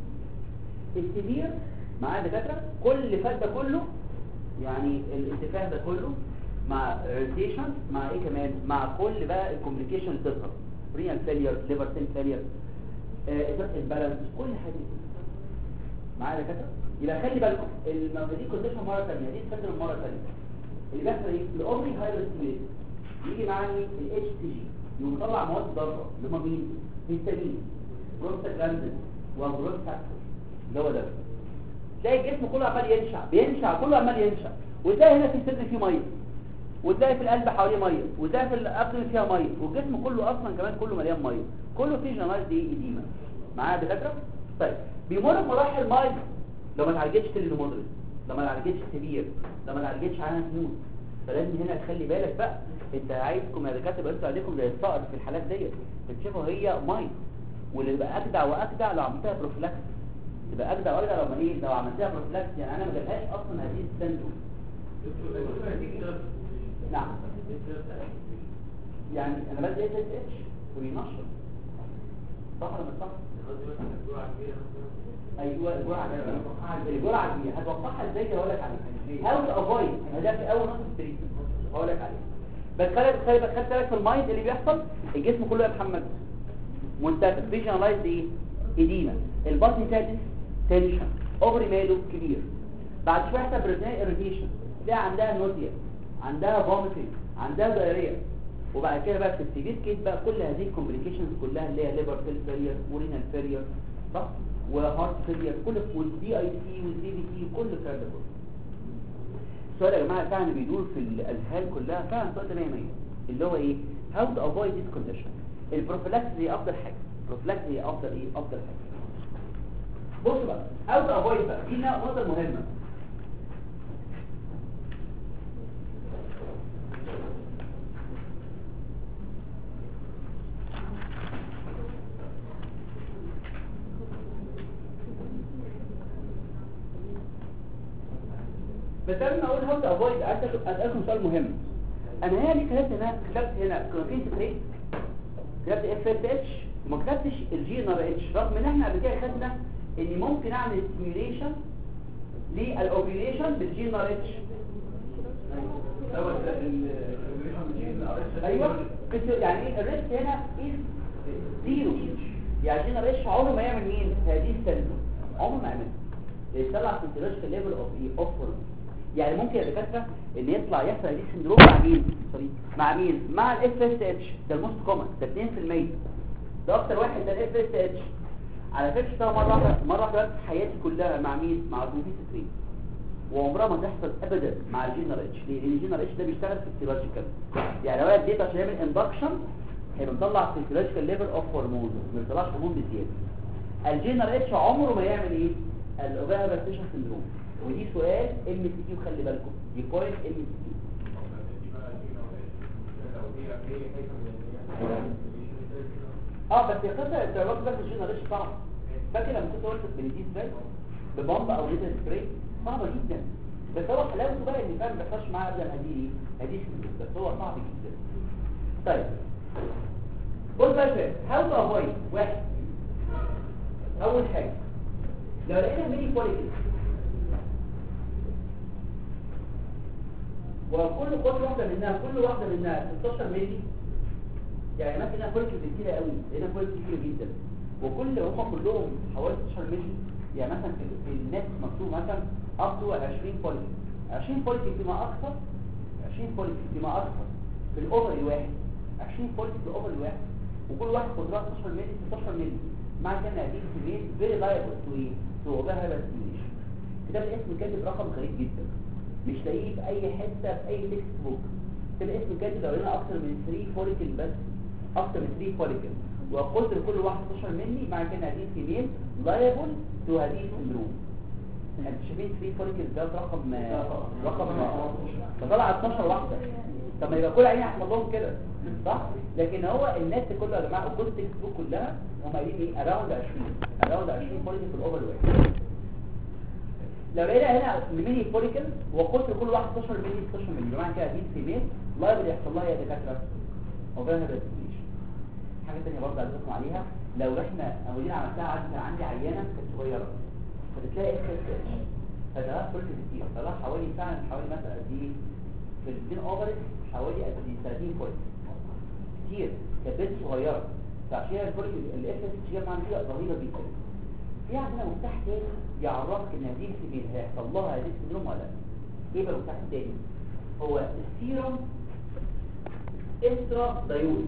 السيفير معاه دكاتره كل اللي فات ده كله يعني الانتفاخ ده كله مع اريتيشن مع ايه كمان مع كل بقى الكوميونيكيشن اللي تظهر رينال فيلير ليفر سيل فيلير اداره البالانس كل حاجه معايا دكاتره يبقى خلي بالكم المواد دي كونديشن مره ثانيه دي تفكر مره ثانيه اللي بيحصل ايه الاوبري هايبر ستيميليشن يجي معايا الاتش تي جي يطلع مواد ضاره اللي هم مين هيستامين بروستاجلاندين وبروستاكتور اللي هو ده تلاقي الجسم كله عمال ينشع بينشع كله عمال ينشع وتلاقي هنا في الصدر فيه ميه وتلاقي في القلب حواليه ميه وتلاقي في الابدن فيها ميه والجسم كله اصلا كمان كله مليان ميه كله فيه جنرال دي ايديما معايا دكاتره طيب بيمر بمراحل ميه لو ما اتعالجتش تل مودريت لو ما اتعالجتش كبير لو ما اتعالجتش عنها سنون فلازم هنا تخلي بالك بقى انت عايزكم يا دكاتره بس عليكم زي الصقر في الحالات ديت بتشوفوا هي ميه واللي يبقى اجدع واجدع لو عملتها بروفلاكس تبقى اجدع واجدع لو ما ايه لو عملتها بروفلاكس يعني انا ما جالهاش اصلا هذه السندروم نعم يعني انا بدي اس اس اتش وينشط صح ولا مش صح ايوه الجرعه الجرعه دي هتوقعها ازاي هقول لك عليها هاو تو افويد ده في اول نقطه التريتمنت هقول لك عليها بس خلي خلي بس خلي بالك في المايند اللي بيحصل الجسم كله يا محمد منتفخ فيجنالايز ايه ايدينا البطن فيها تنشن اوفري ماله كبير بعد شويه يحصل بريتنال اريتيشن تلاقي عندها نوزيا عندها فوميتنج عندها دايريا وبعد كده بقى في السيفير كيس بقى كل هذه الكومبليكيشنز كلها اللي هي ليفر سيل فيلير ورينال فيلير صح وهارت فيلير كل والدي اي سي والدي بي سي كل الكلام ده كله السؤال يا جماعه فعلا بيدور في الاذهان كلها فعلا سؤال 100 اللي هو ايه هاو تو افويد ذيس كونديشن البروفيلاكس هي افضل حاجه البروفيلاكس هي افضل ايه افضل حاجه بصوا بقى هاو تو افويد بقى دي نقطه مهمه فلما اقول هاو تو افويد اسالكم سؤال مهم انا هنا ليه كتبت هنا كتبت هنا كونفيس ريت كتبت اف اس اتش وما كتبتش الجي ان ار اتش رغم ان احنا قبل كده خدنا اني ممكن اعمل ستيميوليشن للاوبيليشن بالجي ان ار اتش دوت الريشن بتجيب الارش ايوه كنت يعني ايه الريسك هنا از زيرو يعني جي ان ار اتش عمره ما يعمل مين هذه السلبه عمره ما يعملها يطلع سنتريشن ليفل اوف ايه اوف يعني ممكن يا دكاتره ان يطلع يحصل دي سندروم مع مين سوري مع مين مع الاف اس اتش ده الموست كومن ده 2% ده اكتر واحد ده الاف اس اتش على فكره ده مره واحده مره واحده بس في حياتي كلها مع مين مع البروفيس 3 وعمرها ما تحصل ابدا مع الجينر اتش ليه لان الجينر اتش ده بيشتغل في السيولوجيكال يعني لو انا اديته عشان يعمل اندكشن هيبقى مطلع فيزيولوجيكال ليفل اوف هرمون ما بيطلعش هرمون بزياده الجينر اتش عمره ما يعمل ايه الاوفيرابيتيشن سندروم ودي سؤال ام سي كيو خلي بالكم دي بوينت ام سي كيو اه بس يا قصه الدرجات ده في الجينر اتش صعب فاكر لما كنت قلت البنزين ازاي ببامب او ليتر سبراي صعبه جدا بس هو حلاوته بقى ان فعلا ما بيحصلش معاه ابدا هذه ايه هذه سندروم بس هو صعب جدا طيب بص بقى يا هاو تو افويد واحد اول حاجه لو لقينا ميني فوليكل وكل كل واحده منها كل واحده منها 16 مللي يعني مثلا هنا فوليكل كتيره قوي هنا فوليكل كتير جدا وكل هم كلهم حوالي 16 مللي يعني مثلا في, في النت مكتوب مثلا up to 20 فوليكل 20 فوليكل فيما اكثر 20 فوليكل فيما اكثر في الاوفر الواحد 20 فوليكل في الاوفر الواحد وكل واحد قدرات 16 مللي 16 مللي مع كده هذه الكميه فيري لايبل تو ايه تو اوفر ستيميوليشن كتاب الاسم كاتب رقم غريب جدا مش لاقيه في اي حته في اي تكست بوك كتاب الاسم كاتب لو لنا اكتر من 3 فوليكل بس اكتر من 3 فوليكل وقلت لكل واحد 16 مللي مع كده هذه الكميه لايبل تو هذه السندروم انت شايفين 3 فوليكل ده رقم رقم فطلع 12 واحده طب ما يبقى كل عيني هيحصل لهم كده صح لكن هو النت كله يا جماعه وكل التكست بوك كلها هم قايلين ايه اراوند 20 اراوند 20 فوليكل في الاوفر واحد لو لقينا هنا ميني فوليكل وقلت لكل واحد 16 مللي 16 مللي بمعنى كده دي فيميل لايبل يحصل لها يا دكاتره اوفر ريسبيشن حاجه ثانيه برضه عايز لكم عليها لو احنا اولين عملتها عندي عندي عيانه كانت صغيره فبتلاقي اف اس اتش فده فوليكل كتير طلع حوالي فعلا حوالي مثلا قد ايه في الاثنين اوفرز حوالي قد ايه 30 فوليكل كتير كانت بنت صغيره فعشان الفوليكل الاف اس اتش جاب عندي رهيبه جدا في عندنا مفتاح تاني يعرفك ان هذه السبيل هيحصل لها هذه السندروم ولا لا ايه بقى المفتاح التاني هو السيروم استرا دايول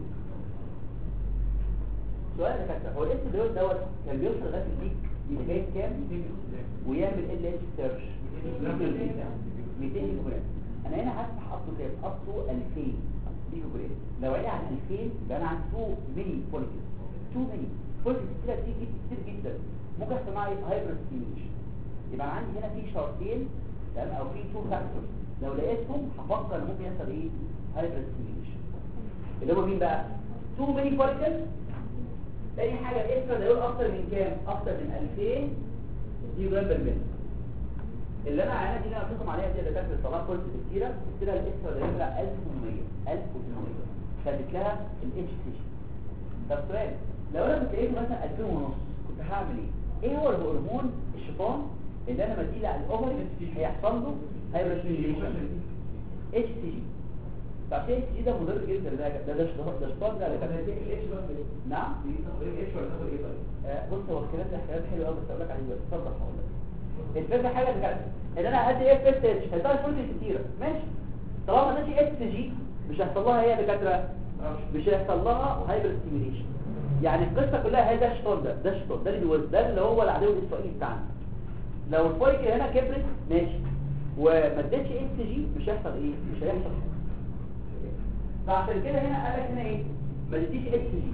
سؤال يا كابتن هو الاسترا دايول دوت كان بيوصل لغايه البيك لغايه كام ويعمل ال اتش سيرش 200 جرام انا هنا هفتح اصله كام اصله 2000 ميجا جرام لو عيني على 2000 يبقى انا عندي 2 ميني فوليكل 2 ميني فوليكل كتير كتير كتير جدا ممكن يحصل معايا هايبر ستيميوليشن يبقى عندي هنا في شرطين تمام او في تو فاكتورز لو لقيتهم هفكر ان ممكن يحصل ايه هايبر ستيميوليشن اللي هو مين بقى تو ميني فوليكل تاني حاجه الاكسترا ده يقول اكتر من كام اكتر من 2000 دي جرام بالمتر اللي انا عينه دي اللي انا قلت لكم عليها دي اللي كانت طلعت كل كتيره قلت لها الاكسترا ده يطلع 1800 1800 خدت لها الاتش سي طب سؤال لو انا كنت لقيته مثلا 2000 ونص كنت هعمل ايه ايه هو الهرمون الشيطان اللي انا بديه على الاوفر هيحصل له هايبرستيميوليشن اتش سي جي فعشان اتش جي ده مضر جدا ده ده ده شيطان ده شيطان ده نعم آه، بص هو الكلام ده كلام حلو قوي بس اقول لك عليه دلوقتي اتفضل هقول لك الفكره حاجه بجد ان انا ادي اف اس اتش هيطلع فلوس كتيره ماشي طالما ما اديتش اتش جي مش هيحصل لها هي دكاتره مش هيحصل لها هايبر ستيميوليشن يعني القصه كلها هي ده الشيطان ده ده الشيطان ده اللي بيولد ده اللي هو العدو الاسرائيلي بتاعنا لو الفوليكل هنا كبرت ماشي وما اديتش اتش جي مش هيحصل ايه مش هيحصل حاجه فعشان كده هنا قال لك هنا ايه ما اديتيش اتش جي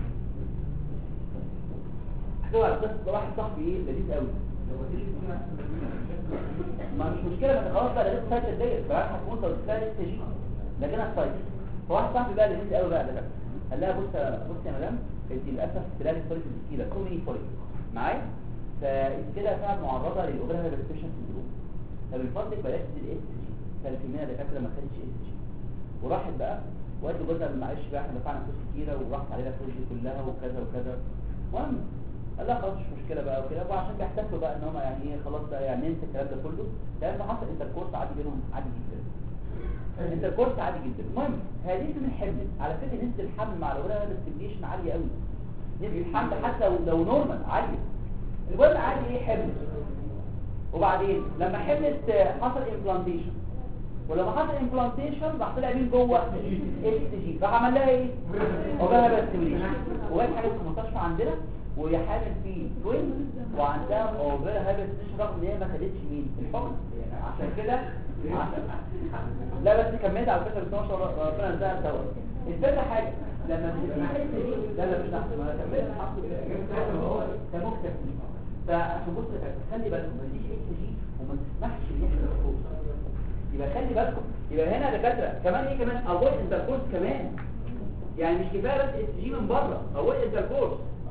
هتقول على قصه واحد صاحبي ايه لذيذ قوي ما مش مشكله ما خلاص بقى لقيت سايت ديت بقى هتموت لو تلاقي اتش جي لكنها سايت فواحد صاحبي بقى لذيذ قوي بقى ده قال لها بص بص يا مدام انت للاسف تلاقي فوليك كتيره تو ميني فوليك معايا فانت كده فعلا معرضه للاوبرا ريسبشن سندروم طب الفضل بلاش تدي الاس جي ثلاثيمية دكاتره ما خدتش اس جي وراحت بقى وقالت جوزها معلش بقى احنا دفعنا فلوس كتيره وراحت علينا الفلوس دي كلها وكذا وكذا المهم قال لها خلاص مش مشكله بقى وكده وعشان بيحتفلوا بقى ان هم يعني ايه خلاص بقى يعني ننسى الكلام ده كله لان حصل انتركورس عادي بينهم عادي جدا انتركورس عادي جدا المهم هذه من حمل على فكره نسبه الحمل مع الاولاد الاستيميشن عاليه قوي نسبه الحمل حتى لو لو نورمال عاليه المهم عادي ايه حمل وبعدين لما حملت آه، حصل امبلانتيشن ولما حصل امبلانتيشن راح طلع مين جوه اتش جي راح عمل لها ايه وجاها بس وهي حاجه في المستشفى عندنا وهي حامل في توين وعندها اوفير هابت رغم ان هي ما خدتش مين الحمل عشان كده عشان لا بس كملت على فكره 12 ربنا يرزقها سوا الفكره حاجه لما بتبقى الحته دي لا لا مش تحت ما كملت الحمد لله ده مكتفي فعشان بص خلي بالكم ما تجيش اتش جي وما تسمحش ان يحصل خروج يبقى خلي بالكم يبقى هنا يا دكاتره كمان ايه كمان افويد انتركورس كمان يعني مش كفايه بس اس جي من بره افويد انتركورس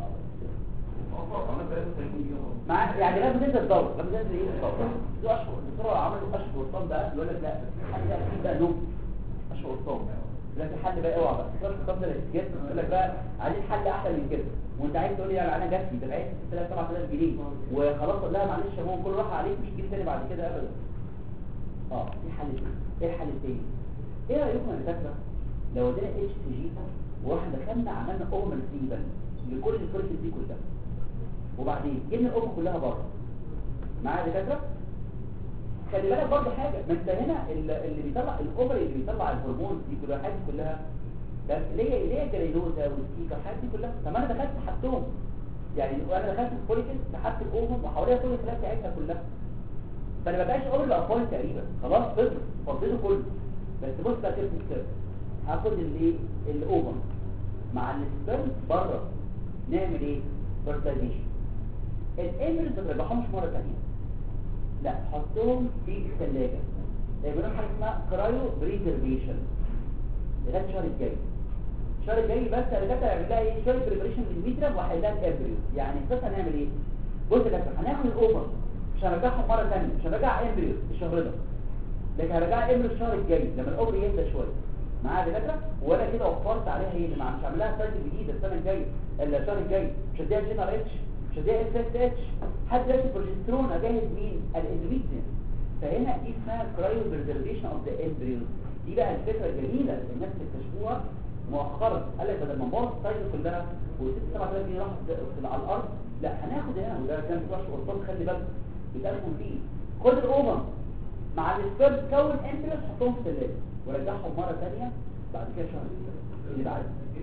مع يعني لازم تنزل الدور لازم تنزل ايه الدور دي اشهر الدكتور عملوا اشهر وصام بقى يقول لك لا حد ده في بقى نوم اشهر وصام لكن حل بقى اوعى بقى الدكتور الخطاب ده الاتيكيت يقول لك بقى عايزين حل احلى من كده وانت عايز تقول لي يعني انا جات لي ده العيش 6000 7000 جنيه وخلاص قول لها معلش يا ماما كله راح عليك مش هتجيب تاني بعد كده ابدا اه في حل تاني ايه الحل التاني ايه رايكم يا دكاتره لو ادينا اتش تي جي واحنا دخلنا عملنا اومن سيبل لكل الفرص دي كلها وبعدين جبنا الام كلها بره معايا يا دكاتره خلي بالك برضه حاجه ما انت هنا ال- اللي بيطلع الاوفري اللي بيطلع الهرمون دي كلها الحاجات دي كلها ده ليه ليه الجليلوزا والسيكا الحاجات دي كلها طب ما انا دخلت سحبتهم يعني وانا دخلت الفوليكس سحبت الاوفر وحواليها كل الخلايا بتاعتها كلها فانا ما بقاش اوفر بقى تقريبا خلاص فضل فضيته كله بس بص بقى كده كده هاخد الايه الاوفر مع السبرم بره نعمل ايه فيرتيلايزيشن الامبرز ما ترجعهمش مره ثانيه لا حطهم في الثلاجه يعملوا حاجه اسمها كرايو بريزرفيشن لغايه الشهر الجاي الشهر الجاي بس انا كده هعمل لها ايه شويه بريبريشن للميترا وهحلها الامبريو يعني بس هنعمل ايه بص يا كابتن هناخد الاوفر مش هنرجعهم مره ثانيه مش هنرجع امبريو الشهر ده لكن هرجع امبريو الشهر الجاي لما الاوفر يهدى شويه معايا يا دكاتره وانا كده وفرت عليها ايه يا جماعه مش هعمل لها سايكل جديده السنه الجايه الا الشهر الجاي مش هديها جي ار اتش مش هديها اس اس اتش حد دلوقتي بروجسترون اجهز مين الاندوميتريوم فهنا دي اسمها كرايو بريزرفيشن اوف ذا امبريو دي بقى الفكره الجميله اللي الناس اكتشفوها مؤخرا قال لك بدل ما نبوظ السايكل كلها وست 7000 جنيه راحت على الارض لا هناخد هنا وده كان في وش قرطان خلي بالك بيتقالكم فيه خد الاوفر مع السبيرم تكون امبريوس حطهم في الثلاجه ورجعهم مره ثانيه بعد كده شهر اللي بعد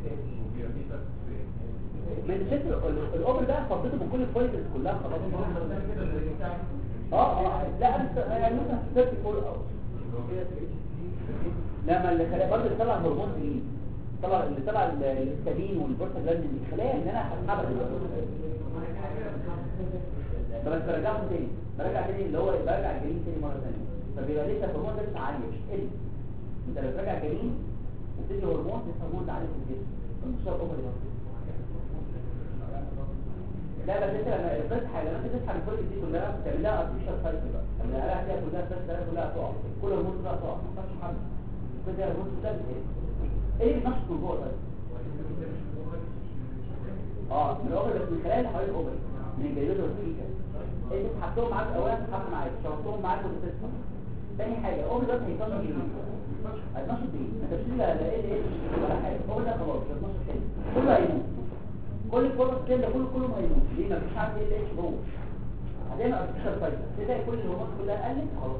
من الست الاوفر ده فضيته من كل الفويتس كلها خلاص اه اه لا بس يعني مثلا 34 او لما اللي خلايا برضه اللي طلع هرمون مين طلع اللي طلع الاستامين والبورتاجلاندين الخلايا اللي انا هسحبها دلوقتي بس برجعهم تاني برجع تاني اللي هو برجع الجنين تاني مره ثانيه فبيبقى لسه الهرمون ده لسه عالي مش قل انت لما ترجع جنين وبتدي هرمون لسه الهرمون ده عالي في الجسم فمش شرط اوفر لا بس انت لما تصحى لما انت تصحى من دي كلها بتعمل لها ارتفيشال سايكل بقى لما الاقيها فيها كلها بس ده كلها تقع كل هرمون كلها تقع ما ينفعش حل كل ده هرمون كلها بتقل ايه اللي بينشط من جوه طيب اه من الاوفر بس من خلال اللي حوالين الاوفر من الجليد والسيكا انت سحبتهم معاك اولا سحبت معاك شرطتهم معاك وتسحب تاني حاجه الاوفر ده هيتنشط ايه هيتنشط ايه انت مش لا لا ايه ايه ولا حاجه الاوفر ده خلاص مش هيتنشط تاني كله هيموت كل الفرص كده كله كله هيموت ليه ما فيش حد ايه اتش جوه هتعمل ارتفيشال سايكل تلاقي كل الهرمونات كلها قلت خلاص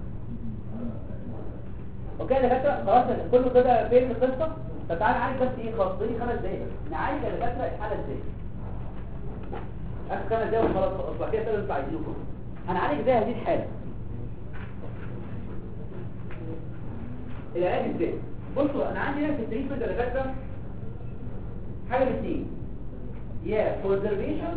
اوكي يا دكاتره خلاص كله كده فين القصه فتعالى نعالج بس ايه خلاص دي خمس دقايق بس نعالج يا دكاتره الحاله ازاي اخر خمس دقايق وخلاص اصبح كده اللي انتوا عايزينه كله هنعالج ازاي هذه الحاله العلاج ازاي بصوا انا عندي هنا في التريتمنت يا دكاتره حاجه من اثنين يا كونزرفيشن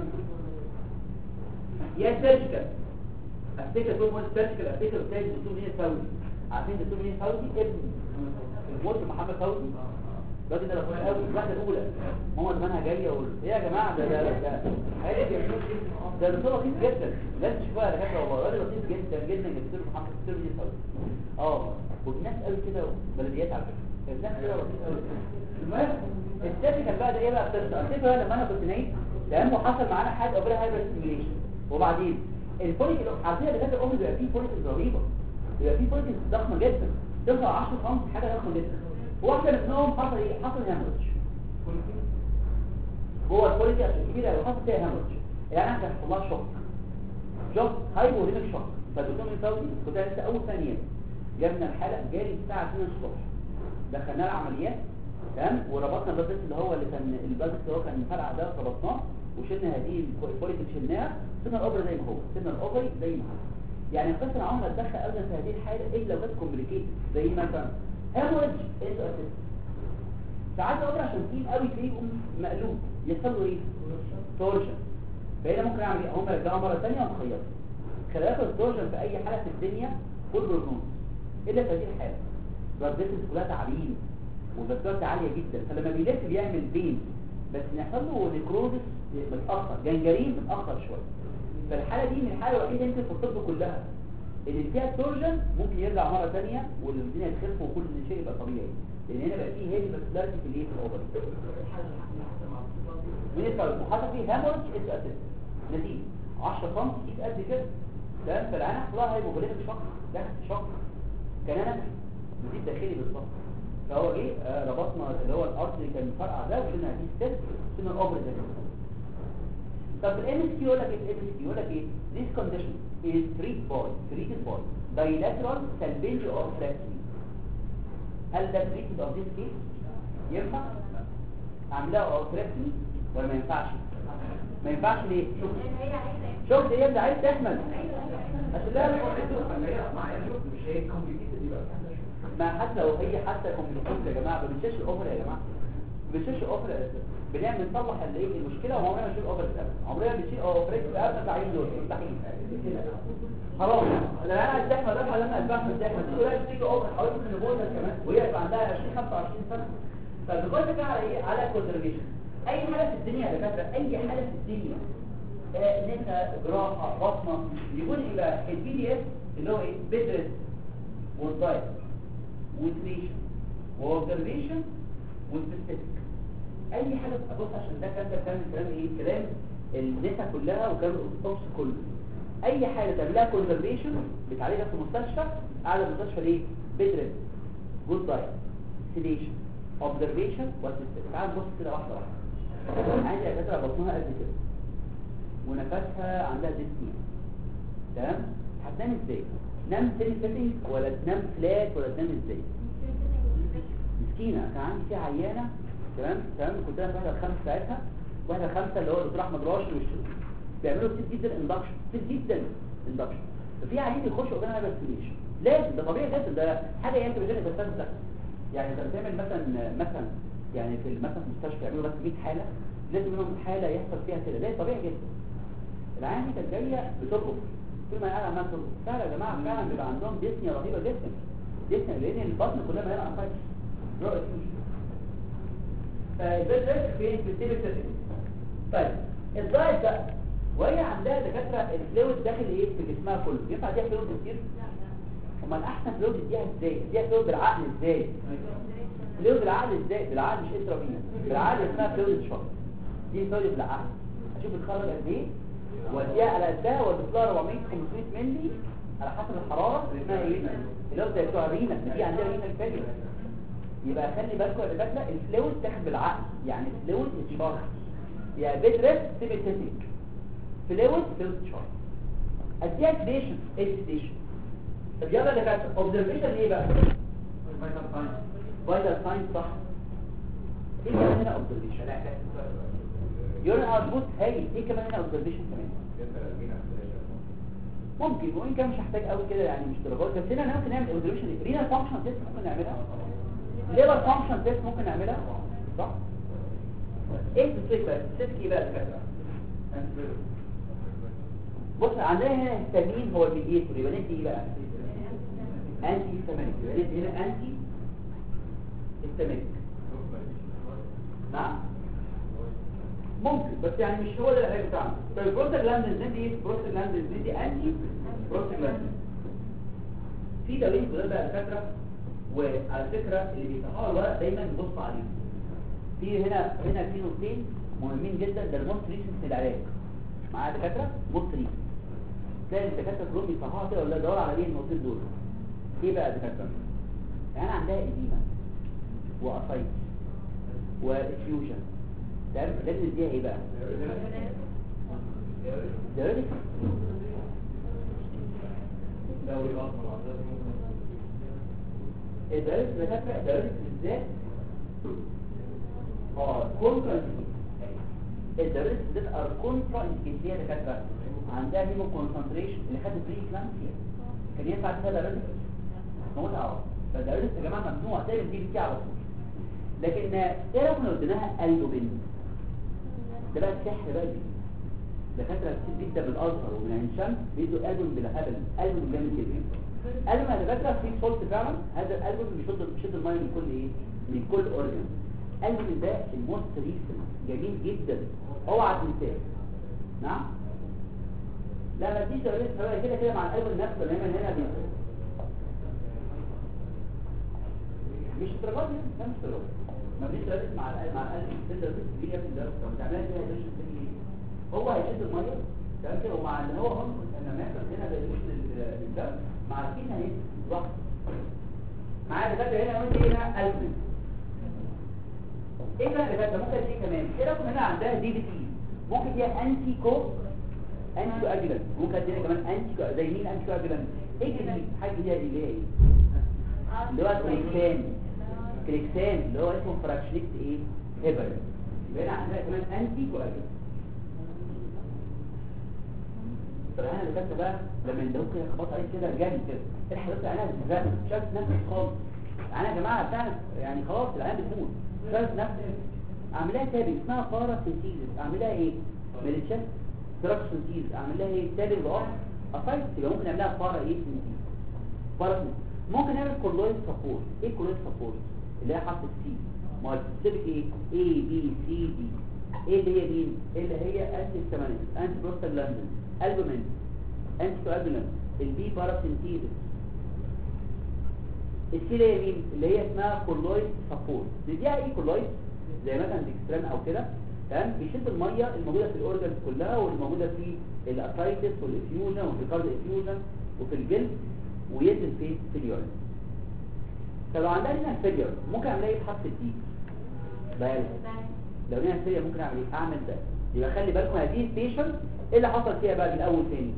يا سيرجيكال افتكر كل مره سيرجيكال افتكر بتاعي الدكتور مين الفوزي عارفين الدكتور مين الفوزي ابن الموت محمد فوزي الراجل ده اخويا قوي الواحده الاولى ماما زمانها جايه وقول ايه يا جماعه ده ده ده عيلة يا شيخ ده دكتور لطيف جدا لازم تشوفها يا دكاتره والله راجل لطيف جدا جدا دكتور محمد دكتور دي قوي اه والناس قوي كده بلديات على فكره الناس كده لطيف قوي المهم التاني كان بقى ده ايه بقى القصه التاني بقى لما انا كنت نايم تمام وحصل معانا حاجه اوبرا هايبر ستيميليشن وبعدين الفوليك عارفين يا دكاتره الام بيبقى فيه فوليك رهيبه بيبقى فيه فوليك ضخمه جدا تطلع 10 خمس حاجه ضخمه جدا واحده منهم حصل ايه حصل هامرج جوه الفوليك عشان كبيره وحصل فيها هامرج يعني انا كان لها شوك شوك هايبورينيك شوك فالدكتور من فوزي كنت أنا لسه اول ثانيه جبنا الحاله جالي الساعه 2 الصبح دخلنا العمليات تمام وربطنا البلد اللي هو اللي كان البلد اللي هو كان فرع ده ربطناه وشلنا هذه الفوليك اللي شلناها سيبنا الاوبرا زي ما هو سيبنا الاوبري زي ما هو يعني القصه انا عمري ما اتدخل ابدا في هذه الحاله الا لو كانت كومبليكيتد زي مثلا هامورج انتو اسيست ساعات الاوبرا عشان تقيل قوي تلاقيه يقوم مقلوب يحصل له ايه؟ تورشن فهنا ممكن اعمل ايه؟ هم رجعوا مره ثانيه ومخيطه خلي بالك التورشن في اي حاله في الدنيا فول بروجنوز الا في هذه الحاله بلاد فيسلز كلها تعبين والبكتيريا عاليه جدا فلما بيلف بيعمل بين بس يحصل له نيكروزس متاخر جنجرين متاخر شويه فالحاله دي من الحاله الوحيده يمكن في الطب كلها اللي فيها التورجن ممكن يرجع مره ثانيه والدنيا تخف وكل شيء يبقى طبيعي لان هنا بقى فيه هيفي بكتيريا في الايه في الاوبري بيطلع وحصل فيه هامورج اس اسيس نتيجه 10 سم ايد قد كده تمام فالعين حصلها هايبوغليفيك شوك ده شوك كان انا نزيد داخلي بالظبط فهو جه آه، ربطنا اللي هو الارض اللي كان فرقع ده وشلنا هذه ستيب شلنا الاوبر ده طب الام اس كيو يقول لك ايه الام اس كيو يقول لك ايه this condition is treated by treated by bilateral salvage or flexing هل ده treated of this case ينفع اعملها او flexing ولا ما ينفعش ما ينفعش ليه شوف شوف ده يبدا عايز تحمل عشان لا مش هي كومبليكيتد دي بقى ما حتى لو هي حتى كومبليكيشن يا جماعه ما بنشيلش الاوفر يا جماعه ما بنشيلش الاوفر يا أستاذ. بنعمل نصلح اللي ايه المشكله وعمرنا ما بنشيل الاوفر ابدا عمرنا ما بنشيل اوفر ابدا تعيين دول مستحيل خلاص انا انا الزحمه ده لما البحث الزحمه دي ولا بتيجي اوفر حوالي من نبوتها كمان وهي يبقى عندها 20 25 سنه فالجزء ده على ايه على كونزرفيشن اي حاله في الدنيا يا دكاتره اي حاله في الدنيا آه، نسا جراحه بطنه يكون يبقى البي دي اس اللي هو ايه بيدرس والدايت وتريشن واوبزرفيشن وسبيسيفيك اي حاجه بص عشان ده كان ده كان كلام ايه كلام النسا كلها وكلام الاوبس كله اي حاجه تعملها كونزرفيشن بتعالجها في مستشفى اعلى مستشفى ليه بيدرس جود دايت سيديشن اوبزرفيشن وسبيسيفيك تعال نبص كده واحده واحده عندي دكاتره بطنها قد كده ونفسها عندها ديسنيا تمام هتنام ازاي نام سيري سيتنج ولا تنام فلات ولا تنام ازاي مسكينه كان عندي فيها عيانه تمام تمام كنت انا في واحده خمسه ساعتها واحده خمسه اللي هو الدكتور احمد راشد والشغل بيعملوا كتير جدا اندكشن كتير جدا اندكشن ففي عيانين يخشوا قدام هذا السيميشن لازم ده طبيعي جدا ده حاجه يعني انت بتجري بس يعني انت بتعمل مثلا مثلا يعني في مثلا في المستشفى يعملوا بس 100 حاله لازم منهم حاله يحصل فيها كده ده طبيعي جدا العيان دي كانت جايه بترقص كل ما قاعد عمال ترقص فعلا يا جماعه فعلا بيبقى عندهم ديسنيا رهيبه جدا ديسنيا لان البطن كلها مليانه انفايتس رؤيه فالبيت ريسك فين في التيبك سيستم طيب الدايت بقى وهي عندها دكاتره الفلويد داخل ايه في جسمها كله ينفع اديها فلويد كتير امال احسن فلويد اديها ازاي اديها فلويد بالعقل ازاي فلويد بالعقل ازاي بالعقل مش انترافينا بالعقل اسمها فلويد شوك دي فلويد بالعقل اشوف بتخرج قد ايه واديها على قدها واضيف لها 400 500 مللي على حسب الحراره اللي اسمها ايه اللي هو زي بتوع رينا دي عندها رينا الفيلير يبقى خلي بالكم يا دكاتره الفلويد تاخد بالعقل يعني فلويد اتشارج يا بيدرس سيميتيك فلويد فلويد اتشارج اديها سيديشن ايه سيديشن طب يلا يا دكاتره اوبزرفيشن ايه بقى فايتال ساينس صح ايه كمان هنا اوبزرفيشن يورين اوتبوت هايل ايه كمان هنا اوبزرفيشن كمان ممكن وان كان مش هحتاج قوي كده يعني مش درجات بس هنا ممكن نعمل اوبزرفيشن رينا فانكشن تيست ممكن نعملها ليبر فانكشن تيست ممكن نعملها صح ايه الفكره السيسك ايه بقى الفكره بص عندنا هنا الهستامين هو الميديتور يبقى ندي ايه بقى انتي هيستامينيك يبقى ندي هنا انتي هيستامينيك نعم ممكن بس يعني مش هو ده العلاج بتاعنا بس طيب البروستاجلاندين دي ايه البروستاجلاندين دي, دي انتي بروستاجلاندين في دوايين جداد بقى دكاتره وعلى فكره اللي بيصححوا الورق دايما يبص عليهم في هنا هنا في نقطتين مهمين جدا ده الموست ريسنت في العلاج معايا دكاتره موست ريسنت تلاقي الدكاتره كلهم بيصححوا كده ولا يدور على ايه النقطتين دول ايه بقى دكاتره يعني عندها اديمه واسايتس وافيوجن ده ده نديها ايه بقى دايركت دوري الأصل الدايركت دكاتره الدايركت بالذات اه كونترا الدايركت بالذات ار كونترا انديكيشن هي دكاتره عندها هيمو كونسنتريشن اللي خدت بري كلامسيا كان ينفع تاخدها دايركت موت اه فالدايركت يا جماعه ممنوع تعمل دي بتاع على طول لكن ايه رقم لو اديناها البوبين ده بقى السحر بقى دي دكاتره كتير جدا من الازهر ومن عين شمس بيدوا البوم بلا هبل البوم جامد جدا قالوا يا دكاتره في صوت فعلا هذا الالبوم بيشد بيشد الميه من كل ايه من كل اورجن الالبوم ده الموست ريسنت جميل جدا اوعى تنساه نعم لا ما تجيش تقول لي كده كده مع الالبوم نفسه اللي هنا هنا بينزل مش الدرجات دي ده مش درجات ما فيش درجات مع القلب مع القلب تقدر تسبيها في الدرجه لو تعملها كده هيدوش الدنيا هو هيشد الميه تمام كده ومع اللي هو انقذ لما يحصل هنا بيدوش للدم مع الكين هينزل لوحده معايا دكاتره هنا وانت هنا قلب ايه بقى يا دكاتره ممكن ايه كمان ايه رقم هنا عندها دي بي تي ممكن فيها انتي كو انتي كو اجلنت ممكن اديها كمان انتي كو زي مين انتي كو اجلنت ايه جديد حاجه جديده دي اللي هي ايه اللي هو كريكسان كريكسان اللي هو اسمه فراكشنيكت ايه هيبر يبقى هنا عندنا كمان انتي كواجن طب انا اللي كاتبه بقى لما يندوك كده خبط عليك كده جامد كده الحق بس انا بتزهق شايف نفسك خالص انا يا جماعه فعلا يعني خلاص العيال بتموت شايف نفسك اعملها تابي اسمها باراسينتيزيس اعملها ايه ميليتشن تراكسنتيز اعملها ايه تابي الاخر اصايت يبقى ممكن نعملها بارا ايه سنتيز باراسينتيز ممكن نعمل كولويد سبورت ايه كولويد سبورت اللي هي حرف السي ما السبيك ايه اي بي سي دي ايه اللي هي مين ايه اللي هي انتي ستامينيك انتي بروستاجلاندين البومين انتي كوادولانت البي باراسينتيزيس السي اللي هي مين اللي هي اسمها كولويد سبورت نديها ايه كولويد زي مثلا ديكستران او كده تمام بيشد الميه الموجوده في الاورجنز كلها والموجوده في الاسايتس والافيوجن والريكارد افيوجن وفي الجلد وينزل في في اليورين طب لو عندنا هنا فيلير ممكن اعمل ايه بحرف الدي بقى لو هنا فيلير ممكن اعمل ايه اعمل ده يبقى خلي بالكم هذه البيشنت ايه اللي حصل فيها بقى من الاول تاني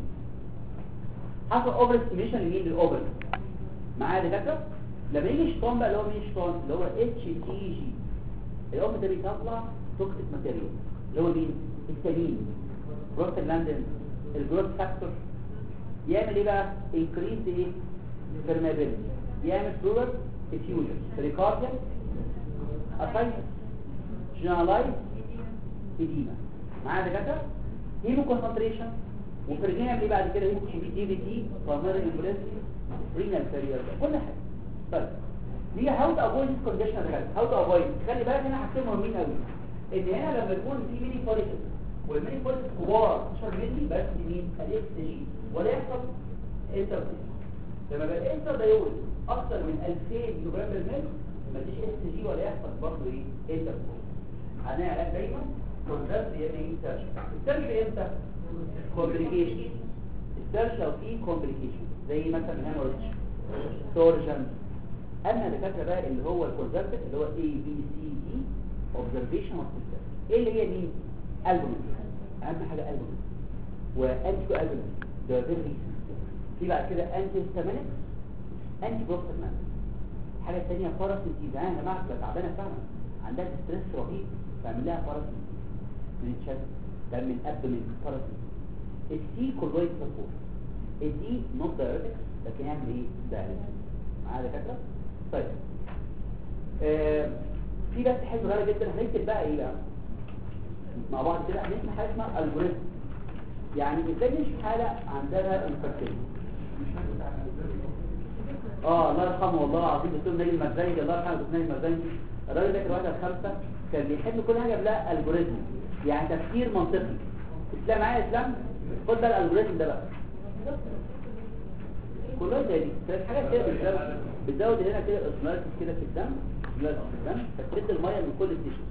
حصل اوفر ستيميشن لمين للاوفر معايا دكاتره لما يجي شيطان بقى اللي هو مين شيطان اللي هو اتش تي جي الاوفر ده بيطلع توكسيك ماتيريال اللي هو مين التامين بروستاجلاندين الجروث فاكتور يعمل ايه بقى انكريز ايه permeability يعمل فلويد diffusion ريكارديا اسايتس جنرالايز اديما معايا دكاتره هيمو كونسنتريشن وفرجينا يعمل ايه بعد كده هيمو دي في تي بالمر امبوليس رينال فيرير كل حاجه طيب دي هاو تو افويد كونديشن هاو تو افويد خلي بالك هنا حاجتين مهمين قوي ان هنا لما يكون في ميني فوليكل والميني فوليكل كبار 12 مللي بس مين الاكس جي ولا يحصل انتر لما بقى الانتر دايول اكتر من 2000 ملي جرام بالملي ما تجيش اس جي ولا يحصل برضه ايه انتر هنعمل علاج دايما كونتراست يا اما ايه سيرش السيرش امتى كومبليكيشن السيرش لو فيه كومبليكيشن زي مثلا هيموريدج تورجن اما الدكاتره بقى اللي هو الكونزرفتيف اللي هو اي بي سي دي اوبزرفيشن اوف ايه اللي هي مين البومين اهم حاجه البومين وانتي البومين ده فيري في بعد كده انتي هيستامينيك انتي بروستاجلاند الحاجه الثانيه باراسيتيز انا يا جماعه بتبقى تعبانه فعلا عندها ستريس رهيب بعمل لها باراسيتيز من الشد ده من اب من باراسيتيز السي كولويد سبورت الدي نوت دايركت لكن يعمل ايه دايركت معايا دكاتره طيب آه في بس حاجه صغيره جدا هنكتب بقى ايه بقى مع بعض كده هنكتب حاجه اسمها الجوريثم يعني ازاي نشوف حاله عندها انفكشن اه الله يرحمه والله العظيم دكتور ناجي المرزاي الله يرحمه دكتور ناجي المرزاي الراجل ده كان واحد الخمسه كان بيحب كل حاجه بلا الجوريزم يعني تفكير منطقي لا معايا اسلام خد بقى الالجوريثم ده بقى كلها زي دي ثلاث حاجات كده بتزود بتزود هنا كده اوزمولاريتي كده في الدم اوزمولاريتي في الدم فترد الميه من كل التيشوز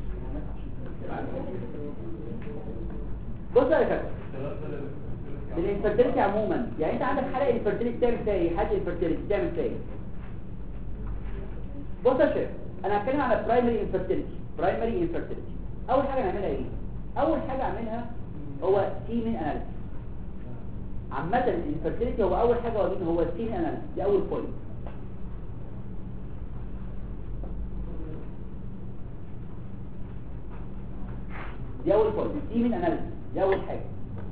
بص يا كابتن الانفرتيلتي عموما يعني انت عندك حاله انفرتيلتي تعمل فيها ايه حاله انفرتيلتي تعمل فيها ايه بص يا شباب انا هتكلم على برايمري انفرتيلتي برايمري انفرتيلتي اول حاجه نعملها ايه اول حاجه اعملها هو سيمن اناليسيس عامه الانفرتيلتي هو اول حاجه هو مين هو السيمن اناليسيس دي اول بوينت دي اول بوينت سيمن اناليسيس دي اول حاجه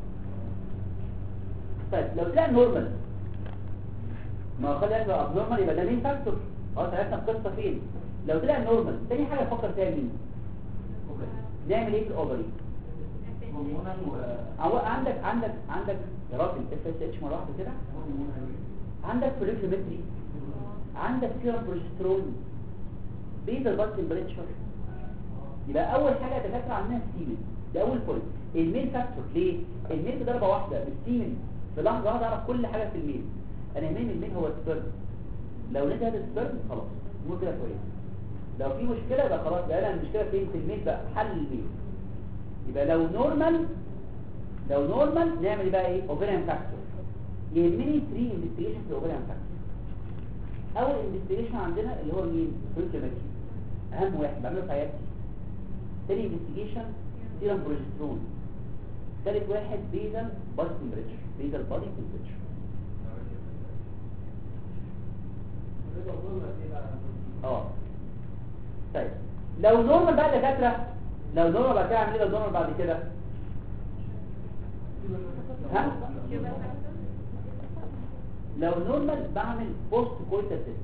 طيب لو طلع نورمال ما خلي بالك لو ابنورمال يبقى ده مين فاكتور اه عرفنا القصه فين لو طلع نورمال تاني حاجه افكر فيها مين نعمل ايه في الاوفري أو عندك عندك عندك يا راجل اف اس اتش مره واحده كده عندك بريفليمتري عندك سيرم بروجسترون بيتا بات تمبريتشر يبقى اول حاجه دكاتره عندنا السيمن ده اول بوينت المين فاكتور ليه المين في ضربه واحده بالسيمن في لحظه واحده اعرف كل حاجه في المين انا يهمني المين هو السبرم لو لقيت هذا السبرم خلاص مو كده كويس لو في مشكله يبقى خلاص بقى انا المشكله فين في المين بقى حل المين يبقى لو نورمال لو نورمال نعمل بقى ايه اوفيريان فاكتور يهمني 3 انفستيجيشن في الاوفيريان فاكتور اول انفستيجيشن عندنا اللي هو مين فيلترماتي اهم واحد بعمله في عيادتي تاني انفستيجيشن سيرم بروجسترون ثالث واحد بيزل بادي تمبريتشر بيزل بادي تمبريتشر اه طيب لو نورمال بقى دكاتره لو نورمال بعد كده اعمل ايه لو نورمال بعد كده ها لو نورمال بعمل بوست كويتا تيست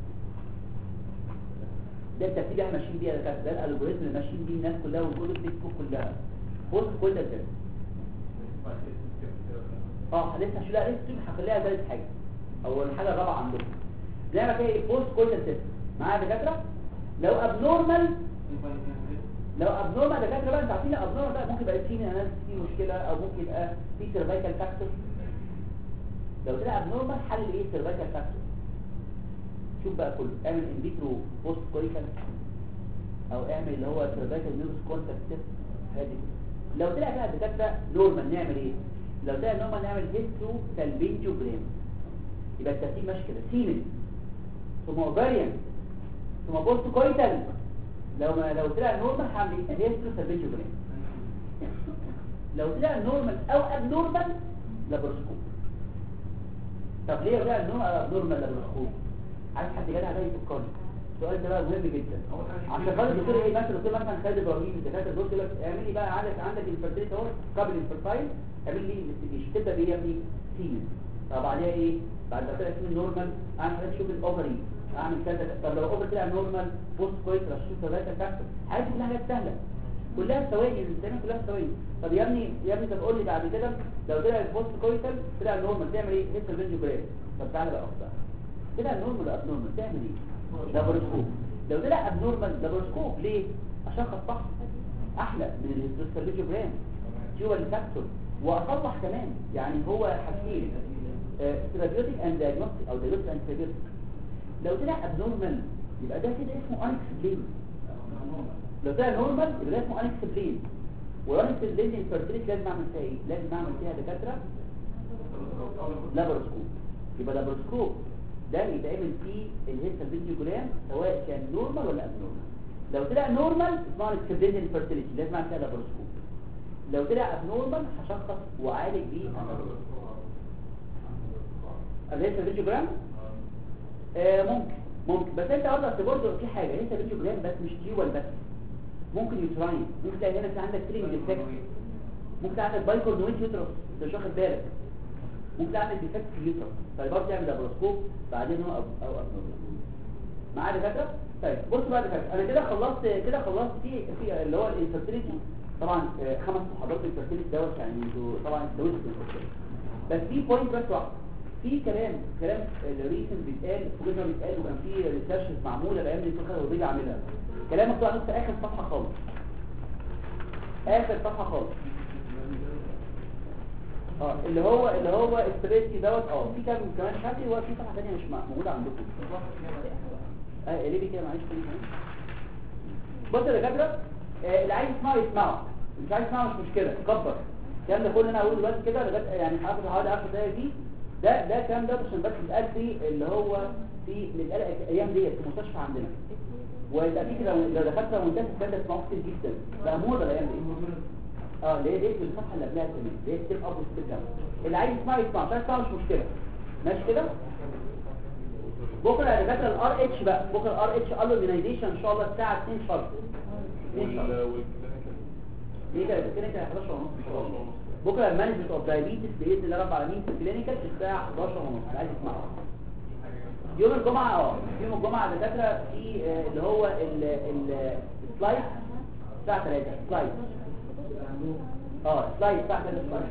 ده الترتيب احنا ماشيين بيه يا دكاتره ده الالجوريزم اللي ماشيين بيه الناس كلها وكل الفيسبوك كلها بوست كويتا تيست اه لسه هشيلها لسه هخليها ثالث حاجه او الحاجه الرابعه عندكم نعمل فيها ايه بوست كويتا تيست معايا يا دكاتره لو ابنورمال لو ابنورمال دكاتره بقى انتوا عارفين ابنورمال بقى ممكن يبقى في ناس في مشكله او ممكن يبقى في سيرفايكال فاكتور لو طلع ابنورمال حل ايه سيرفايكال فاكتور شوف بقى كله اعمل ان فيترو بوست كوريكال او اعمل اللي هو سيرفايكال نيوز كونتاكت تيست هادي لو طلع بقى دكاتره نورمال نعمل ايه لو طلع نورمال نعمل هيسترو سالفينجوجرام يبقى الترتيب ماشي كده سيمن ثم اوفاريان ثم بوست كويتال لو ما لو طلع نورمال هعمل ايه هيسترو سالفينجوجرام لو طلع نورمال او اب نورمال لابروسكوب طب ليه طلع نورمال او اب نورمال لابروسكوب عايز حد جدع ده يفكرني السؤال ده بقى مهم جدا عشان خاطر الدكتور ايه مثلا الدكتور مثلا خالد ابراهيم الدكاتره دول يقول لك اعمل لي بقى عندك عندك الفرتيليتي اهو قبل الفرتايل اعمل لي انفستيجيشن تبدا بايه يا ابني سيمن طب بعدها ايه بعد ما طلع سيمن نورمال اعمل حاجات شوف الاوفري اعمل كذا طب لو الاوفر طلع نورمال بوست كويس اشوف ثلاثه فاكتور حاجات كلها حاجات سهله كلها ثواني الانسان كلها ثواني طب يا ابني يا ابني طب قول لي بعد كده لو طلع البوست كويسال طلع نورمال تعمل ايه هيستر فينجوجرام طب تعالى بقى اقف طلع نورمال اب نورمال تعمل ايه لابروسكوب لو طلع اب نورمال لابروسكوب ليه عشان خطها احلى من الهيستوسكالوجيوجرام هو الفاكتور واصلح كمان يعني هو حاجتين ثيرابيوتيك اند دايجنوستيك او دايجنوستيك اند ثيرابيوتيك لو طلع اب نورمال يبقى ده كده اسمه انكسبلين لو طلع نورمال يبقى ده اسمه انكسبلين والانكسبلين انفيرتيليتي لازم اعمل فيها ايه لازم اعمل فيها دكاتره لابروسكوب يبقى لابروسكوب ده يتعمل فيه الهيستوفيديوجرام سواء كان نورمال ولا اب نورمال لو طلع نورمال اسمها انكسبلين انفيرتيليتي لازم اعمل فيها لابروسكوب لو طلع اب نورمال هشخص واعالج بيه الهيستوفيديوجرام آه ممكن ممكن بس انت قصدك برضه في حاجه انت فيديو جرام بس مش تيوبال بس ممكن يوتراين ممكن تلاقي هنا في عندك ترينج ديفكت ممكن تلاقي عندك بايكور نويت يوترس انت مش واخد بالك ممكن تعمل ديفكت في اليوترس فبرضه تعمل لابروسكوب بعدين هو او او ابنورمال معايا دكاتره طيب بص بقى دكاتره انا كده خلصت كده خلصت في في اللي هو الانفيرتيليتي طبعا آه، خمس محاضرات الانفيرتيليتي دوت يعني انتوا طبعا دوت بس في بوينت بس واحده في كلام كلام الريسن بيتقال كلنا بيتقال وكان في ريسيرش معموله الايام دي كلها وبيجي عاملها كلام مكتوب على نص اخر صفحه خالص اخر صفحه خالص اه اللي هو اللي هو السبيسي دوت اه في كام كمان شكل وفي صفحه ثانيه مش م- موجوده عندكم اه ليه كده معلش تاني كمان بص يا دكاتره آه، اللي عايز يسمعه يسمعه مش عايز يسمعه مش مشكله كبر الكلام ده كله اللي انا هقوله دلوقتي كده لغايه يعني هاخد حوالي 10 دقايق فيه ده ده الكلام ده عشان بس بيتقال في اللي هو في بيتقال الايام ديت في المستشفى عندنا ويبقى في كده لو دكاتره منتهى الكلام ده تسمعوه كتير جدا بقى موضه الايام دي اه اللي هي ديت الصفحه اللي قبلها كمان اللي هي ستيب اب وستيب داون اللي عايز يسمع يسمع مش عايز يسمع مش مشكله ماشي كده بكره يا دكاتره الار اتش بقى بكره الار اتش اورجنايزيشن ان شاء الله الساعه 2 شرط 2 شرط ليه كده الكلينيكال 11 ونص ان شاء الله بكره المانجمنت اوف دايابيتس باذن الله رب العالمين في الكلينيكال الساعه 11 ونص اللي عايز يسمعها يوم الجمعه اه يوم الجمعه دكاتره في آه، اللي هو ال- ال- السلايد الساعه 3 سلايد اه سلايد الساعه 3 سلايد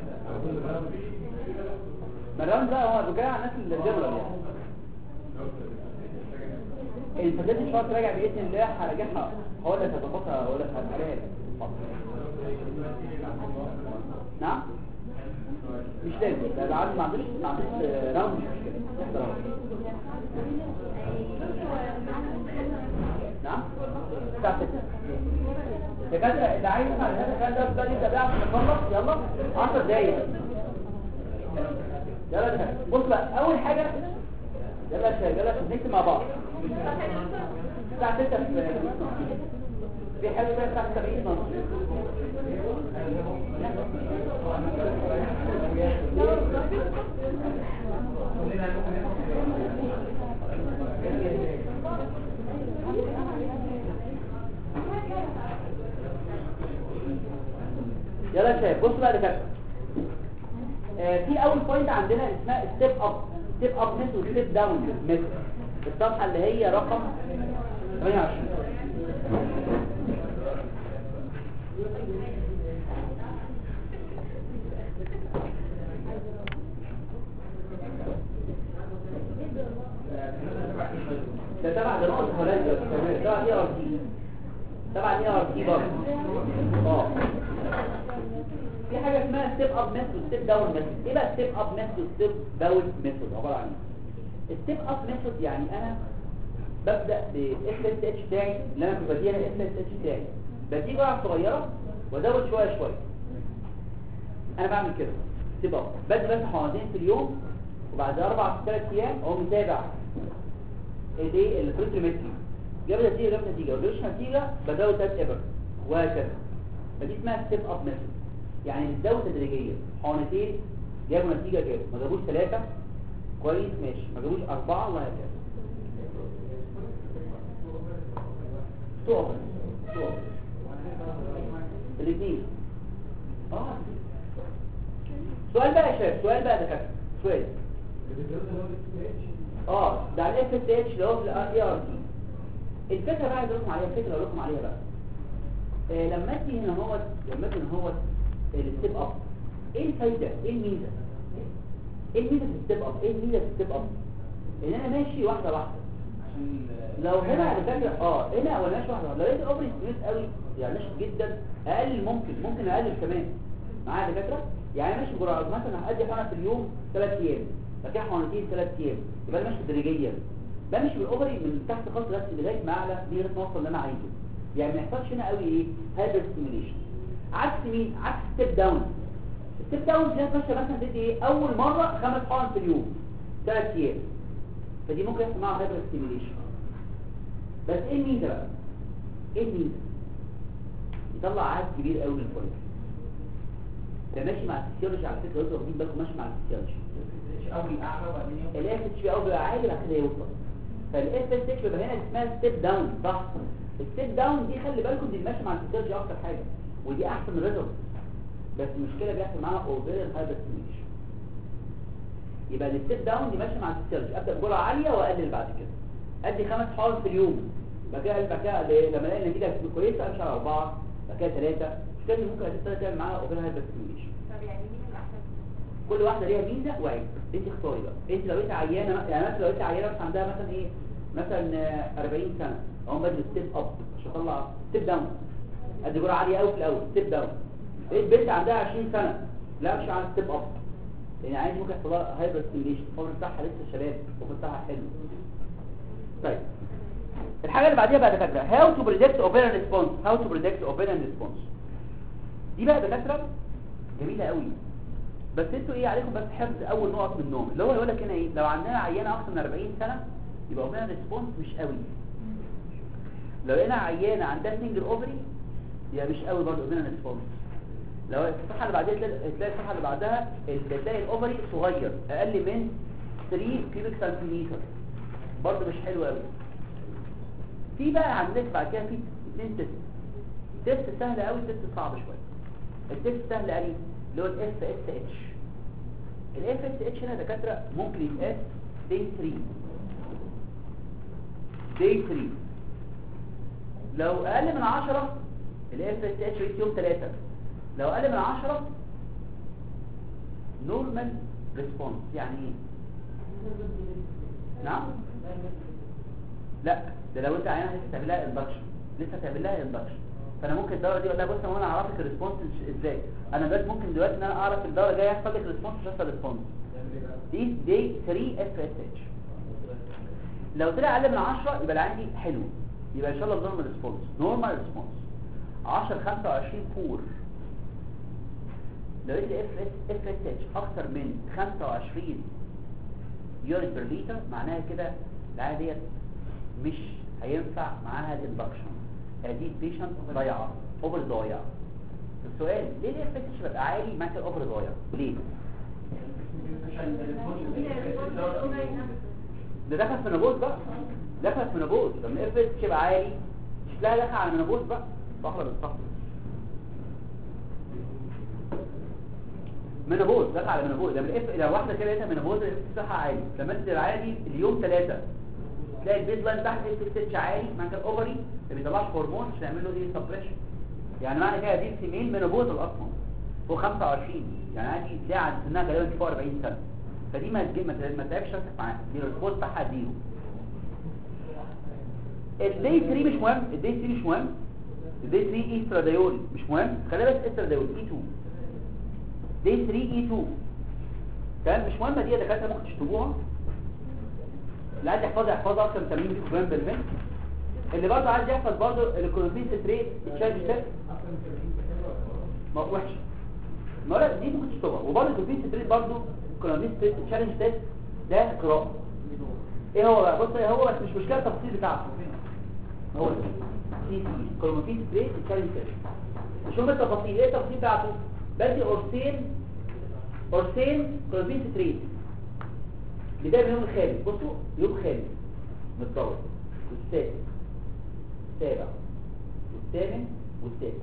مرام ده هو بيجي على الناس الجنرال يعني الفساد ان شاء الله راجع باذن الله هراجعها هقول لك هتظبطها هقول لك هتعملها لك. نعم مش لازم ده العالم ما عندوش ما عندوش آه، راوند مش مشكله يحضر راوند نعم الساعه 6 دكاتره اللي عايز يسمع هذا الكلام ده بقى نبدا بقى عشان نخلص يلا 10 دقايق يلا دكاتره بص بقى اول حاجه يلا يا شباب يلا عشان نكتب مع بعض الساعه 6 في في حاجه اسمها الساعه 70 نص يلا يا شباب بصوا بقى يا دكاتره آه، في اول بوينت عندنا اسمها ستيب اب ستيب اب ميثود وستيب داون ميثود الصفحه اللي هي رقم 28 ده تبع دراسه هولندا تبع اي ار تي تبع اي ار تي برضه اه في حاجه اسمها ستيب اب ميثود ستيب داون ميثود ايه بقى ستيب اب ميثود ستيب داون ميثود عباره عن ايه ستيب اب ميثود يعني انا ببدا باف اس اتش بتاعي اللي انا كنت بديها الاف اس اتش بتاعي بديه جرعه صغيره وازود شويه شويه انا بعمل كده ستيب اب بدي بس حوالين في اليوم وبعد اربع ثلاث ايام اقوم متابع ايه الفلترومتري جاب نتيجه جاب نتيجه ما جابش نتيجه بزود ثلاث ابر وهكذا فدي اسمها ستيب اب ميثود يعني بتزود تدريجيا حقنتين جابوا نتيجه جابوا ما جابوش ثلاثه كويس ماشي ما جابوش اربعه وهكذا تقف تقف الاثنين اه سؤال بقى يا شباب سؤال بقى يا دكاتره سؤال اه ده على الاف اس اتش اللي هو في الاي ار تي الفكره بقى عايز اقول لكم عليها الفكره اقول لكم عليها بقى آه لما ادي هنا هو لما ادي هنا هو الستيب اب ايه الفايده ايه الميزه ايه الميزه في الستيب اب ايه الميزه في الستيب اب ان انا ماشي واحده واحده لو هنا على فكره اه هنا ولا ماشي واحده واحدة. لو لقيت الاوبري ستريس قوي يعني ماشي جدا اقل ممكن ممكن اقلل كمان معايا يا دكاتره يعني ماشي جرعه مثلا هادي حقنه في اليوم ثلاث ايام بعد كده حقنتين ثلاث ايام يبقى انا ماشي تدريجيا بمشي بالاوبري من تحت خط راسي لغايه ما اعلى لغايه ما اوصل اللي انا عايزه يعني ما يحصلش هنا قوي ايه هايبر ستيميليشن عكس مين عكس ستيب داون ستيب داون دي ماشيه مثلا تدي ايه اول مره خمس حقن في اليوم ثلاث ايام فدي ممكن يحصل معاها هايبر ستيميليشن بس ايه الميزه بقى ايه الميزه يطلع عدد كبير قوي من الفوليك ده ماشي مع الفسيولوجي على فكره انتوا واخدين بالكم ماشي مع الفسيولوجي اول اعلى وبعدين يوم الاف اتش بي اول عالي بعد كده يوصل فالاف اس اتش بيبقى هنا اسمها ستيب داون صح الستيب داون دي خلي بالكم دي ماشيه مع الفسيولوجي اكتر حاجه ودي احسن ريزلت بس المشكله بيحصل معاها اوفيرال هايبر ستيميشن يبقى الستيب داون دي ماشيه مع الفسيولوجي ابدا بجرعه عاليه واقلل بعد كده ادي خمس حقن في اليوم بعد كده بعد كده لما الاقي النتيجه كويسه امشي على اربعه بعد كده ثلاثه مش كده ممكن هتبتدي تعمل معاها اوفيرال هايبر ستيميشن طب يعني مين الأحسن؟ كل واحده ليها ميزه وعيب انت اختاري بقى انت لو انت عيانه يعني مثلا لو انت عيانه بس عندها مثلا ايه مثلا آه، 40 سنه اقوم بدري ستيب اب عشان اطلع ستيب داون ادي جرعه عاليه قوي في الاول ستيب داون لقيت بنت عندها 20 سنه لا مش على ستيب اب لان عادي ممكن يحصل لها هايبر ستيميليشن الفور بتاعها لسه شباب الفور بتاعها حلو طيب الحاجه اللي بعديها بقى دكاتره هاو تو بريدكت اوفيرن ريسبونس هاو تو بريدكت اوفيرن ريسبونس دي بقى دكاتره جميله قوي بس انتوا ايه عليكم بس حفظ اول نقط من النوم اللي هو يقول لك هنا ايه لو عندنا عيانه اكتر من 40 سنه يبقى اوفيرن ريسبونس مش قوي لو لقينا عيانه عندها سنجل اوفري يبقى مش قوي برضه اوفيرن ريسبونس لو الصفحه اللي بعدها تلاقي تلاقي الصفحه اللي بعدها ال- تلاقي الاوفري صغير اقل من 3 كيوبيك سنتيمتر برضه مش حلو قوي في بقى عندك بعد كده في اثنين تيست تيست سهل قوي تيست صعب شويه التيست سهل قوي اللي هو الاف اس اتش الاف اس اتش هنا دكاتره ممكن يتقاس دي 3 دي 3 لو اقل من 10 الاف اس اتش ريت يوم 3 لو اقل من 10 نورمال ريسبونس يعني ايه نعم لا ده لو انت عينها لسه تعمل لها اندكشن لسه تعمل لها اندكشن فانا ممكن الدوره دي اقول لها بص هو انا اعرفك الريسبونس ازاي انا دلوقتي ممكن دلوقتي ان انا اعرف الدوره جايه يحصل لك ريسبونس مش هيحصل ريسبونس دي دي 3 اف اس اتش لو طلع اقل من 10 يبقى العين دي حلو يبقى ان شاء الله نورمال ريسبونس نورمال ريسبونس 10 25 فور لو لقيت اف اس اف اس اتش اكتر من 25 يونت بير لتر معناها كده العيادة ديت مش هينفع معاها الاندكشن هذه البيشنت ضايعه اوفر ضايع السؤال ليه الاف اس اتش بيبقى عالي مع الاوفر ضايع ليه ده دخل في نابوت بقى دخل في نابوت لما الاف اس يبقى عالي شكلها دخل على منابوت بقى صح ولا مش صح منابوت دخل على منابوت لما الاف لو واحده كده لقيتها منابوت الاف بتاعها عالي لما انت عالي اليوم ثلاثة تلاقي البيز لاين تحت اف اس عالي مع كده اوفري ما بيطلعش هرمون عشان يعمل له ايه سبريشن يعني معنى كده دي سيمين منابوت اصلا فوق 25 يعني عادي تلاقي عند سنها غالبا فوق 40 سنه فدي ما تجي ما ت- ما تعبش نفسك معاها دي الريسبونس بتاعها زيرو الدي 3 مش مهم الدي 3 مش مهم الدي 3 ايستراديول مش مهم خليها بس ايستراديول اي 2 دي 3 اي 2 تمام مش مهمه دي يا دكاتره ممكن تشطبوها اللي عايز يحفظها يحفظها اكتر من 80 ميكرو جرام بالمنت اللي برضه عايز يحفظ برضه الكلوفين ستريت تشارج تيست ما وحش ما لا دي ممكن تشطبها وبرضه الكلوفين ستريت برضه كلوفين ستريت تشارج تيست ده قراءه ايه هو بقى بص إيه هو بس مش مشكله التفاصيل بتاعته هو ده سي سي كلوفين ستريت تشارج تيست مش هم التفاصيل ايه التفاصيل بتاعته بدي قرصين قرصين كلوفين ستريت بداية من يوم الخامس بصوا يوم خامس متطور والسادس السابع والثامن والتاسع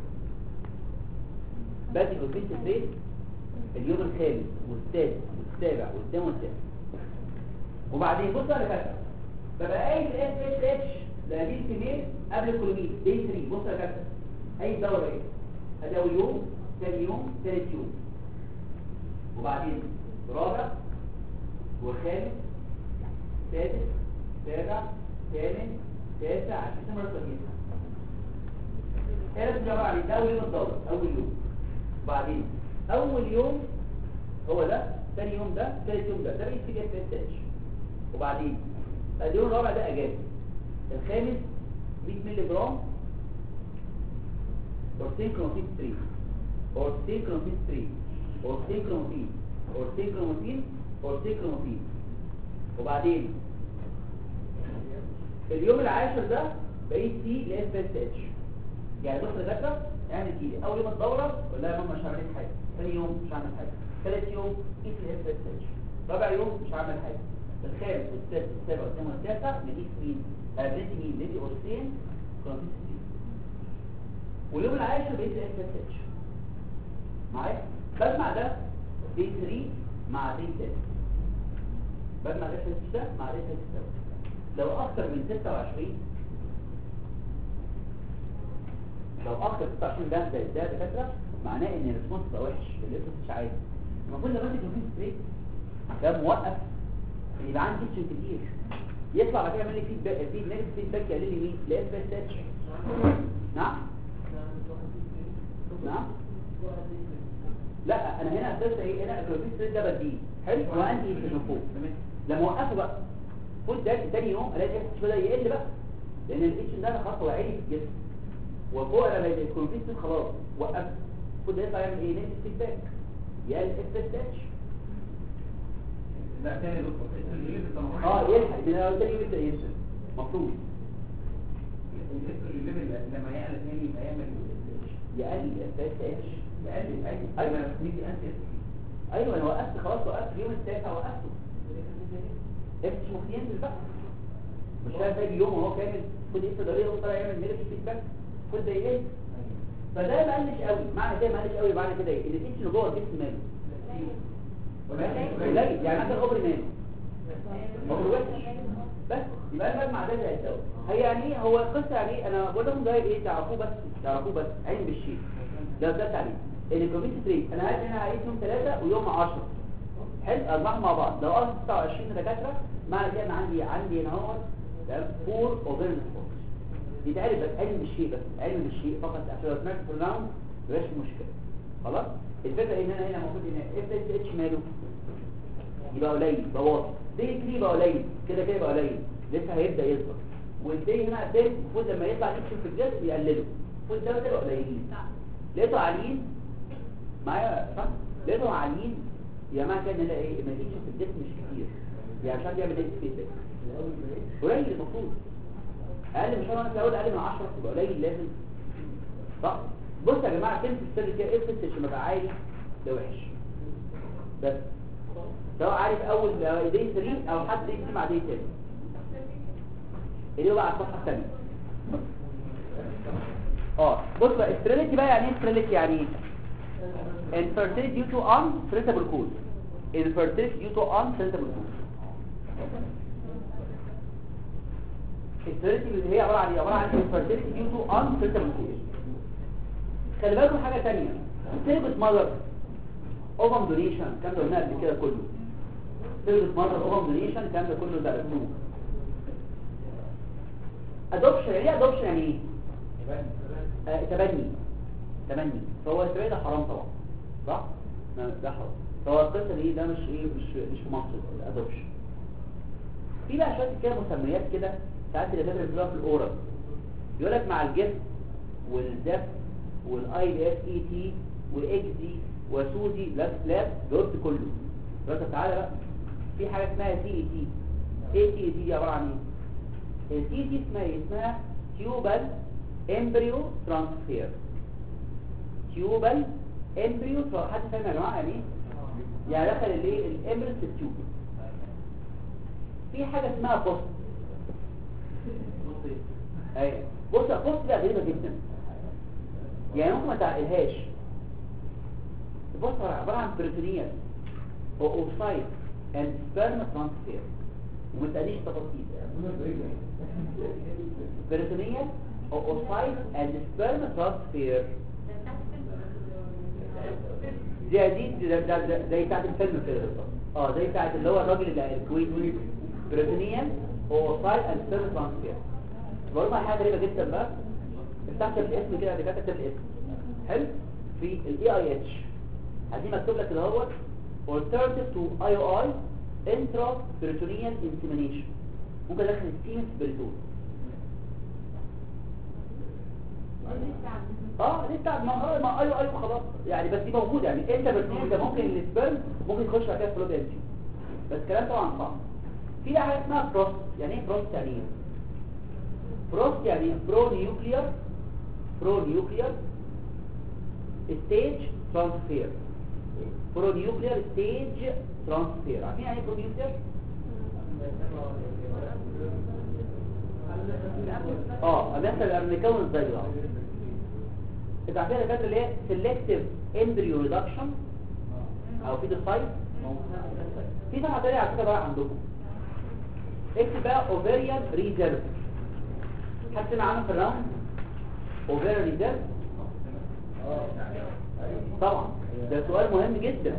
بدي كلوفين ستريت اليوم الخامس والسادس والسابع والثامن والتاسع وبعدين بص على كده ببقى قايل الاس اس اتش لهذه الكميه قبل الكلوميد دي 3 بص على كده اي دوره ايه ادي اول يوم ثاني يوم ثالث يوم وبعدين رابع وخامس سادس سابع ثامن تاسع عشان كده مرة تغيير ثالث جرى عليه ده اول يوم الدورة اول يوم وبعدين اول يوم هو ده ثاني يوم ده ثالث يوم ده ده رئيس في اف اس اتش وبعدين اليوم الرابع ده اجازه الخامس 100 مللي جرام اورتين كروماتين 3 اورتين كروماتين 3 اورتين كروماتين اورتين كروماتين اورتين كروماتين وبعدين اليوم العاشر ده بقيت سي لاف اس اتش يعني بص لغايه اعمل كده اول يوم الدوره ولا يا ماما مش هعمل حاجه ثاني يوم مش هعمل حاجه ثالث يوم قيس الاف اس اتش رابع يوم مش هعمل حاجه الخامس والسادس والسابع والثامن والتاسع بنقيس مين؟ قابلت مين؟ ليدي اورسين كرونتيس ستريت واليوم العاشر بقيت الاف اس اتش معايا؟ بجمع ده دي 3 مع دي 6 بجمع ده 6 مع دي 6 لو اكتر من 26 لو اكتر من 26 ده زي ده دكاتره معناه ان الريسبونس بقى وحش الليفت مش عالي المفروض لما انت تكون ستريت ده موقف يبقى عندي كيتشن كتير يطلع بعد كده يعمل لي فيدباك فيدباك فيدباك يقلل لي مين لاف اس اتش نعم نعم لا انا هنا اساسا ايه هنا الكلوفيس ده بديه حلو وانتي من فوق لما وقفه بقى خد ده تاني يوم الاقي الاتش بدا يقل بقى لان الاتش ده خلاص هو عالي في الجسم وفوق انا بقيت الكلوفيس خلاص وقفت خد ده يطلع يعمل ايه نفس فيدباك يقل اف اس اتش لا تاني يا دكتور الاستروجين الطموحي اه يلحق من اول تاني يوم يبدا ينزل المفروض الاستروجين لما يعلى تاني يبقى يعمل يقل اف اس اتش يقلل اي أيوة. لما تيجي انت ايوه انا وقفت خلاص وقفت اليوم التاسع وقفته اف مش المفروض ينزل بقى مش كده زي يوم وهو كامل خد ايه ضريبه وطلع يعمل نيجاتيف فيدباك خد ده ايه فده ما قلش قوي معنى كده ما قلش قوي معنى كده ايه ان الاتش اللي جوه الجسم ماله قليل يعني مثلا الاوبري ماله اوبري وحش بس يبقى انا بجمع ده زي الدواء هي يعني ايه هو القصه يعني ايه انا بقول لكم ده ايه تعرفوه بس تعرفوه بس علم بالشيء ده ده تعليم الكوميت ستريت انا عايز هنا هقيس يوم 3 ويوم 10 حلو اربعهم مع بعض لو قصد 26 دكاتره معنى كده ان عندي عندي هنا اهو تمام فور اوفرنس فوكس يتعرف بس علم بالشيء بس علم بالشيء فقط عشان لو سمعت برنامج مبقاش في مشكله خلاص الفكره ان انا هنا المفروض ان اف اس اتش ماله يبقى قليل يبقى واطي دي كده يبقى قليل كده كده يبقى قليل لسه هيبدا يظهر والدي هنا اساس المفروض لما يطلع يكشف في الجسم يقلله المفروض ده كده قليلين لقيته عاليين معايا صح لقيته عاليين يا جماعه كده نلاقي ايه ما يكشف في الجسم مش كتير يعني عشان يعمل ايه فيدباك قليل المفروض اقل مش انا الاول اقل من 10 يبقى قليل لازم صح بص يا جماعه كلمه السر كده ايه السر ما بقى عالي ده وحش بس سواء عارف اول دي 3 او حد يكتب مع دي تاني اللي هو بقى على الصفحه الثانيه اه بص بقى استريليتي بقى يعني ايه استريليتي يعني ايه infertility due to untreatable cause infertility due to untreatable cause الستريتي اللي هي عباره عن ايه عباره عن infertility due to untreatable cause خلي بالكم حاجه ثانيه سيرفيس ماذر اوفم دونيشن الكلام ده قلناه قبل كده كله سيرفيس ماذر اوفم دونيشن الكلام ده كله ده مكتوب ادوبشن يعني ايه ادوبشن يعني ايه آه، تبني تبني فهو التبني ده حرام طبعا صح ما ده حرام فهو القصه دي ده مش ايه مش مش في مصر الادوبشن في بقى شويه كده مسميات كده ساعات اللي بيدرس في الاورال يقول لك مع الجسم والدف والاي دي اس اي تي واكزي وسوزي لاب لاب جاوبت كله بس تعالى بقى في حاجه اسمها سي اي تي ايه سي اي تي دي عباره عن ايه السي اي تي اسمها ايه اسمها تيوبال امبريو ترانسفير تيوبال امبريو ترا- حد فاهم يا جماعه يعني ايه يعني دخل الايه الامبريو في التيوب في حاجه اسمها بوست ايوه بص البوست ده غريبه جدا يعني ممكن ما تعقلهاش البوست عباره عن بروتينيات او اوسايت اند سبرم ترانسفير وما تقاليش تفاصيل بروتينيات او اوسايت اند سبرم ترانسفير دي دي دي- ده- ده- ده- زي بتاعت الفيلم كده بالظبط اه زي بتاعت اللي هو الراجل اللي الكويتي بروتينيا اوسايت اند سبرم ترانسفير بقول لك حاجه غريبه جدا بقى افتح الاسم كده اللي كاتب الاسم حلو في الاي اي اتش عايزين مكتوب لك اللي هو alternative to IOI intra peritoneal insemination ممكن داخل السيمنت بريتون اه ليه بتاع ما اه ما ايوه ايوه خلاص يعني بس دي موجوده يعني انت بريتون ده ممكن السبرم ممكن يخش على كده فلوت انتي بس الكلام طبعا صعب في بقى حاجه اسمها بروست يعني ايه بروست يعني ايه بروست يعني برو نيوكلير برو نيوكلير ستيج ترانسفير برو نيوكلير ستيج ترانسفير عارفين يعني ايه برو نيوكلير اه مثلا بنكون ازاي بقى انت عارفين الفكره اللي هي سيلكتيف امبريو ريدكشن او في ديسايد في طبعا تانية على فكره بقى عندكم اكتب بقى اوفيريان ريزيرف حد سمع عنه في الراوند اوفيريان ريزيرف طبعا ده سؤال مهم جدا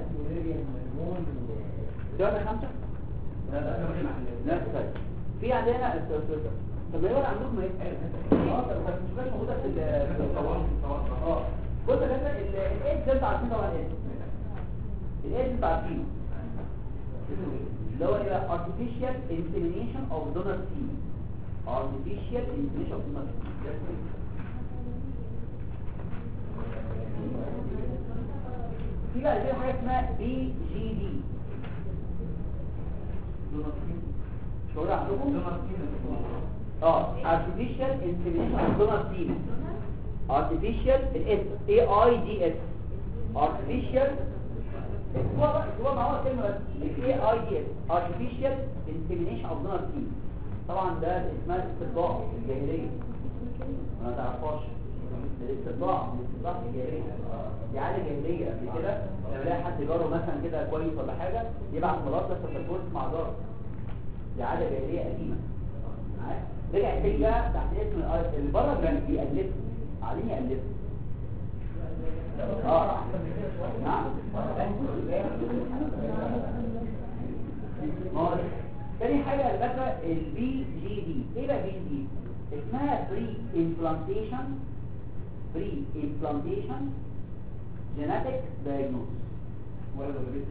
سؤال خمسة لا طيب في عندنا السؤال طب ما يقول عندكم ايه اه طب بس مش بس موجوده في ال اه بص يا جماعه الايه ده انتوا عارفين طبعا ايه الاسم تعرفينه اللي هو ايه بقى artificial insemination of donor semen artificial insemination of donor semen في بقى كده حاجه اسمها بي جي دي مش هقول عندكم اه artificial insemination of donor semen artificial الاس اي اي دي اس artificial هو بقى هو ما هو كلمه بس الاي اي دي اس artificial insemination of donor semen طبعا ده اسمها الاستطلاع الجاهليه ما تعرفهاش الاستطلاع الاستطلاع الجاهليه دي عاده جاهليه قبل كده لما يلاقي حد جاره مثلا كده كويس ولا حاجه يبعت مراته تتجوز مع جاره دي عاده جاهليه قديمه معايا رجع تاني بقى تحت اسم الآي- اللي بره كان بيألف قاعدين يألفوا اه نعم ما هو تاني حاجة الفكرة البي جي دي ايه بقى بي جي دي اسمها بري امبلانتيشن بري امبلانتيشن جيناتيك دايجنوز ولا ده بيت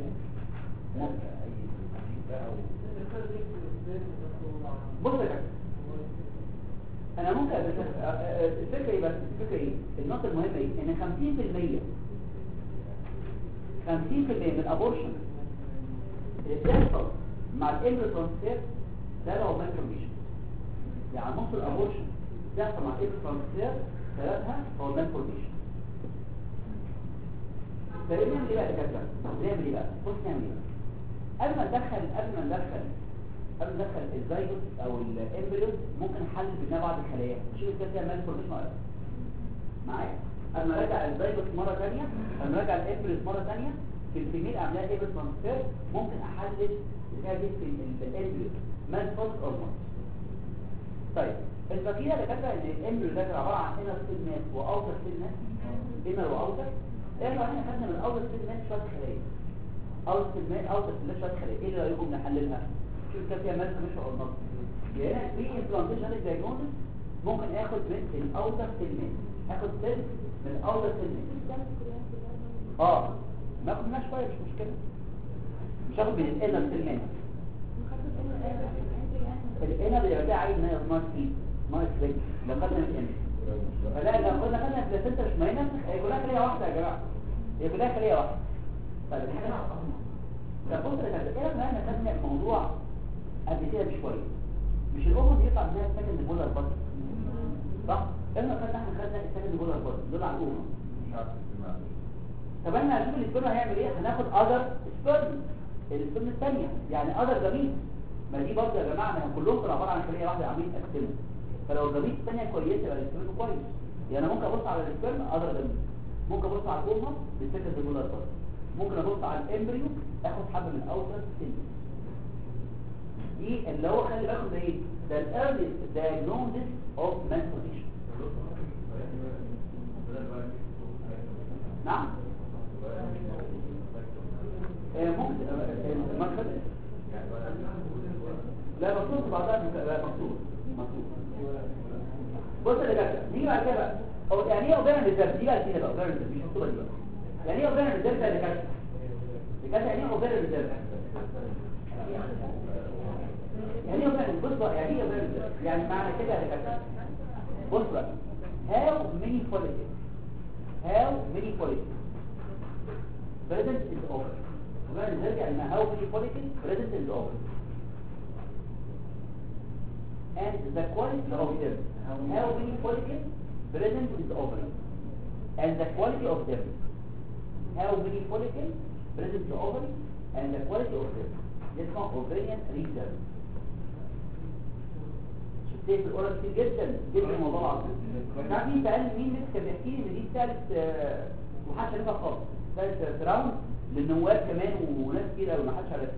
بص يا كابتن انا ممكن أبقى- أ- أ- الفكره ايه بس الفكره ايه النقطه المهمه ايه ان 50% 50% من الابورشن اللي بتحصل مع الامبريو ترانسفير ده لو مالفورميشن يعني نص الابورشن بتحصل مع الامبريو ترانسفير ثلاثها هو المالفورميشن فنعمل ايه بقى يا دكاتره نعمل ايه بقى بص نعمل ايه بقى قبل ما ندخل قبل ما ندخل قبل ما ندخل الزيجوت او الامبريو ممكن نحلل بناء بعض الخلايا نشوف كده فيها مالفورميشن ولا لا معايا قبل ما ارجع الزيجوت مره ثانيه قبل ما ارجع الامبريو مره ثانيه في الفيميل اعملها ايبر ترانسفير ممكن احلل الحاجه دي في الامبريو مالفورم اور نوت طيب الفكيرة اللي كاتبه ان الامبريو ده كان عباره عن انر سيل ماس واوتر سيل ماس انر واوتر احنا احنا خدنا من الاوتر سيل ماس شويه خلايا اوتر سيل ماس اوتر سيل شويه خلايا ايه اللي رايكم نحللها شوف كده فيها ماس مش او نص يعني في امبلانتيشن دايجنوستس ممكن اخد من الاوتر سيل ماس اخد سيل من الاوتر سيل ماس اه ناخد منها شويه مش مشكله مش هاخد من الانر سيل ماس الانر اللي بتاع عايز ان هي سمارت فيد سمارت فيد لو خدنا من الانر فلا لو خدنا خدنا بلاسنتا مش مهمه هي كلها خليه واحده يا جماعه هي كلها خليه واحده طيب الحاجه طب بص يا كابتن ايه لما احنا خدنا الموضوع قبل كده بشويه مش الام دي يطلع منها السكند بولر بس صح احنا خدنا احنا خدنا السكند بولر بس دول على الام مش عارف تسمع طب احنا هنشوف السبرم هيعمل ايه هناخد اذر سبرم السبرم الثانيه يعني اذر جميل ما دي برضه يا جماعه ما هم كلهم كانوا عباره عن خليه واحده عاملين يتقسموا فلو الجميل الثانيه كويسه يبقى السبرم كويس يعني انا ممكن ابص على السبرم اذر جميل ممكن ابص على الامه بالسكند بولار بس ممكن ابص على الامبريو اخد حبه من اوتر سيل دي اللي هو خلي بالكم ده ايه ده الايرليست diagnosis اوف menstruation نعم آه، ممكن آه، المركز لا مكتوب بعدها مك- لا مكتوب مكتوب بص يا جدع نيجي بعد كده بقى هو يعني ايه اوبرا ريزيرف دي بقى كده بقى اوبرا ريزيرف مش مكتوبه دي بقى يعني ايه اوبرا ريزيرف يا دكاتره دكاتره يعني ايه اوبرا ريزيرف يعني ايه اوبرا بص بقى يعني ايه اوبرا ريزيرف يعني معنى كده يا دكاتره بص بقى how many follicles how many follicles present in the ovary وبقى نرجع لما how many follicles present in the ovary and the quality of them how many follicles present in the ovary and the quality of them how many follicles present in the ovary and the quality of them this is ovarian reserve شفتيه في الأورال كتير جدا جدا الموضوع العظيم تعرف مين سأل مين لسه كان بيحكي لي ان دي ثالث آه، محدش عارفها خالص ثالث راوند للنواب كمان وناس كتير قوي ما حدش عارفها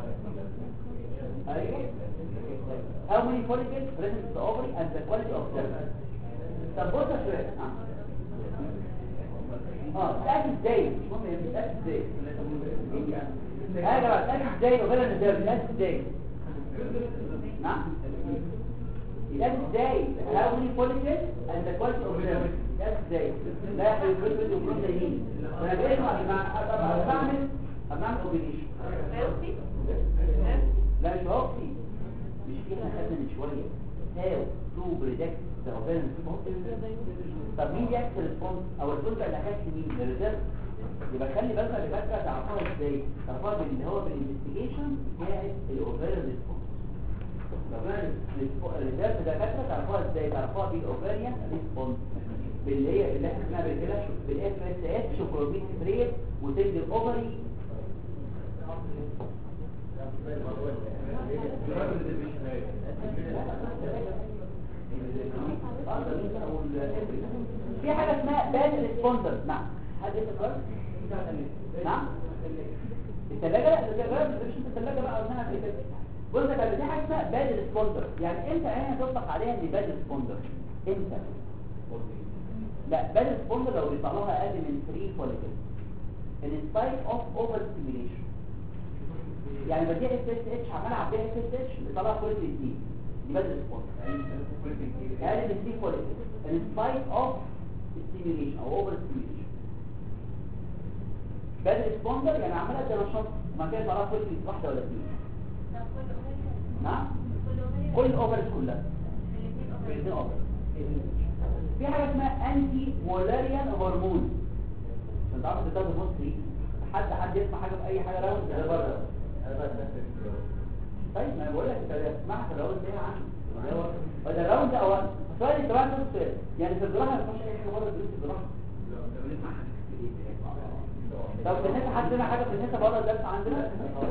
ايوه how many follicles present in the ovary and the quality of them طب بص يا شباب اه تأكد ازاي مش مهم يعني تأكد ازاي اه يا جماعه تأكد ازاي وغير ان ده تأكد ازاي نعم يتأكد ازاي how many follicles and the quality of them تأكد ازاي لا يا حبيبي كل فيديو كل زيين انا بقيت مع بعمل اما اعمل اوبريشن لا مش هوكسي مش كده خدنا من شويه هاو تو بريدكت ذا اوفيرنس طب مين يعكس الريسبونس او الجزء اللي عكس مين الريزيرف يبقى خلي بالك يا دكاتره تعرفوها ازاي تعرفوها باللي هو بالانفستيجيشن بتاعت الاوفيرن ريسبونس الريزيرف دكاتره تعرفوها ازاي تعرفوها بالاوفيريان ريسبونس باللي هي اللي احنا بنعمل كده بالاف اس اس شوكروبيك ريت وتدي الاوفري في حاجة اسمها باد ريسبوندر نعم حد يتكرر نعم الثلاجة لا الثلاجة مش الثلاجة بقى قلناها في كده بص يا كابتن في حاجة اسمها باد ريسبوندر يعني امتى عينها تطلق عليها ان باد ريسبوندر امتى لا باد ريسبوندر لو بيطلع لها اقل من 3 فوليكل ان سبايك اوف اوفر ستيميليشن يعني بدي اس اس اتش عمال اعبيها اس اس اتش بيطلع فوليكل جديد دي باد ريسبوندر اقل من 3 فوليكل ان سبايك اوف ستيميليشن او اوفر ستيميليشن باد ريسبوندر يعني عمال ادي نشاط وما كده طلع فوليكل واحده ولا اثنين نعم كل الاوفرز كلها الاثنين اوفر في حاجه اسمها انتي مولاريان هرمون انت عارف ده بص ايه حد حد يسمع حاجه في اي حاجه راوند ده بره طيب ما انا بقول لك انت اسمعها في الراوند ده عنه ولا الراوند او سؤال انت بقى نص يعني في الجراحه ما تخش اي حاجه بره دروس الجراحه طب بالنسبه حد سمع حاجه بالنسبه بره الدرس عندنا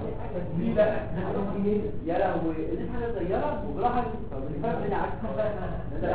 يا لهوي دي حاجه صغيره وجراحه الفرق بين عكس ده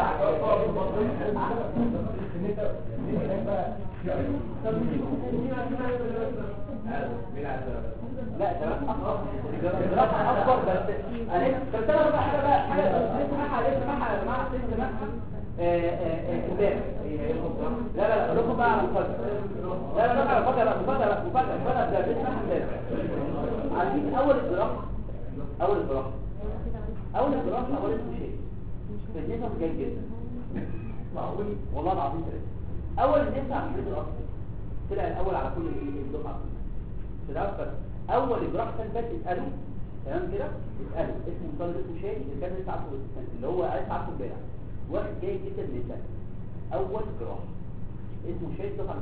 لا تمام الجراحه اكبر بس انا كنت انا بقى حاجه بقى حاجه اسمعها عليه اسمعها يا جماعه اسمعها امبارح لا لا لا روحوا بقى على المفاجاه لا لا روحوا على المفاجاه لا مفاجاه لا مفاجاه مفاجاه ده اسمعها امبارح عارفين اول الجراحه اول الجراحه اول الجراحه اول اسمه شيء في النساء جيد جدا معقول والله العظيم كده اول النساء عمليه الاصل طلع الاول على كل الدفعه تدفر اول الجراحه كان فات اسالوا تمام كده اسالوا اسمه مصطلح اسمه شيء اللي كان لسه عارفه اللي هو عايز عارفه امبارح واحد جاي جدا للنساء اول جراحه اسمه شيء دفعه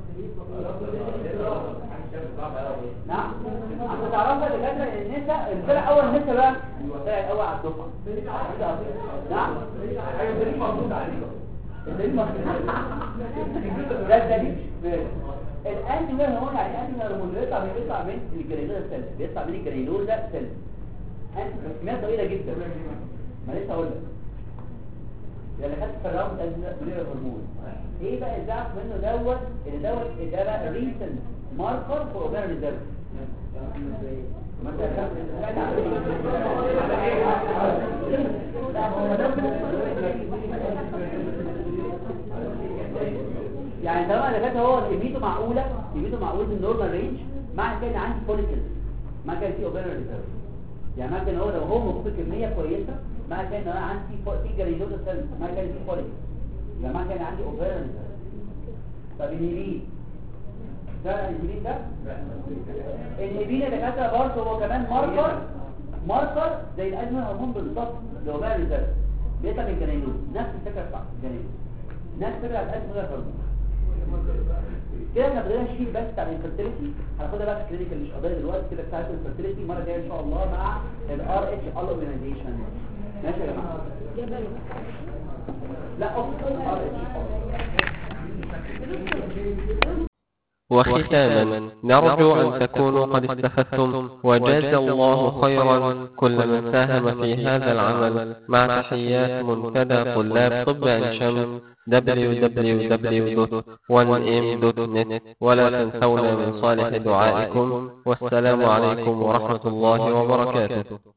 نعم عشان تعرفوا اللي كان النساء اللي طلع اول نساء بقى طلع الاول على الدفعه نعم الدليل موجود عليه الدليل موجود ده الدليل الانتي هرمون يعني انتي هرمون بيطلع من بيطلع من الجرينوزا سيل بيطلع من الجرينوزا سيل انتي كميات ضئيله جدا ما لسه اقول لك يعني خدت في الراوند انتي هرمون ايه بقى الزعف منه دوت ان دوت ده بقى ريسنت ماركر فور اوفر ريزيرف يعني طالما اللي فات هو كميته معقوله كميته معقول في النورمال رينج مع كان عندي فوليكل ما كان في اوفر ريزيرف يعني ما كان هو لو هو موجود بكميه كويسه ما كان انا عندي في جريدوزا سيل ما كان في فوليكل يبقى ما كان عندي اوفر ريزيرف طب النبيل ده النبيل ده النبيل اللي كاتبه برضه هو كمان ماركر ماركر زي الازمه هرمون بالظبط اللي هو بقى ريزيرف بيطلع من الجرينوز نفس الفكره بتاعت الجرينوز نفس فكره الازمه غير هرمون كده احنا بدأنا نشيل بس بتاع الانفرتيليتي هناخدها بقى في الكلينيكال مش قضيه دلوقتي كده بتاعت الانفرتيليتي المره الجايه ان شاء الله مع الار اتش ال اورجانيزيشن ماشي يا جماعه لا اوف ار وختاما نرجو أن تكونوا قد استفدتم وجاز الله خيرا كل من ساهم في هذا العمل مع تحيات منتدى طلاب طب عين شمس www.1m.net ولا تنسونا من صالح دعائكم والسلام عليكم ورحمة الله وبركاته